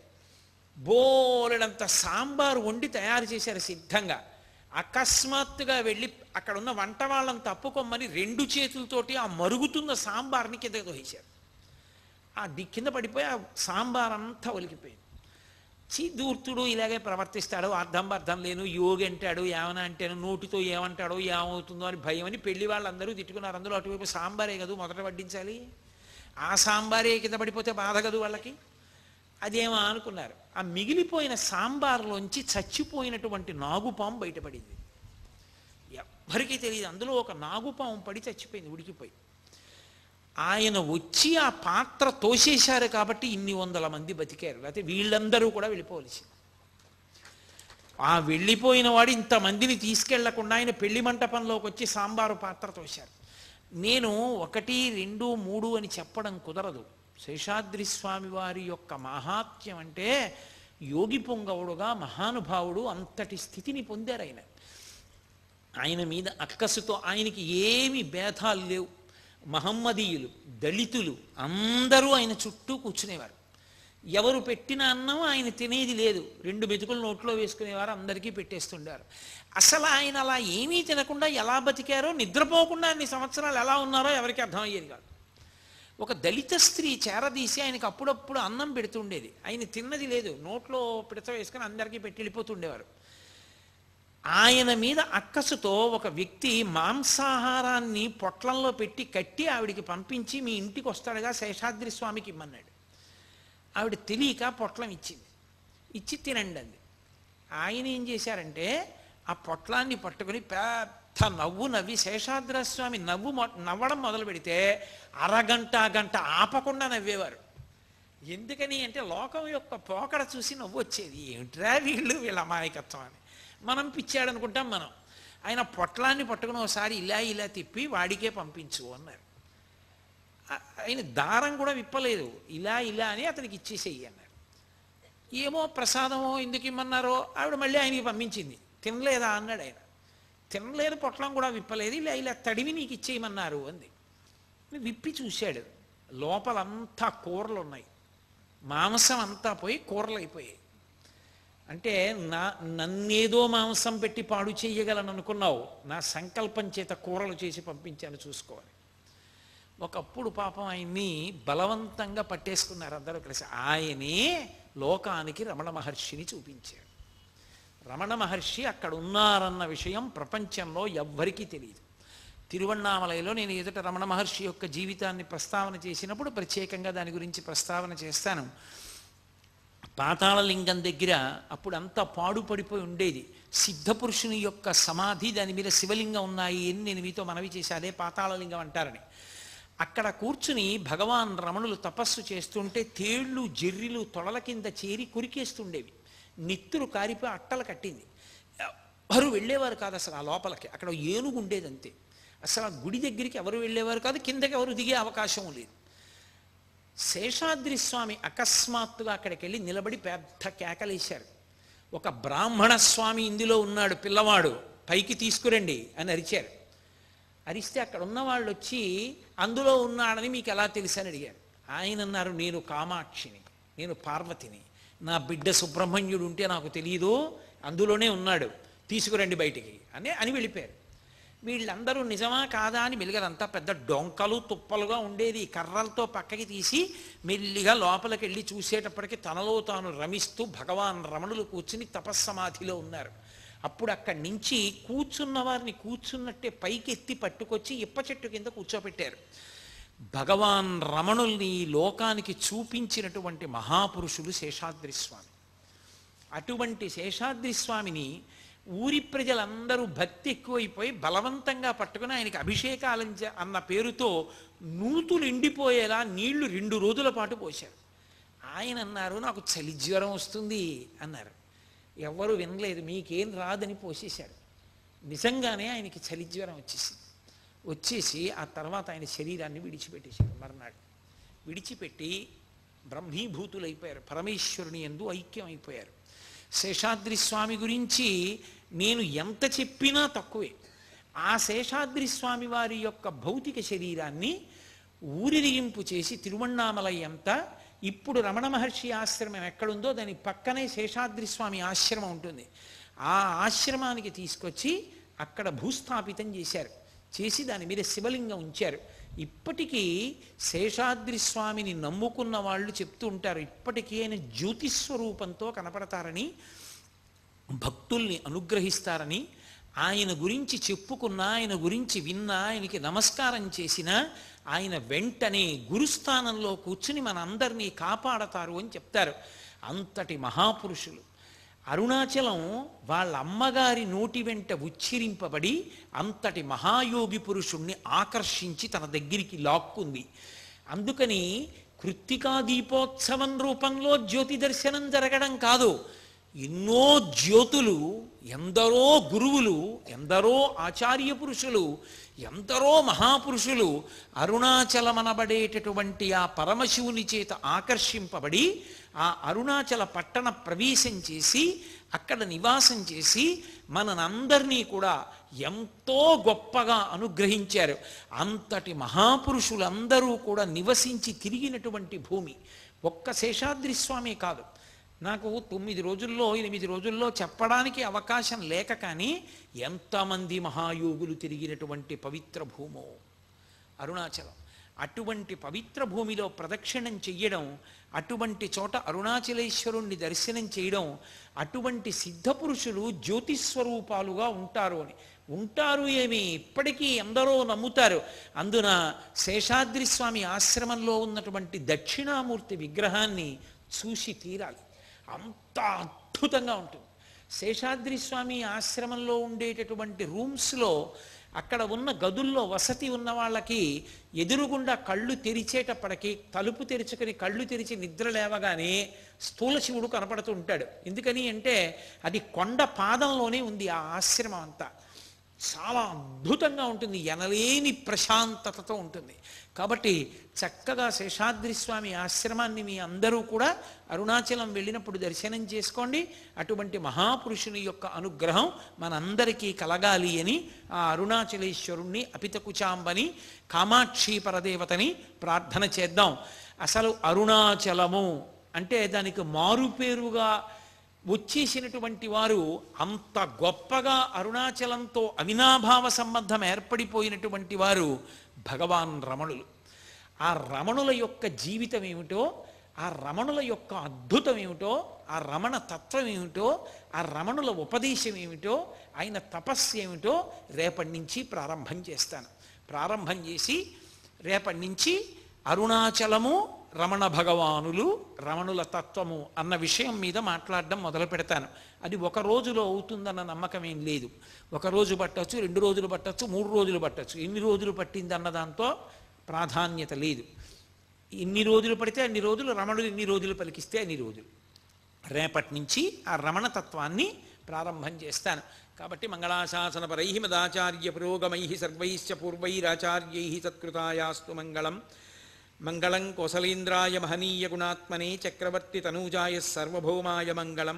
బోలెడంత సాంబారు వండి తయారు చేశారు సిద్ధంగా అకస్మాత్తుగా వెళ్ళి అక్కడ ఉన్న వంట వాళ్ళని తప్పుకోమని రెండు చేతులతోటి ఆ మరుగుతున్న సాంబార్ని కిందకి తోసేశారు ఆ ది కింద పడిపోయి ఆ సాంబార్ అంతా ఒలికిపోయింది చీ దూర్తుడు ఇలాగే ప్రవర్తిస్తాడు అర్థం అర్థం లేను యోగి అంటాడు ఏమన్నా అంటాను నోటితో ఏమంటాడో ఏమవుతుందో అని భయం అని పెళ్లి వాళ్ళందరూ తిట్టుకున్నారు అందులో అటువైపు సాంబారే కదూ మొదట వడ్డించాలి ఆ సాంబారే కింద పడిపోతే బాధ కదూ వాళ్ళకి అదేమో అనుకున్నారు ఆ మిగిలిపోయిన సాంబార్లోంచి చచ్చిపోయినటువంటి నాగుపాము బయటపడింది ఎవ్వరికీ తెలియదు అందులో ఒక నాగుపాము పడి చచ్చిపోయింది ఉడికిపోయి ఆయన వచ్చి ఆ పాత్ర తోసేశారు కాబట్టి ఇన్ని వందల మంది బతికారు లేకపోతే వీళ్ళందరూ కూడా వెళ్ళిపోవలసింది ఆ వెళ్ళిపోయిన వాడు ఇంతమందిని తీసుకెళ్లకుండా ఆయన పెళ్లి మంటపంలోకి వచ్చి సాంబారు పాత్ర తోశారు నేను ఒకటి రెండు మూడు అని చెప్పడం కుదరదు శేషాద్రి స్వామి వారి యొక్క మహాత్మ్యం అంటే యోగి పొంగవుడుగా మహానుభావుడు అంతటి స్థితిని పొందారు ఆయన ఆయన మీద అక్కసుతో ఆయనకి ఏమి భేదాలు లేవు మహమ్మదీయులు దళితులు అందరూ ఆయన చుట్టూ కూర్చునేవారు ఎవరు పెట్టిన అన్నం ఆయన తినేది లేదు రెండు మెతుకులు నోట్లో వేసుకునేవారు అందరికీ పెట్టేస్తుండారు అసలు ఆయన అలా ఏమీ తినకుండా ఎలా బతికారో నిద్రపోకుండా అన్ని సంవత్సరాలు ఎలా ఉన్నారో ఎవరికి అర్థమయ్యేది కాదు ఒక దళిత స్త్రీ చేరదీసి ఆయనకు అప్పుడప్పుడు అన్నం పెడుతుండేది ఆయన తిన్నది లేదు నోట్లో పిడత వేసుకొని అందరికీ పెట్టి వెళ్ళిపోతుండేవారు ఆయన మీద అక్కసుతో ఒక వ్యక్తి మాంసాహారాన్ని పొట్లంలో పెట్టి కట్టి ఆవిడికి పంపించి మీ ఇంటికి వస్తాడుగా శేషాద్రి స్వామికి ఇమ్మన్నాడు ఆవిడ తెలియక పొట్లం ఇచ్చింది ఇచ్చి తినండి అంది ఆయన ఏం చేశారంటే ఆ పొట్లాన్ని పట్టుకొని పెద్ద నవ్వు నవ్వి శేషాద్రి స్వామి నవ్వు మొ- నవ్వడం మొదలు పెడితే అరగంట గంట ఆపకుండా నవ్వేవారు ఎందుకని అంటే లోకం యొక్క పోకడ చూసి నవ్వు వచ్చేది ఏమిట్రా వీళ్ళు వీళ్ళ అమాయకత్వం అని మనం పిచ్చాడు అనుకుంటాం మనం ఆయన పొట్లాన్ని పట్టుకుని ఒకసారి ఇలా ఇలా తిప్పి వాడికే పంపించు అన్నారు ఆ- ఆయన దారం కూడా విప్పలేదు ఇలా ఇలా అని అతనికి ఇచ్చేసేయి అన్నారు ఏమో ప్రసాదమో ఎందుకు ఇమ్మన్నారో ఆవిడ మళ్ళీ ఆయనకి పంపించింది తినలేదా అన్నాడు ఆయన తినలేదు పొట్లం కూడా విప్పలేదు ఇలా ఇలా తడివి నీకు ఇచ్చేయమన్నారు అంది విప్పి చూశాడు లోపలంతా కూరలు ఉన్నాయి మాంసం అంతా పోయి కూరలు అయిపోయాయి అంటే నా నన్నేదో మాంసం పెట్టి పాడు చేయగలను అనుకున్నావు నా సంకల్పం చేత కూరలు చేసి పంపించాను చూసుకోవాలి ఒకప్పుడు పాపం ఆయన్ని బలవంతంగా పట్టేసుకున్నారు అందరూ కలిసి ఆయనే లోకానికి రమణ మహర్షిని చూపించాడు రమణ మహర్షి అక్కడ ఉన్నారన్న విషయం ప్రపంచంలో ఎవ్వరికీ తెలియదు తిరువണ്ണామలైలో నేను ఎదుట రమణ మహర్షి యొక్క జీవితాన్ని ప్రస్తావన చేసినప్పుడు ప్రత్యేకంగా దాని గురించి ప్రస్తావన చేస్తాను పాతాళలింగం దగ్గర అప్పుడు అంతా పాడుపడిపోయి ఉండేది సిద్ధపురుషుని యొక్క సమాధి దాని మీద శివలింగం ఉన్నాయి అని నేను మీతో మనవి చేసి అదే పాతాళలింగం అంటారని అక్కడ కూర్చుని భగవాన్ రమణులు తపస్సు చేస్తుంటే తేళ్ళు జెర్రిలు తొడల కింద చేరి కురికేస్తుండేవి నిత్తులు కారిపోయి అట్టలు కట్టింది ఎవరు వెళ్ళేవారు కాదు అసలు ఆ లోపలికి అక్కడ ఏనుగు ఉండేది అంతే అసలు ఆ గుడి దగ్గరికి ఎవరు వెళ్ళేవారు కాదు కిందకి ఎవరు దిగే అవకాశం లేదు శేషాద్రి స్వామి అకస్మాత్తుగా అక్కడికి వెళ్ళి నిలబడి పెద్ద కేకలేశారు ఒక బ్రాహ్మణ స్వామి ఇందులో ఉన్నాడు పిల్లవాడు పైకి తీసుకురండి అని అరిచారు అరిస్తే అక్కడ ఉన్న వాళ్ళు వచ్చి అందులో ఉన్నాడని మీకు ఎలా తెలుసు అని అడిగారు ఆయన అన్నారు నేను కామాక్షిని నేను పార్వతిని నా బిడ్డ సుబ్రహ్మణ్యుడు ఉంటే నాకు తెలియదు అందులోనే ఉన్నాడు తీసుకురండి బయటికి అని అని వెళ్ళిపోయారు వీళ్ళందరూ నిజమా కాదా అని మెలిగదంతా పెద్ద డొంకలు తుప్పలుగా ఉండేది కర్రలతో పక్కకి తీసి మెల్లిగా లోపలికి వెళ్ళి చూసేటప్పటికి తనలో తాను రమిస్తూ భగవాన్ రమణులు కూర్చుని తపస్సమాధిలో ఉన్నారు అప్పుడు అక్కడి నుంచి కూర్చున్న వారిని కూర్చున్నట్టే పైకి ఎత్తి పట్టుకొచ్చి ఇప్ప చెట్టు కింద కూర్చోబెట్టారు భగవాన్ రమణుల్ని ఈ లోకానికి చూపించినటువంటి మహాపురుషులు శేషాద్రి స్వామి అటువంటి శేషాద్రి స్వామిని ఊరి ప్రజలందరూ భక్తి ఎక్కువైపోయి బలవంతంగా పట్టుకుని ఆయనకి అభిషేకాలంచ అన్న పేరుతో నూతులు ఎండిపోయేలా నీళ్లు రెండు రోజుల పాటు పోశారు ఆయన అన్నారు నాకు చలి జ్వరం వస్తుంది అన్నారు ఎవరు వినలేదు మీకేం రాదని పోసేశారు నిజంగానే ఆయనకి చలి జ్వరం వచ్చేసింది వచ్చేసి ఆ తర్వాత ఆయన శరీరాన్ని విడిచిపెట్టేశారు మర్నాడు విడిచిపెట్టి బ్రహ్మీభూతులైపోయారు పరమేశ్వరుని ఎందు ఐక్యం అయిపోయారు శేషాద్రి స్వామి గురించి నేను ఎంత చెప్పినా తక్కువే ఆ శేషాద్రి స్వామి వారి యొక్క భౌతిక శరీరాన్ని ఊరిరిగింపు చేసి తిరువണ്ണామలై అంతా ఇప్పుడు రమణ మహర్షి ఆశ్రమం ఎక్కడుందో దాని పక్కనే శేషాద్రి స్వామి ఆశ్రమం ఉంటుంది ఆ ఆశ్రమానికి తీసుకొచ్చి అక్కడ భూస్థాపితం చేశారు చేసి దాని మీద శివలింగం ఉంచారు ఇప్పటికీ శేషాద్రి స్వామిని నమ్ముకున్న వాళ్ళు చెప్తూ ఉంటారు ఇప్పటికీ ఆయన జ్యోతిస్వరూపంతో కనపడతారని భక్తుల్ని అనుగ్రహిస్తారని ఆయన గురించి చెప్పుకున్నా ఆయన గురించి విన్నా ఆయనకి నమస్కారం చేసినా ఆయన వెంటనే గురుస్థానంలో కూర్చుని మనందరినీ కాపాడతారు అని చెప్తారు అంతటి మహాపురుషులు అరుణాచలం వాళ్ళ అమ్మగారి నోటి వెంట ఉచ్చరింపబడి అంతటి మహాయోగి పురుషుణ్ణి ఆకర్షించి తన దగ్గరికి లాక్కుంది అందుకని కృత్తికా దీపోత్సవం రూపంలో జ్యోతి దర్శనం జరగడం కాదు ఎన్నో జ్యోతులు ఎందరో గురువులు ఎందరో ఆచార్య పురుషులు ఎందరో మహాపురుషులు అరుణాచలమనబడేటటువంటి ఆ పరమశివుని చేత ఆకర్షింపబడి ఆ అరుణాచల పట్టణ ప్రవేశం చేసి అక్కడ నివాసం చేసి మనందరినీ కూడా ఎంతో గొప్పగా అనుగ్రహించారు అంతటి మహాపురుషులందరూ కూడా నివసించి తిరిగినటువంటి భూమి ఒక్క శేషాద్రి స్వామి కాదు నాకు తొమ్మిది రోజుల్లో ఎనిమిది రోజుల్లో చెప్పడానికి అవకాశం లేక కానీ ఎంతమంది మహాయోగులు తిరిగినటువంటి పవిత్ర భూమో అరుణాచలం అటువంటి పవిత్ర భూమిలో ప్రదక్షిణం చెయ్యడం అటువంటి చోట అరుణాచలేశ్వరుణ్ణి దర్శనం చేయడం అటువంటి సిద్ధపురుషులు జ్యోతిస్వరూపాలుగా ఉంటారు అని ఉంటారు ఏమి ఇప్పటికీ ఎందరో నమ్ముతారు అందున శేషాద్రి స్వామి ఆశ్రమంలో ఉన్నటువంటి దక్షిణామూర్తి విగ్రహాన్ని చూసి తీరాలి అంత అద్భుతంగా ఉంటుంది శేషాద్రి స్వామి ఆశ్రమంలో ఉండేటటువంటి రూమ్స్లో అక్కడ ఉన్న గదుల్లో వసతి ఉన్న వాళ్ళకి ఎదురుగుండా కళ్ళు తెరిచేటప్పటికి తలుపు తెరుచుకొని కళ్ళు తెరిచి నిద్ర లేవగానే స్థూల శివుడు కనపడుతూ ఉంటాడు ఎందుకని అంటే అది కొండ పాదంలోనే ఉంది ఆ ఆశ్రమం అంతా చాలా అద్భుతంగా ఉంటుంది ఎనలేని ప్రశాంతతతో ఉంటుంది కాబట్టి చక్కగా శేషాద్రి స్వామి ఆశ్రమాన్ని మీ అందరూ కూడా అరుణాచలం వెళ్ళినప్పుడు దర్శనం చేసుకోండి అటువంటి మహాపురుషుని యొక్క అనుగ్రహం మనందరికీ కలగాలి అని ఆ అరుణాచలేశ్వరుణ్ణి అపితకుచాంబని కామాక్షి పరదేవతని ప్రార్థన చేద్దాం అసలు అరుణాచలము అంటే దానికి మారుపేరుగా వచ్చేసినటువంటి వారు అంత గొప్పగా అరుణాచలంతో అవినాభావ సంబంధం ఏర్పడిపోయినటువంటి వారు భగవాన్ రమణులు ఆ రమణుల యొక్క జీవితం ఏమిటో ఆ రమణుల యొక్క అద్భుతం ఏమిటో ఆ రమణ తత్వం ఏమిటో ఆ రమణుల ఉపదేశం ఏమిటో ఆయన తపస్సు ఏమిటో రేపటి నుంచి ప్రారంభం చేస్తాను ప్రారంభం చేసి రేపటి నుంచి అరుణాచలము రమణ భగవానులు రమణుల తత్వము అన్న విషయం మీద మాట్లాడడం మొదలు పెడతాను అది ఒక రోజులో అవుతుందన్న నమ్మకం ఏం లేదు ఒక రోజు పట్టచ్చు రెండు రోజులు పట్టచ్చు మూడు రోజులు పట్టచ్చు ఎన్ని రోజులు పట్టిందన్న దాంతో ప్రాధాన్యత లేదు ఎన్ని రోజులు పడితే అన్ని రోజులు రమణులు ఎన్ని రోజులు పలికిస్తే అన్ని రోజులు రేపటి నుంచి ఆ రమణ తత్వాన్ని ప్రారంభం చేస్తాను కాబట్టి మంగళాశాసన పరై మదాచార్య పురోగమై సర్వైశ్చ పూర్వైరాచార్యై సత్కృతాయాస్తు మంగళం మంగళం కోసలేంద్రాయ మహనీయ గుణాత్మనే చక్రవర్తి తనూజాయ సర్వభౌమాయ మంగళం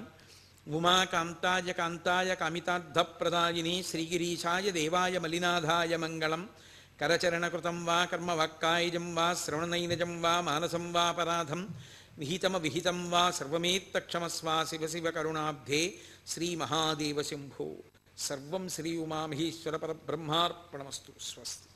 ఉమాకాంతాయ కాంతాయ కామితార్థప్రదాయిని శ్రీగిరీశాయ దేవాయ మలినాథాయ మంగళం కరచరణకృతం వా కర్మవాక్కాయజం వా శ్రవణనైనజం వా మానసం వాపరాధం విహితమ విహితం వా సర్వమేత్తక్షమస్వా శివ శివ కరుణాబ్ధే శ్రీమహాదేవ శంభో సర్వం శ్రీ ఉమామహేశ్వర పరబ్రహ్మార్పణమస్తు స్వస్తి